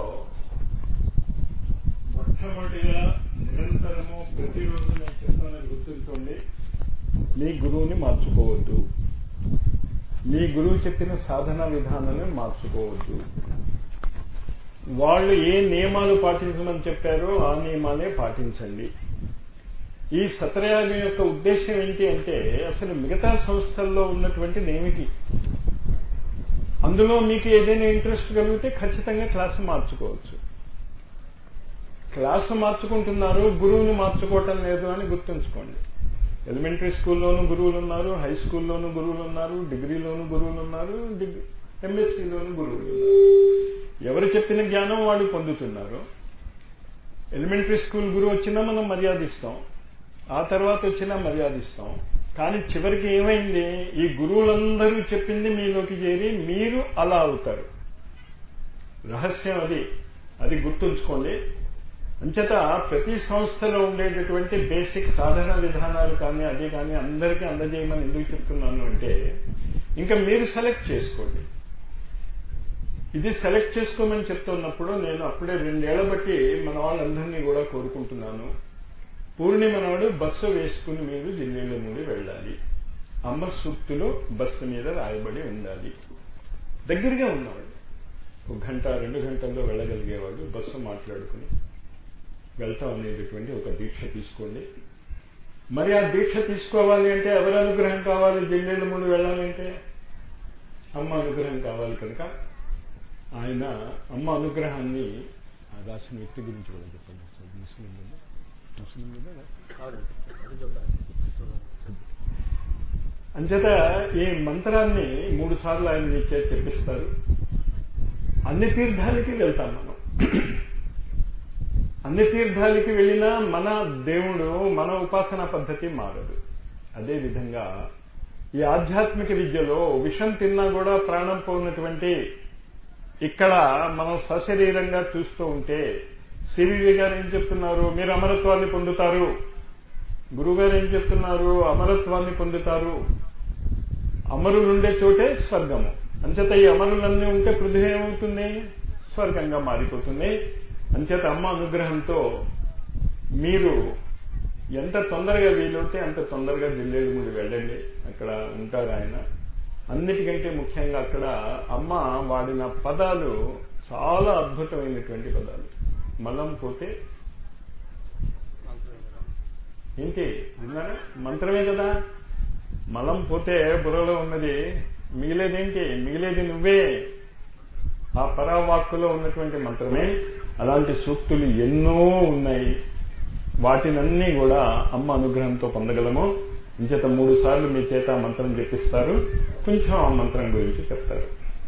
మొట్టమొదటిగా నిరంతరము ప్రతిరోజు నేను చెప్తానని గుర్తుంచుకోండి మీ గురువుని మార్చుకోవద్దు మీ గురువు చెప్పిన సాధన విధానాన్ని మార్చుకోవద్దు వాళ్ళు ఏ నియమాలు పాటించమని చెప్పారో ఆ నియమాలే పాటించండి ఈ సత్రయాగం యొక్క ఉద్దేశం ఏంటి అంటే అసలు మిగతా సంస్థల్లో ఉన్నటువంటిది ఏమిటి అందులో మీకు ఏదైనా ఇంట్రెస్ట్ కలిగితే ఖచ్చితంగా క్లాసు మార్చుకోవచ్చు క్లాసు మార్చుకుంటున్నారు గురువుని మార్చుకోవటం లేదు అని గుర్తుంచుకోండి ఎలిమెంటరీ స్కూల్లోనూ గురువులు ఉన్నారు హై స్కూల్లోనూ గురువులు ఉన్నారు డిగ్రీలోనూ గురువులు ఉన్నారు డిగ్రీ ఎంఎస్సీలోనూ గురువులు ఉన్నారు ఎవరు చెప్పిన జ్ఞానం వాళ్ళు పొందుతున్నారు ఎలిమెంటరీ స్కూల్ గురువు వచ్చినా మనం మర్యాదిస్తాం ఆ తర్వాత వచ్చినా మర్యాదిస్తాం కానీ చివరికి ఏమైంది ఈ గురువులందరూ చెప్పింది మీలోకి చేరి మీరు అలా అవుతారు రహస్యం అది అది గుర్తుంచుకోండి అంచేత ప్రతి సంస్థలో ఉండేటటువంటి బేసిక్ సాధన విధానాలు కానీ అదే కానీ అందరికీ అందజేయమని ఎందుకు చెప్తున్నాను అంటే ఇంకా మీరు సెలెక్ట్ చేసుకోండి ఇది సెలెక్ట్ చేసుకోమని చెప్తున్నప్పుడు నేను అప్పుడే రెండేళ్ల బట్టి మన వాళ్ళందరినీ కూడా కోరుకుంటున్నాను పూర్ణిమ నాడు బస్సు వేసుకుని మీరు జిల్లేళ్ళ మూడి వెళ్ళాలి అమ్మ సూక్తులు బస్సు మీద రాయబడి ఉండాలి దగ్గరగా ఉన్నవాళ్ళు ఒక గంట రెండు గంటల్లో వెళ్ళగలిగేవాళ్ళు బస్సు మాట్లాడుకుని వెళ్తాం అనేటటువంటి ఒక దీక్ష తీసుకోండి మరి ఆ దీక్ష తీసుకోవాలి అంటే ఎవరి అనుగ్రహం కావాలి జిల్లేళ్ళ ముందు వెళ్ళాలంటే అమ్మ అనుగ్రహం కావాలి కనుక ఆయన అమ్మ అనుగ్రహాన్ని ఆ రాసిన వ్యక్తి గురించి కూడా చెప్పండి ఒకసారి ముస్లిం కదా? ముస్లిం కదా? అంచేత ఈ మంత్రాన్ని మూడు సార్లు ఆయన మీ చేతి తెప్పిస్తారు అన్ని తీర్థాలకి వెళ్తాం మనం అన్ని తీర్థాలకి వెళ్ళినా మన దేవుడు మన ఉపాసనా పద్ధతి మారదు అదే విధంగా ఈ ఆధ్యాత్మిక విద్యలో విషం తిన్నా కూడా ప్రాణం పోయినటువంటి ఇక్కడ మనం సశరీరంగా చూస్తూ ఉంటే సివివి గారు ఏం చెప్తున్నారు మీరు అమరత్వాన్ని పొందుతారు గురుగారు ఏం చెప్తున్నారు అమరత్వాన్ని పొందుతారు అమరులుండే చోటే స్వర్గము అంచేత ఈ అమరులన్నీ ఉంటే పృథ్వీ ఏమవుతుంది స్వర్గంగా మారిపోతుంది అంచేత అమ్మ అనుగ్రహంతో మీరు ఎంత తొందరగా వీలవుతే అంత తొందరగా జిల్లేలు మూడు వెళ్ళండి అక్కడ ఉంటారు ఆయన అన్నిటికంటే ముఖ్యంగా అక్కడ అమ్మ వాడిన పదాలు చాలా అద్భుతమైనటువంటి పదాలు మలం పోతే ఏంటి విన్నారా మంత్రమే కదా మలం పోతే బుర్రలో ఉన్నది మిగిలేదేంటి మిగిలేది నువ్వే ఆ పరావాక్కులో ఉన్నటువంటి మంత్రమే అలాంటి సూక్తులు ఎన్నో ఉన్నాయి వాటినన్నీ కూడా అమ్మ అనుగ్రహంతో పొందగలము ఇంచేత మూడు సార్లు మీ చేత ఆ మంత్రం చెప్పిస్తారు కొంచెం ఆ మంత్రం గురించి చెప్తారు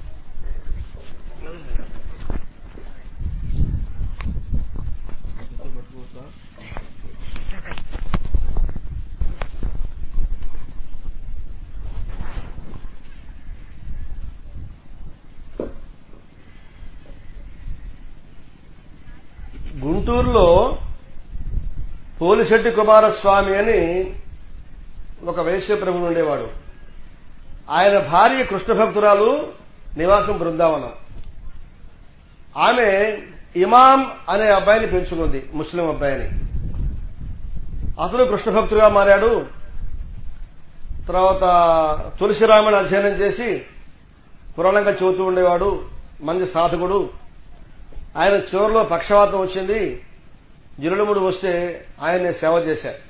గుంటూరులో పోలిశెట్టి కుమారస్వామి అని ఒక వైశ్యప్రభుడు ఉండేవాడు ఆయన భార్య కృష్ణ భక్తురాలు నివాసం బృందావనం ఆమె ఇమాం అనే అబ్బాయిని పెంచుకుంది ముస్లిం అబ్బాయిని అతను కృష్ణ భక్తుడుగా మారాడు తర్వాత తులసిరామని అధ్యయనం చేసి పురాణంగా చెబుతూ ఉండేవాడు మంచి సాధకుడు ఆయన చివరిలో పక్షవాతం వచ్చింది జిరుడుముడు వస్తే ఆయన్ని సేవ చేశారు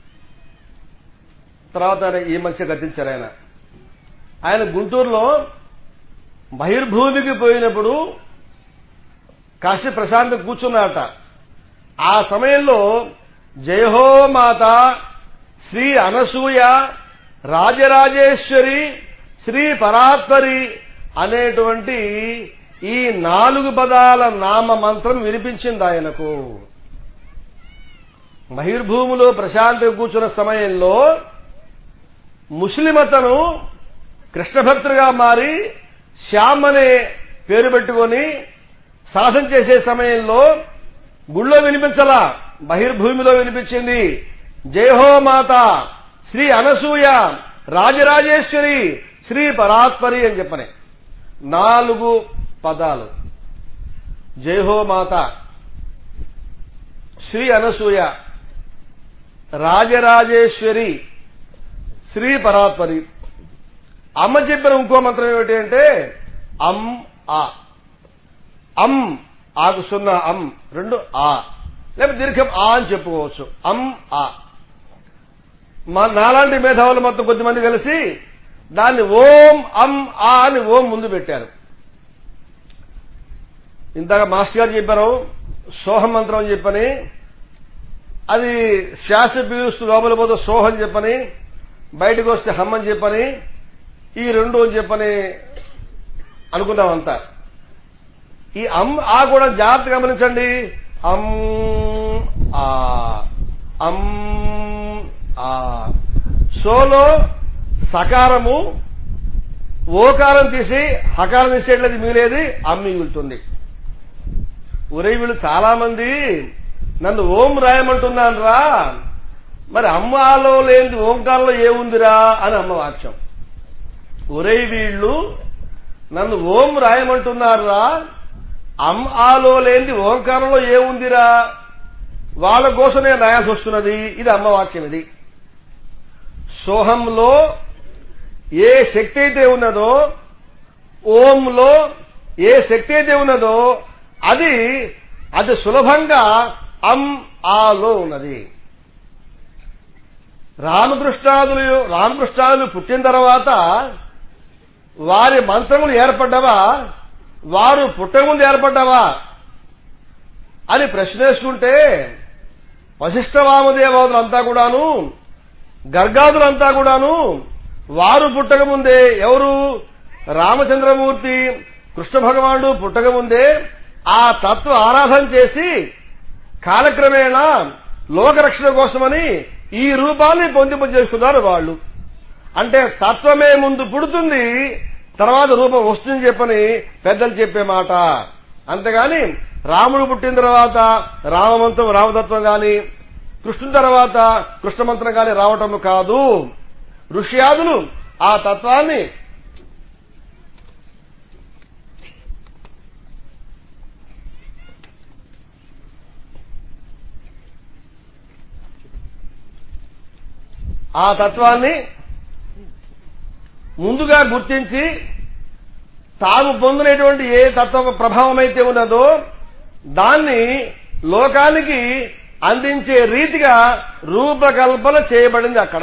తర్వాత ఆయన ఈ మధ్య గతించారు ఆయన ఆయన గుంటూరులో బహిర్భూమికి పోయినప్పుడు కాశీ ప్రశాంత్ కూర్చున్నారట ఆ సమయంలో జయహో మాత శ్రీ అనసూయ రాజరాజేశ్వరి శ్రీ పరాత్పరి అనేటువంటి ఈ నాలుగు పదాల నామ మంత్రం వినిపించింది ఆయనకు బహిర్భూమిలో ప్రశాంతి కూర్చున్న సమయంలో ముస్లిం అతను కృష్ణ భక్తుడిగా మారి శ్యామ్ అనే పేరు పెట్టుకొని సాధన చేసే సమయంలో గుళ్ళో వినిపించలా బహిర్భూమిలో వినిపించింది జయహో మాత శ్రీ అనసూయ రాజరాజేశ్వరి శ్రీ పరాత్పరి అని చెప్పని నాలుగు పదాలు జయహో మాత శ్రీ అనసూయ రాజరాజేశ్వరి శ్రీ పరాత్పరి అమ్మ చెప్పిన ఇంకో మంత్రం ఏమిటి అంటే అం ఆ అం ఆకు సున్నా అం రెండు ఆ లేకపోతే దీర్ఘం ఆ అని చెప్పుకోవచ్చు అం ఆ మా నాలాంటి మేధావులు మొత్తం కొద్దిమంది కలిసి దాన్ని ఓం అం ఆ అని ఓం ముందు పెట్టారు ఇంతగా మాస్టర్ గారు చెప్పారు సోహం మంత్రం అని చెప్పని అది శ్వాస పీలుస్తూ లోపల పోతే సోహం చెప్పని బయటకు వస్తే హమ్ అని చెప్పని ఈ రెండు అని చెప్పని అనుకున్నామంతా ఈ అమ్ ఆ కూడా జాగ్రత్త గమనించండి అమ్ ఆ అమ్ ఆ సోలో సకారము ఓకారం తీసి హకారం తీసేట్లేదు మిగిలేది అమ్ మిగులుతుంది ఒరే వీళ్ళు చాలా మంది నన్ను ఓం రాయమంటున్నాను రా మరి అమ్మాలో లేనిది ఓంకారంలో ఏముందిరా అని అమ్మ వాక్యం ఒరే వీళ్ళు నన్ను ఓం రాయమంటున్నారా అమ్ ఆలో లేనిది ఓంకారంలో ఏముందిరా వాళ్ళ కోసం నేను రాయాల్సి వస్తున్నది ఇది అమ్మవాక్యం ఇది సోహంలో ఏ శక్తి అయితే ఉన్నదో ఓంలో ఏ శక్తి అయితే ఉన్నదో అది అది సులభంగా అం ఆలో ఉన్నది రామకృష్ణాదులు రామకృష్ణాదులు పుట్టిన తర్వాత వారి మంత్రములు ఏర్పడ్డవా వారు పుట్టకముందు ఏర్పడ్డవా అని ప్రశ్నేసుకుంటే వశిష్ఠవామదేవాదులంతా కూడాను గర్గాదులంతా కూడాను వారు పుట్టకముందే ఎవరు రామచంద్రమూర్తి కృష్ణ భగవానుడు పుట్టకముందే ఆ తత్వ ఆరాధన చేసి కాలక్రమేణా లోకరక్షణ కోసమని ఈ రూపాన్ని పొందింపజేస్తున్నారు వాళ్ళు అంటే తత్వమే ముందు పుడుతుంది తర్వాత రూపం వస్తుంది చెప్పని పెద్దలు చెప్పే మాట అంతేగాని రాముడు పుట్టిన తర్వాత రామమంత్రం రామతత్వం గాని కృష్ణుని తర్వాత కృష్ణమంత్రం గాని రావటం కాదు ఋష్యాదులు ఆ తత్వాన్ని ఆ తత్వాన్ని ముందుగా గుర్తించి తాము పొందినటువంటి ఏ తత్వ ప్రభావం అయితే ఉన్నదో దాన్ని లోకానికి అందించే రీతిగా రూపకల్పన చేయబడింది అక్కడ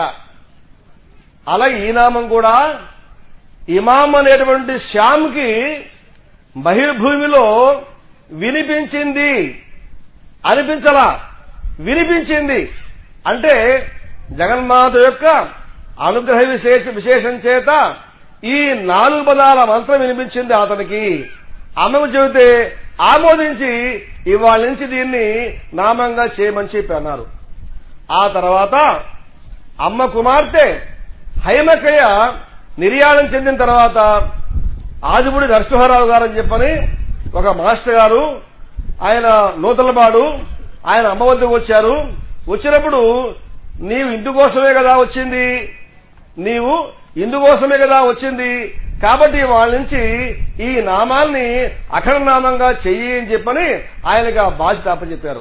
అలాగే ఈ నామం కూడా ఇమాం అనేటువంటి శ్యామ్కి బహిర్భూమిలో వినిపించింది అనిపించలా వినిపించింది అంటే జగన్మాత యొక్క అనుగ్రహ విశేష విశేషం చేత ఈ నాలుగు పదాల మంత్రం వినిపించింది అతనికి అమ్మకు చెబితే ఆమోదించి ఇవాళ నుంచి దీన్ని నామంగా చేయమని చెప్పి అన్నారు ఆ తర్వాత అమ్మ కుమార్తె హైమకయ్య నిర్యాణం చెందిన తర్వాత ఆదిపుడి నరసింహారావు గారు అని చెప్పని ఒక మాస్టర్ గారు ఆయన నూతలపాడు ఆయన అమ్మ వద్దకు వచ్చారు వచ్చినప్పుడు నీవు ఇందుకోసమే కదా వచ్చింది నీవు ఇందుకోసమే కదా వచ్చింది కాబట్టి వాళ్ళ నుంచి ఈ నామాల్ని అఖండ నామంగా చెయ్యి అని చెప్పని ఆయనకు ఆ బాధ్యత అప్పచెప్పారు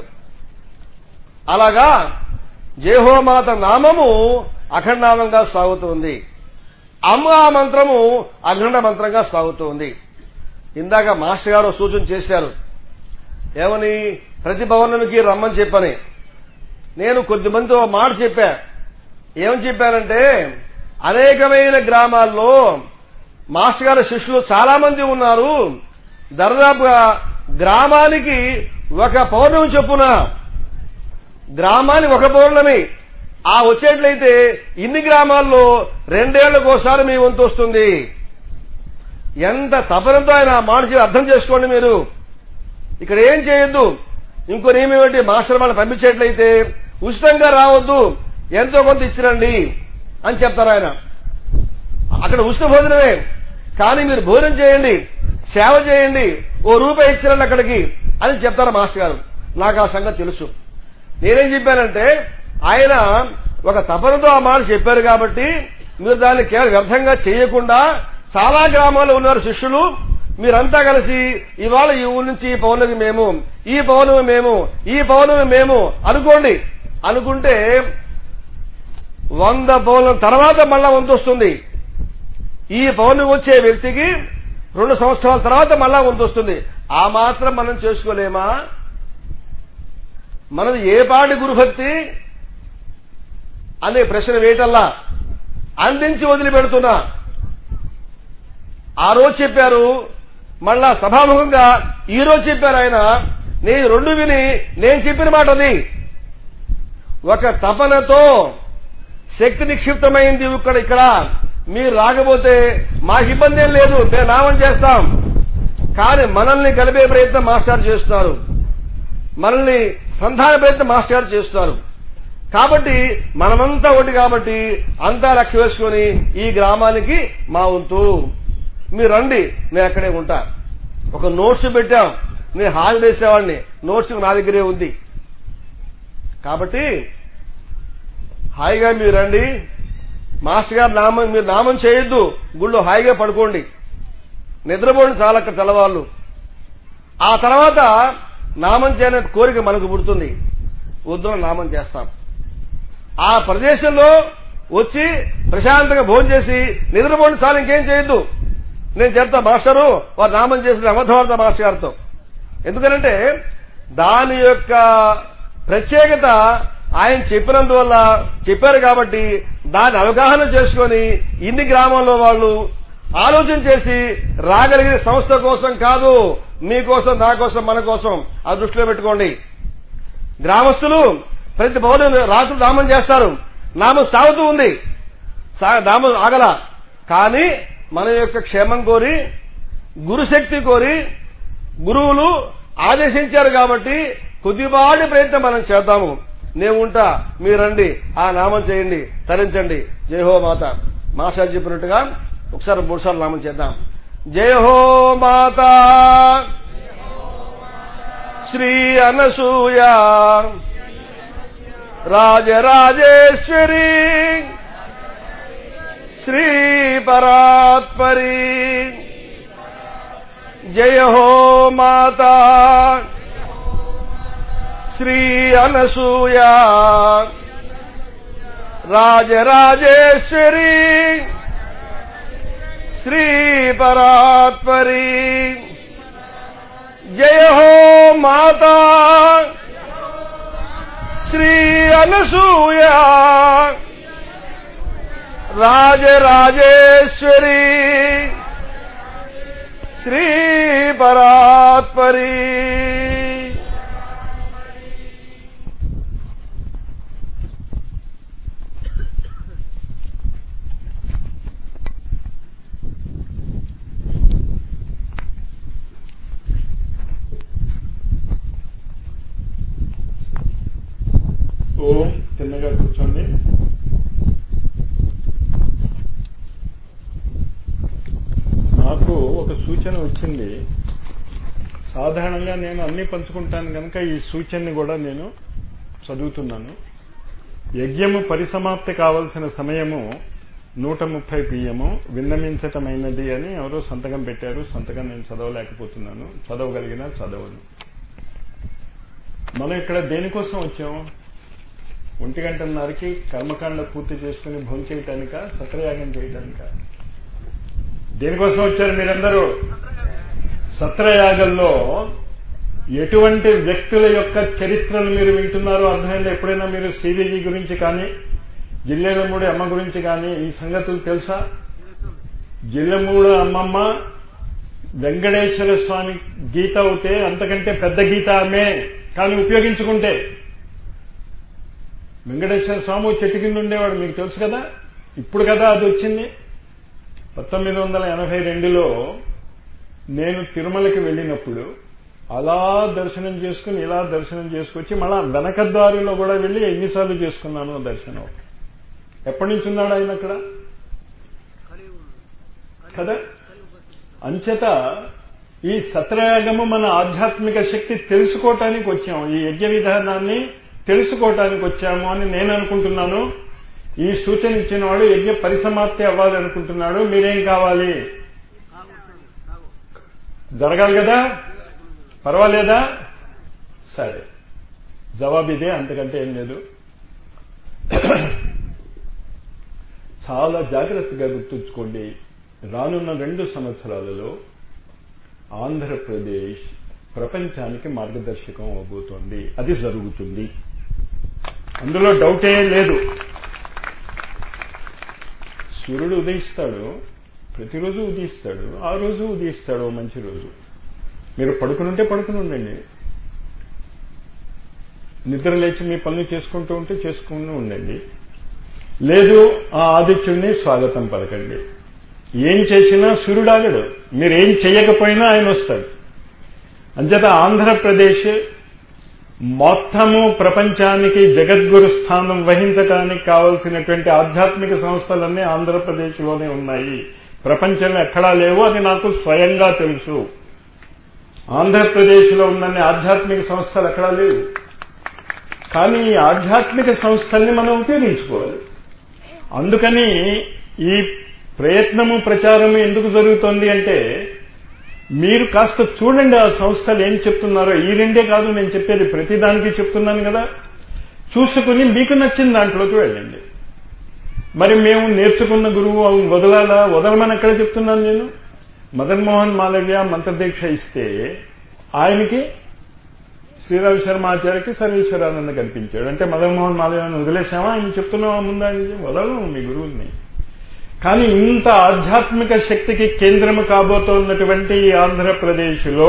అలాగా జేహోమాత నామము అఖండామంగా సాగుతుంది అమ్మ ఆ మంత్రము అఖండ మంత్రంగా సాగుతుంది ఇందాక మాస్టర్ గారు సూచన చేశారు ఏమని ప్రతి పౌర్ణమికి రమ్మని చెప్పని నేను కొద్దిమంది ఓ మాట చెప్పా ఏమని చెప్పానంటే అనేకమైన గ్రామాల్లో మాస్టర్ గారి శిష్యులు చాలా మంది ఉన్నారు దర్దాపుగా గ్రామానికి ఒక పౌర్ణమి చొప్పున గ్రామానికి ఒక పౌర్ణమి ఆ వచ్చేట్లయితే ఇన్ని గ్రామాల్లో రెండేళ్లకు ఒకసారి మీ వంతు వస్తుంది ఎంత తపనంతో ఆయన ఆ మాట చెప్పి అర్థం చేసుకోండి మీరు ఇక్కడ ఏం చేయొద్దు ఇంకో నియమేమిటి మాస్టర్ వాళ్ళని పంపించేట్లయితే ఉచితంగా రావద్దు ఎంతో కొంత ఇచ్చిరండి అని చెప్తారు ఆయన అక్కడ ఉచిత భోజనమే కానీ మీరు భోజనం చేయండి సేవ చేయండి ఓ రూపాయి ఇచ్చిరండి అక్కడికి అని చెప్తారు మాస్టర్ గారు నాకు ఆ సంగతి తెలుసు నేనేం చెప్పానంటే ఆయన ఒక తపనతో ఆ మాట చెప్పారు కాబట్టి మీరు దాన్ని కేవలం వ్యర్థంగా చేయకుండా చాలా గ్రామాల్లో ఉన్నారు శిష్యులు మీరంతా కలిసి ఇవాళ ఈ ఊరి నుంచి ఈ పౌర్ణమి మేము ఈ పౌర్ణమి మేము ఈ పౌర్ణమి మేము అనుకోండి అనుకుంటే వంద పౌర్ణమి తర్వాత మళ్ళా వంతు వస్తుంది ఈ పౌర్ణమి వచ్చే వ్యక్తికి రెండు సంవత్సరాల తర్వాత మళ్ళా వంతు వస్తుంది ఆ మాత్రం మనం చేసుకోలేమా మనది ఏ పాటి గురుభక్తి అనే ప్రశ్న వేయటల్లా అందించి వదిలిపెడుతున్నా ఆ రోజు చెప్పారు మళ్ళా సభాముఖంగా ఈ రోజు చెప్పారు ఆయన నేను రెండు విని నేను చెప్పిన మాట అది ఒక తపనతో శక్తి నిక్షిప్తమైంది ఇక్కడ ఇక్కడ మీరు రాకపోతే మాకు ఇబ్బంది ఏం లేదు మేము నామం చేస్తాం కానీ మనల్ని కలిపే ప్రయత్నం మాస్టర్ చేస్తున్నారు మనల్ని సంధాన ప్రయత్నం మాస్టర్ చేస్తున్నారు కాబట్టి మనమంతా ఒకటి కాబట్టి అంతా లెక్క వేసుకొని ఈ గ్రామానికి మా వంతు మీరు రండి నేను అక్కడే ఉంటా ఒక నోట్స్ పెట్టాం నేను హాజరు వేసేవాడిని నోట్స్ నా దగ్గరే ఉంది కాబట్టి హాయిగా మీరు రండి మాస్టర్ గారు నామం మీరు నామం చేయొద్దు గుళ్ళో హాయిగా పడుకోండి నిద్రపోండి చాలా అక్కడ తెల్లవాళ్ళు ఆ తర్వాత నామం చేయని కోరిక మనకు పుడుతుంది వద్దున నామం చేస్తాం ఆ ప్రదేశంలో వచ్చి ప్రశాంతంగా భోజనం చేసి నిద్రపోండి చాలు ఇంకేం చేయొద్దు నేను చెప్తా మాస్టరు వారు నామం చేసిన అబద్ధవార్త మాస్టర్ గారితో ఎందుకనంటే దాని యొక్క ప్రత్యేకత ఆయన చెప్పినందువల్ల చెప్పారు కాబట్టి దాన్ని అవగాహన చేసుకొని ఇన్ని గ్రామాల్లో వాళ్ళు ఆలోచన చేసి రాగలిగిన సంస్థ కోసం కాదు మీకోసం నా కోసం మన కోసం ఆ దృష్టిలో పెట్టుకోండి గ్రామస్తులు ప్రతి పౌరులు రాత్రులు నామం చేస్తారు నామం సాగుతూ ఉంది సా- నామం ఆగల కానీ మన యొక్క క్షేమం కోరి గురుశక్తి కోరి గురువులు ఆదేశించారు కాబట్టి కొద్దిపాటి ప్రయత్నం మనం చేద్దాము నేను ఉంటా మీరండి ఆ నామం చేయండి తరించండి జై హో మాత మాస్టర్ చెప్పినట్టుగా ఒకసారి మూడుసార్లు నామం చేద్దాం జయ హో మాత శ్రీ అనసూయ రాజరాజేశ్వరి శ్రీ పరాత్పరి జయ హో మాతా శ్రీ అనసూయ రాజరాజేశ్వరి శ్రీ పరాత్పరి జయ హో మాతా శ్రీ అనసూయ రాజరాజేశ్వరి శ్రీ పరాత్పరి ఓం తిన్నగా కూర్చోండి నాకు ఒక సూచన వచ్చింది సాధారణంగా నేను అన్ని పంచుకుంటాను కనుక ఈ సూచనని కూడా నేను చదువుతున్నాను యజ్ఞము పరిసమాప్తి కావలసిన సమయము నూట ముప్పై పియ్యము విన్నమించటమైనది అని ఎవరో సంతకం పెట్టారు సంతకం నేను చదవలేకపోతున్నాను చదవగలిగినా చదవను మనం ఇక్కడ దేనికోసం వచ్చాము ఒంటి గంటన్నరకి కర్మకాండ పూర్తి చేసుకుని భోజనం చేయటానిక సత్రయాగం చేయటానిక దేనికోసం వచ్చారు మీరందరూ సత్రయాగంలో ఎటువంటి వ్యక్తుల యొక్క చరిత్రలు మీరు వింటున్నారో అర్థమైంది ఎప్పుడైనా మీరు శ్రీదేవి గురించి కానీ జిల్లెలమూడి అమ్మ గురించి కానీ ఈ సంగతులు తెలుసా జిల్లెమూడు అమ్మమ్మ వెంకటేశ్వర స్వామి గీత అవుతే అంతకంటే పెద్ద గీత ఆమె కానీ ఉపయోగించుకుంటే వెంకటేశ్వర స్వామి చెట్టు కింద ఉండేవాడు మీకు తెలుసు కదా ఇప్పుడు కదా అది వచ్చింది పంతొమ్మిది వందల ఎనభై రెండులో నేను తిరుమలకి వెళ్ళినప్పుడు అలా దర్శనం చేసుకుని ఇలా దర్శనం చేసుకొచ్చి మళ్ళా వెనక దారిలో కూడా వెళ్ళి ఎన్నిసార్లు చేసుకున్నాను దర్శనం ఎప్పటి నుంచి ఉన్నాడు ఆయన అక్కడ కదా అంచేత ఈ సత్రయాగము మన ఆధ్యాత్మిక శక్తి తెలుసుకోవటానికి వచ్చాము ఈ యజ్ఞ విధానాన్ని తెలుసుకోవటానికి వచ్చాము అని నేను అనుకుంటున్నాను ఈ సూచన ఇచ్చిన వాడు యజ్ఞ పరిసమాప్తి అవ్వాలి అనుకుంటున్నాడు మీరేం కావాలి జరగాలి కదా పర్వాలేదా సరే జవాబు ఇదే అంతకంటే ఏం లేదు చాలా జాగ్రత్తగా గుర్తుంచుకోండి రానున్న రెండు సంవత్సరాలలో ఆంధ్రప్రదేశ్ ప్రపంచానికి మార్గదర్శకం అవబోతోంది అది జరుగుతుంది అందులో డౌటే లేదు సూర్యుడు ఉదయిస్తాడు ప్రతిరోజు ఉదయిస్తాడు ఆ రోజు ఉదయిస్తాడు ఓ మంచి రోజు మీరు పడుకునుంటే పడుకుని ఉండండి నిద్ర లేచి మీ పనులు చేసుకుంటూ ఉంటే చేసుకుంటూ ఉండండి లేదు ఆ ఆదిత్యుడిని స్వాగతం పలకండి ఏం చేసినా సూర్యుడాగడు మీరు ఏం చేయకపోయినా ఆయన వస్తాడు అంచేత ఆంధ్రప్రదేశ్ మొత్తము ప్రపంచానికి జగద్గురు స్థానం వహించడానికి కావలసినటువంటి ఆధ్యాత్మిక సంస్థలన్నీ ఆంధ్రప్రదేశ్లోనే ఉన్నాయి ప్రపంచంలో ఎక్కడా లేవు అది నాకు స్వయంగా తెలుసు ఆంధ్రప్రదేశ్లో ఉన్నన్ని ఆధ్యాత్మిక సంస్థలు ఎక్కడా లేవు కానీ ఈ ఆధ్యాత్మిక సంస్థల్ని మనం ఉపయోగించుకోవాలి అందుకని ఈ ప్రయత్నము ప్రచారము ఎందుకు జరుగుతోంది అంటే మీరు కాస్త చూడండి ఆ సంస్థలు ఏం చెప్తున్నారో ఈ రెండే కాదు నేను చెప్పేది ప్రతిదానికి చెప్తున్నాను కదా చూసుకుని మీకు నచ్చిన దాంట్లోకి వెళ్ళండి మరి మేము నేర్చుకున్న గురువు వదలాలా వదలమని ఎక్కడ చెప్తున్నాను నేను మదన్ మోహన్ మాలవ్య మంత్రదీక్ష ఇస్తే ఆయనకి శ్రీరామ్ శర్మ ఆచార్యకి సర్వేశ్వరానంద కనిపించాడు అంటే మదన్ మోహన్ మాలవ్యాన్ని వదిలేసామా ఆయన చెప్తున్నావా ముందా వదలను మీ గురువుని కానీ ఇంత ఆధ్యాత్మిక శక్తికి కేంద్రము కాబోతున్నటువంటి ఈ ఆంధ్రప్రదేశ్లో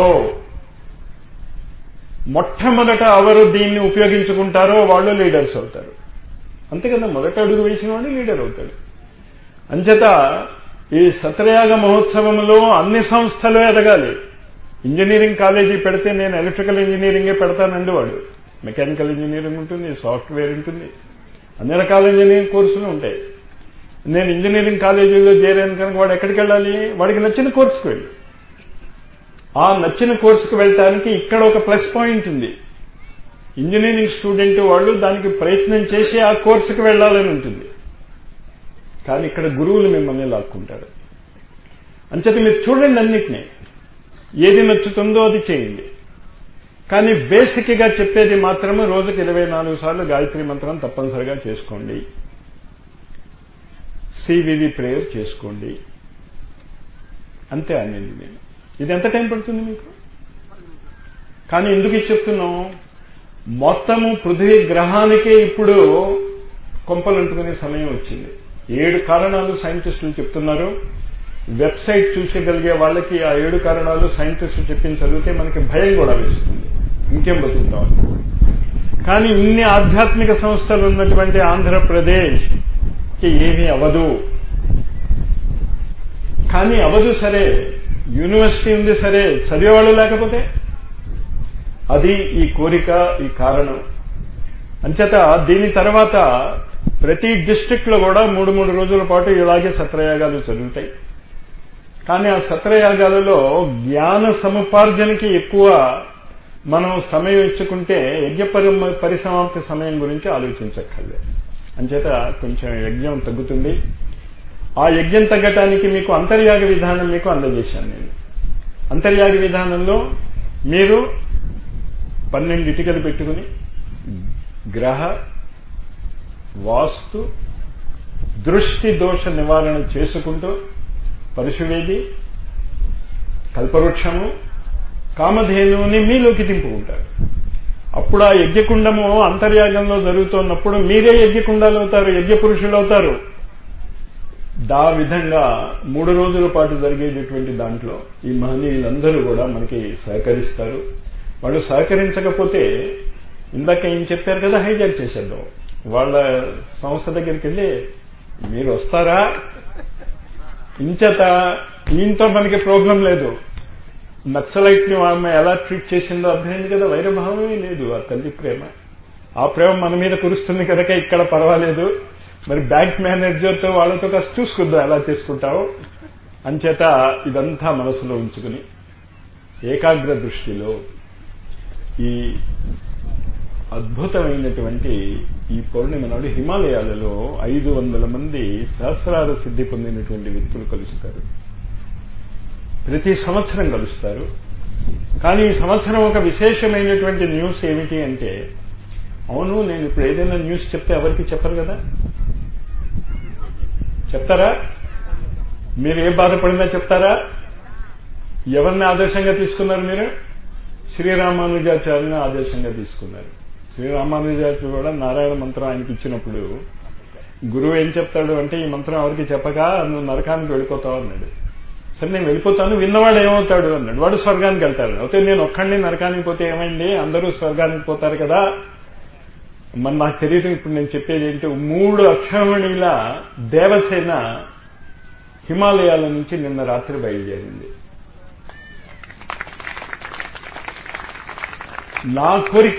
మొట్టమొదట ఎవరు దీన్ని ఉపయోగించుకుంటారో వాళ్ళు లీడర్స్ అవుతారు అంతే కదా మొదట అడుగు వేసిన వాడు లీడర్ అవుతాడు అంచేత ఈ సత్రయాగ మహోత్సవంలో అన్ని సంస్థలు ఎదగాలి ఇంజనీరింగ్ కాలేజీ పెడితే నేను ఎలక్ట్రికల్ ఇంజనీరింగే పెడతానండి వాడు మెకానికల్ ఇంజనీరింగ్ ఉంటుంది సాఫ్ట్వేర్ ఉంటుంది అన్ని రకాల ఇంజనీరింగ్ కోర్సులు ఉంటాయి నేను ఇంజనీరింగ్ కాలేజీలో చేరాను కనుక వాడు ఎక్కడికి వెళ్ళాలి వాడికి నచ్చిన కోర్సుకు వెళ్ళి ఆ నచ్చిన కోర్సుకు వెళ్ళటానికి ఇక్కడ ఒక ప్లస్ పాయింట్ ఉంది ఇంజనీరింగ్ స్టూడెంట్ వాళ్ళు దానికి ప్రయత్నం చేసి ఆ కోర్సుకు వెళ్ళాలని ఉంటుంది కానీ ఇక్కడ గురువులు మిమ్మల్ని లాక్కుంటారు అంచేత మీరు చూడండి అన్నిటినీ ఏది నచ్చుతుందో అది చేయండి కానీ బేసిక్గా చెప్పేది మాత్రమే రోజుకి ఇరవై నాలుగు సార్లు గాయత్రి మంత్రం తప్పనిసరిగా చేసుకోండి సివివి ప్రేయర్ చేసుకోండి అంతే అనేది నేను ఇది ఎంత టైం పడుతుంది మీకు కానీ ఎందుకు ఇది చెప్తున్నాం మొత్తము పృథ్వీ గ్రహానికే ఇప్పుడు కొంపలంటుకునే సమయం వచ్చింది ఏడు కారణాలు సైంటిస్టులు చెప్తున్నారు వెబ్సైట్ చూసగలిగే వాళ్ళకి ఆ ఏడు కారణాలు సైంటిస్టులు చెప్పిన చదివితే మనకి భయం కూడా వేస్తుంది ఇంకేం బతుకుతాం కానీ ఇన్ని ఆధ్యాత్మిక సంస్థలు ఉన్నటువంటి ఆంధ్రప్రదేశ్ ఏమీ అవదు కానీ అవదు సరే యూనివర్సిటీ ఉంది సరే చదివేవాళ్ళు లేకపోతే అది ఈ కోరిక ఈ కారణం అంచేత దీని తర్వాత ప్రతి డిస్టిక్ లో కూడా మూడు మూడు రోజుల పాటు ఇలాగే సత్రయాగాలు జరుగుతాయి కానీ ఆ సత్రయాగాలలో జ్ఞాన సముపార్జనకి ఎక్కువ మనం సమయం ఇచ్చుకుంటే యజ్ఞ పరిసమాప్తి సమయం గురించి ఆలోచించక్కర్లేదు అంచేత కొంచెం యజ్ఞం తగ్గుతుంది ఆ యజ్ఞం తగ్గటానికి మీకు అంతర్యాగ విధానం మీకు అందజేశాను నేను అంతర్యాగ విధానంలో మీరు పన్నెండు ఇటుకలు పెట్టుకుని గ్రహ వాస్తు దృష్టి దోష నివారణ చేసుకుంటూ పరశువేది కల్పవృక్షము కామధేనుని మీలోకి దింపుకుంటారు అప్పుడు ఆ యజ్ఞకుండము అంతర్యాగంలో జరుగుతున్నప్పుడు మీరే యజ్ఞకుండాలు అవుతారు యజ్ఞ పురుషులు అవుతారు దా విధంగా మూడు రోజుల పాటు జరిగేటటువంటి దాంట్లో ఈ మహనీయులందరూ కూడా మనకి సహకరిస్తారు వాళ్ళు సహకరించకపోతే ఇందాక ఏం చెప్పారు కదా హైజాక్ చేసేద్దాం వాళ్ళ సంస్థ దగ్గరికి వెళ్ళి మీరు వస్తారా ఇంచేత ఈయనతో మనకి ప్రాబ్లం లేదు నక్సలైట్ ని ఆమె ఎలా ట్రీట్ చేసిందో అర్థమైంది కదా వైరభావమే లేదు ఆ తల్లి ప్రేమ ఆ ప్రేమ మన మీద కురుస్తుంది కనుక ఇక్కడ పర్వాలేదు మరి బ్యాంక్ మేనేజర్తో వాళ్ళతో కాస్త చూసుకుందాం ఎలా చేసుకుంటావో అంచేత ఇదంతా మనసులో ఉంచుకుని ఏకాగ్ర దృష్టిలో ఈ అద్భుతమైనటువంటి ఈ పౌర్ణిమ నాడు హిమాలయాలలో ఐదు వందల మంది సహస్రార సిద్ధి పొందినటువంటి వ్యక్తులు కలుస్తారు ప్రతి సంవత్సరం కలుస్తారు కానీ ఈ సంవత్సరం ఒక విశేషమైనటువంటి న్యూస్ ఏమిటి అంటే అవును నేను ఇప్పుడు ఏదైనా న్యూస్ చెప్తే ఎవరికి చెప్పరు కదా చెప్తారా మీరు ఏ బాధపడినా చెప్తారా ఎవరిని ఆదర్శంగా తీసుకున్నారు మీరు శ్రీరామానుజాచార్యుని ఆదర్శంగా తీసుకున్నారు శ్రీరామానుజాచార్యుడు కూడా నారాయణ మంత్రం ఆయనకి ఇచ్చినప్పుడు గురువు ఏం చెప్తాడు అంటే ఈ మంత్రం ఎవరికి చెప్పక నువ్వు నరకానికి వెళ్ళిపోతావు అన్నాడు సరే నేను వెళ్ళిపోతాను విన్నవాడు ఏమవుతాడు అన్నాడు వాడు స్వర్గానికి వెళ్తాడు అయితే నేను ఒక్కడిని నరకానికి పోతే ఏమైంది అందరూ స్వర్గానికి పోతారు కదా మరి నాకు తెలియదు ఇప్పుడు నేను చెప్పేది ఏంటి మూడు అక్షమణిల దేవసేన హిమాలయాల నుంచి నిన్న రాత్రి బయలుదేరింది నా కోరిక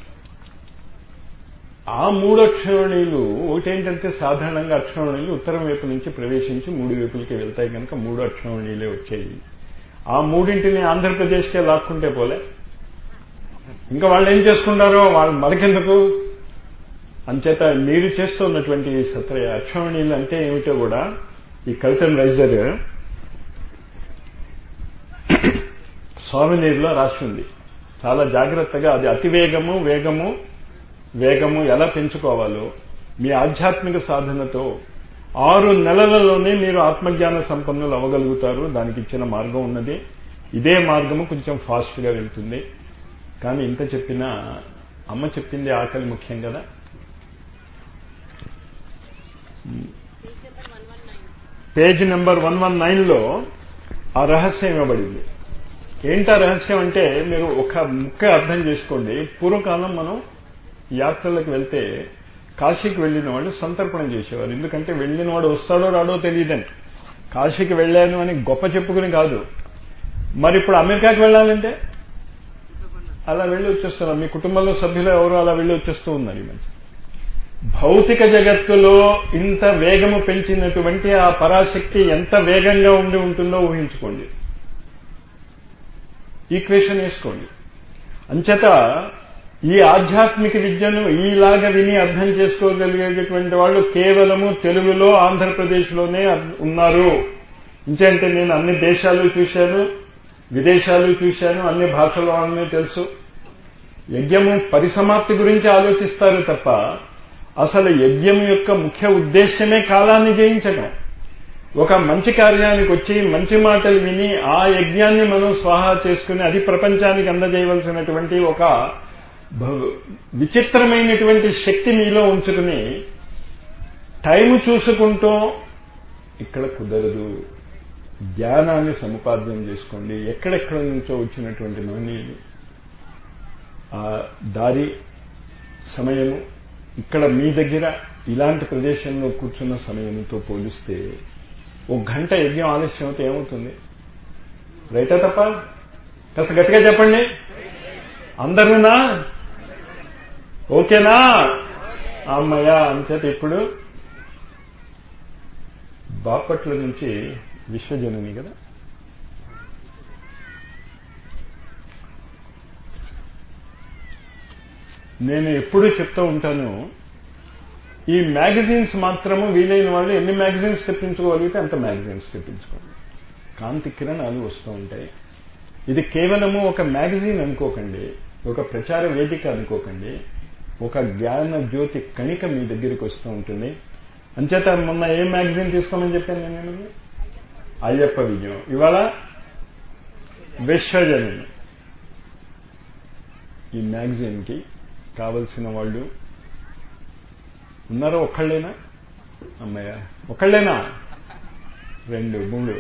ఆ మూడు అక్షోణీలు ఒకటేంటంటే సాధారణంగా అక్షోణీలు ఉత్తరం వైపు నుంచి ప్రవేశించి మూడు వైపులకి వెళ్తాయి కనుక మూడు అక్షోణీలే వచ్చాయి ఆ మూడింటిని ఆంధ్రప్రదేశ్కే లాక్కుంటే పోలే ఇంకా వాళ్ళు ఏం చేసుకుంటారో వాళ్ళు మనకెందుకు అంచేత మీరు చేస్తున్నటువంటి సత్ర అక్షోణీలు అంటే ఏమిటో కూడా ఈ కల్టన్ రైజర్ స్వామినీరులో రాసి ఉంది చాలా జాగ్రత్తగా అది అతివేగము వేగము వేగము ఎలా పెంచుకోవాలో మీ ఆధ్యాత్మిక సాధనతో ఆరు నెలలలోనే మీరు ఆత్మజ్ఞాన సంపన్నులు అవ్వగలుగుతారు దానికి ఇచ్చిన మార్గం ఉన్నది ఇదే మార్గము కొంచెం ఫాస్ట్గా వెళ్తుంది కానీ ఇంత చెప్పినా అమ్మ చెప్పింది ఆకలి ముఖ్యం కదా పేజ్ నెంబర్ వన్ వన్ నైన్లో ఆ రహస్యం ఇవ్వబడింది ఏంటా రహస్యం అంటే మీరు ఒక ముక్క అర్థం చేసుకోండి పూర్వకాలం మనం యాత్రలకు వెళ్తే కాశీకి వెళ్ళిన వాళ్ళు సంతర్పణ చేసేవారు ఎందుకంటే వెళ్ళిన వాడు వస్తాడో రాడో తెలియదని కాశీకి వెళ్ళాను అని గొప్ప చెప్పుకుని కాదు మరి ఇప్పుడు అమెరికాకి వెళ్ళాలంటే అలా వెళ్ళి వచ్చేస్తున్నారు మీ కుటుంబంలో సభ్యులు ఎవరు అలా వెళ్ళి వచ్చేస్తూ ఉన్నారు ఈ మధ్య భౌతిక జగత్తులో ఇంత వేగము పెంచినటువంటి ఆ పరాశక్తి ఎంత వేగంగా ఉండి ఉంటుందో ఊహించుకోండి ఈక్వేషన్ వేసుకోండి అంచేత ఈ ఆధ్యాత్మిక విద్యను ఈలాగా విని అర్థం చేసుకోగలిగేటటువంటి వాళ్ళు కేవలము తెలుగులో ఆంధ్రప్రదేశ్లోనే ఉన్నారు ఇంకంటే నేను అన్ని దేశాలు చూశాను విదేశాలు చూశాను అన్ని భాషలు అన్నీ తెలుసు యజ్ఞము పరిసమాప్తి గురించి ఆలోచిస్తారు తప్ప అసలు యజ్ఞం యొక్క ముఖ్య ఉద్దేశ్యమే కాలాన్ని జయించడం ఒక మంచి కార్యానికి వచ్చి మంచి మాటలు విని ఆ యజ్ఞాన్ని మనం స్వాహా చేసుకుని అది ప్రపంచానికి అందజేయవలసినటువంటి ఒక విచిత్రమైనటువంటి శక్తి మీలో ఉంచుకుని టైం చూసుకుంటూ ఇక్కడ కుదరదు జ్ఞానాన్ని సముపార్జన చేసుకోండి ఎక్కడెక్కడ నుంచో వచ్చినటువంటి మహనీయులు ఆ దారి సమయము ఇక్కడ మీ దగ్గర ఇలాంటి ప్రదేశంలో కూర్చున్న సమయంతో పోలిస్తే ఒక గంట యజ్ఞం ఆలస్యం అయితే ఏమవుతుంది రైటా తప్ప కాస్త గట్టిగా చెప్పండి అందరునా ఓకేనా అమ్మయ్య అంచేత ఇప్పుడు బాపట్ల నుంచి విశ్వజనని కదా నేను ఎప్పుడూ చెప్తూ ఉంటాను ఈ మ్యాగజైన్స్ మాత్రము వీలైన వాళ్ళు ఎన్ని మ్యాగజైన్స్ తెప్పించుకోగలిగితే అంత మ్యాగజైన్స్ తెప్పించుకోండి కాంతి కిరణాలు వస్తూ ఉంటాయి ఇది కేవలము ఒక మ్యాగజైన్ అనుకోకండి ఒక ప్రచార వేదిక అనుకోకండి ఒక జ్ఞాన జ్యోతి కణిక మీ దగ్గరికి వస్తూ ఉంటుంది అంచేత మొన్న ఏ మ్యాగజైన్ తీసుకోమని చెప్పాను నేను ఏమని అయ్యప్ప విజయం ఇవాళ విశ్వజనని ఈ మ్యాగజైన్కి కావలసిన వాళ్ళు ఉన్నారో ఒక్కళ్ళేనా అమ్మయ్య ఒక్కళ్ళేనా రెండు మూడు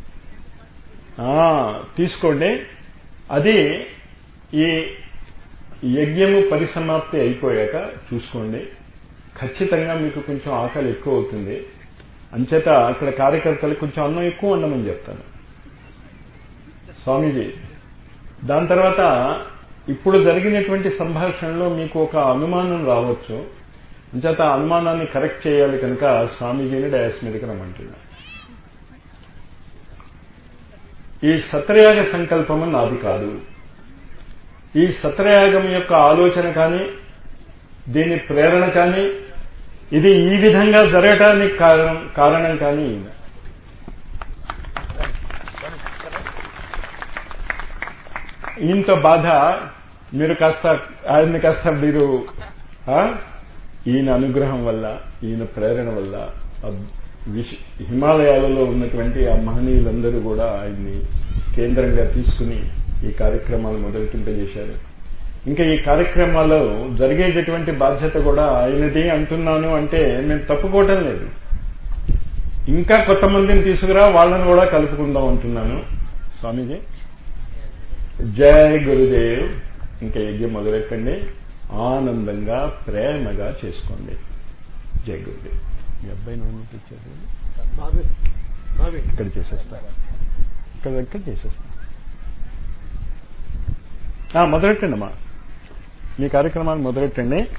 తీసుకోండి అది ఈ యజ్ఞము పరిసమాప్తి అయిపోయాక చూసుకోండి ఖచ్చితంగా మీకు కొంచెం ఆకలి ఎక్కువ అవుతుంది అంచేత అక్కడ కార్యకర్తలు కొంచెం అన్నం ఎక్కువ ఉండమని చెప్తాను స్వామీజీ దాని తర్వాత ఇప్పుడు జరిగినటువంటి సంభాషణలో మీకు ఒక అనుమానం రావచ్చు అంచేత ఆ అనుమానాన్ని కరెక్ట్ చేయాలి కనుక స్వామీజీని డయాస్ మీదకి రమ్మంటున్నా ఈ సత్రయాగ సంకల్పము నాది కాదు ఈ సత్రయాగం యొక్క ఆలోచన కానీ దీని ప్రేరణ కానీ ఇది ఈ విధంగా జరగటానికి కారణం కారణం కానీ ఈయనతో బాధ మీరు కాస్త ఆయన్ని కాస్త మీరు ఈయన అనుగ్రహం వల్ల ఈయన ప్రేరణ వల్ల హిమాలయాలలో ఉన్నటువంటి ఆ మహనీయులందరూ కూడా ఆయన్ని కేంద్రంగా తీసుకుని ఈ కార్యక్రమాలు మొదలుకింపజేశారు ఇంకా ఈ కార్యక్రమాల్లో జరిగేటటువంటి బాధ్యత కూడా ఆయనది అంటున్నాను అంటే నేను తప్పుకోవటం లేదు ఇంకా కొత్త మందిని తీసుకురా వాళ్ళని కూడా కలుపుకుందాం అంటున్నాను స్వామీజీ జై గురుదేవ్ ఇంకా యజ్ఞం మొదలెట్టండి ఆనందంగా ప్రేమగా చేసుకోండి జై గురుదేవ్ మీ అబ్బాయి నోటి ఇచ్చారు ఇక్కడ చేసేస్తా ఇక్కడ ఇక్కడ చేసేస్తా మొదలెట్టండి అమ్మా మీ కార్యక్రమాన్ని మొదలెట్టండి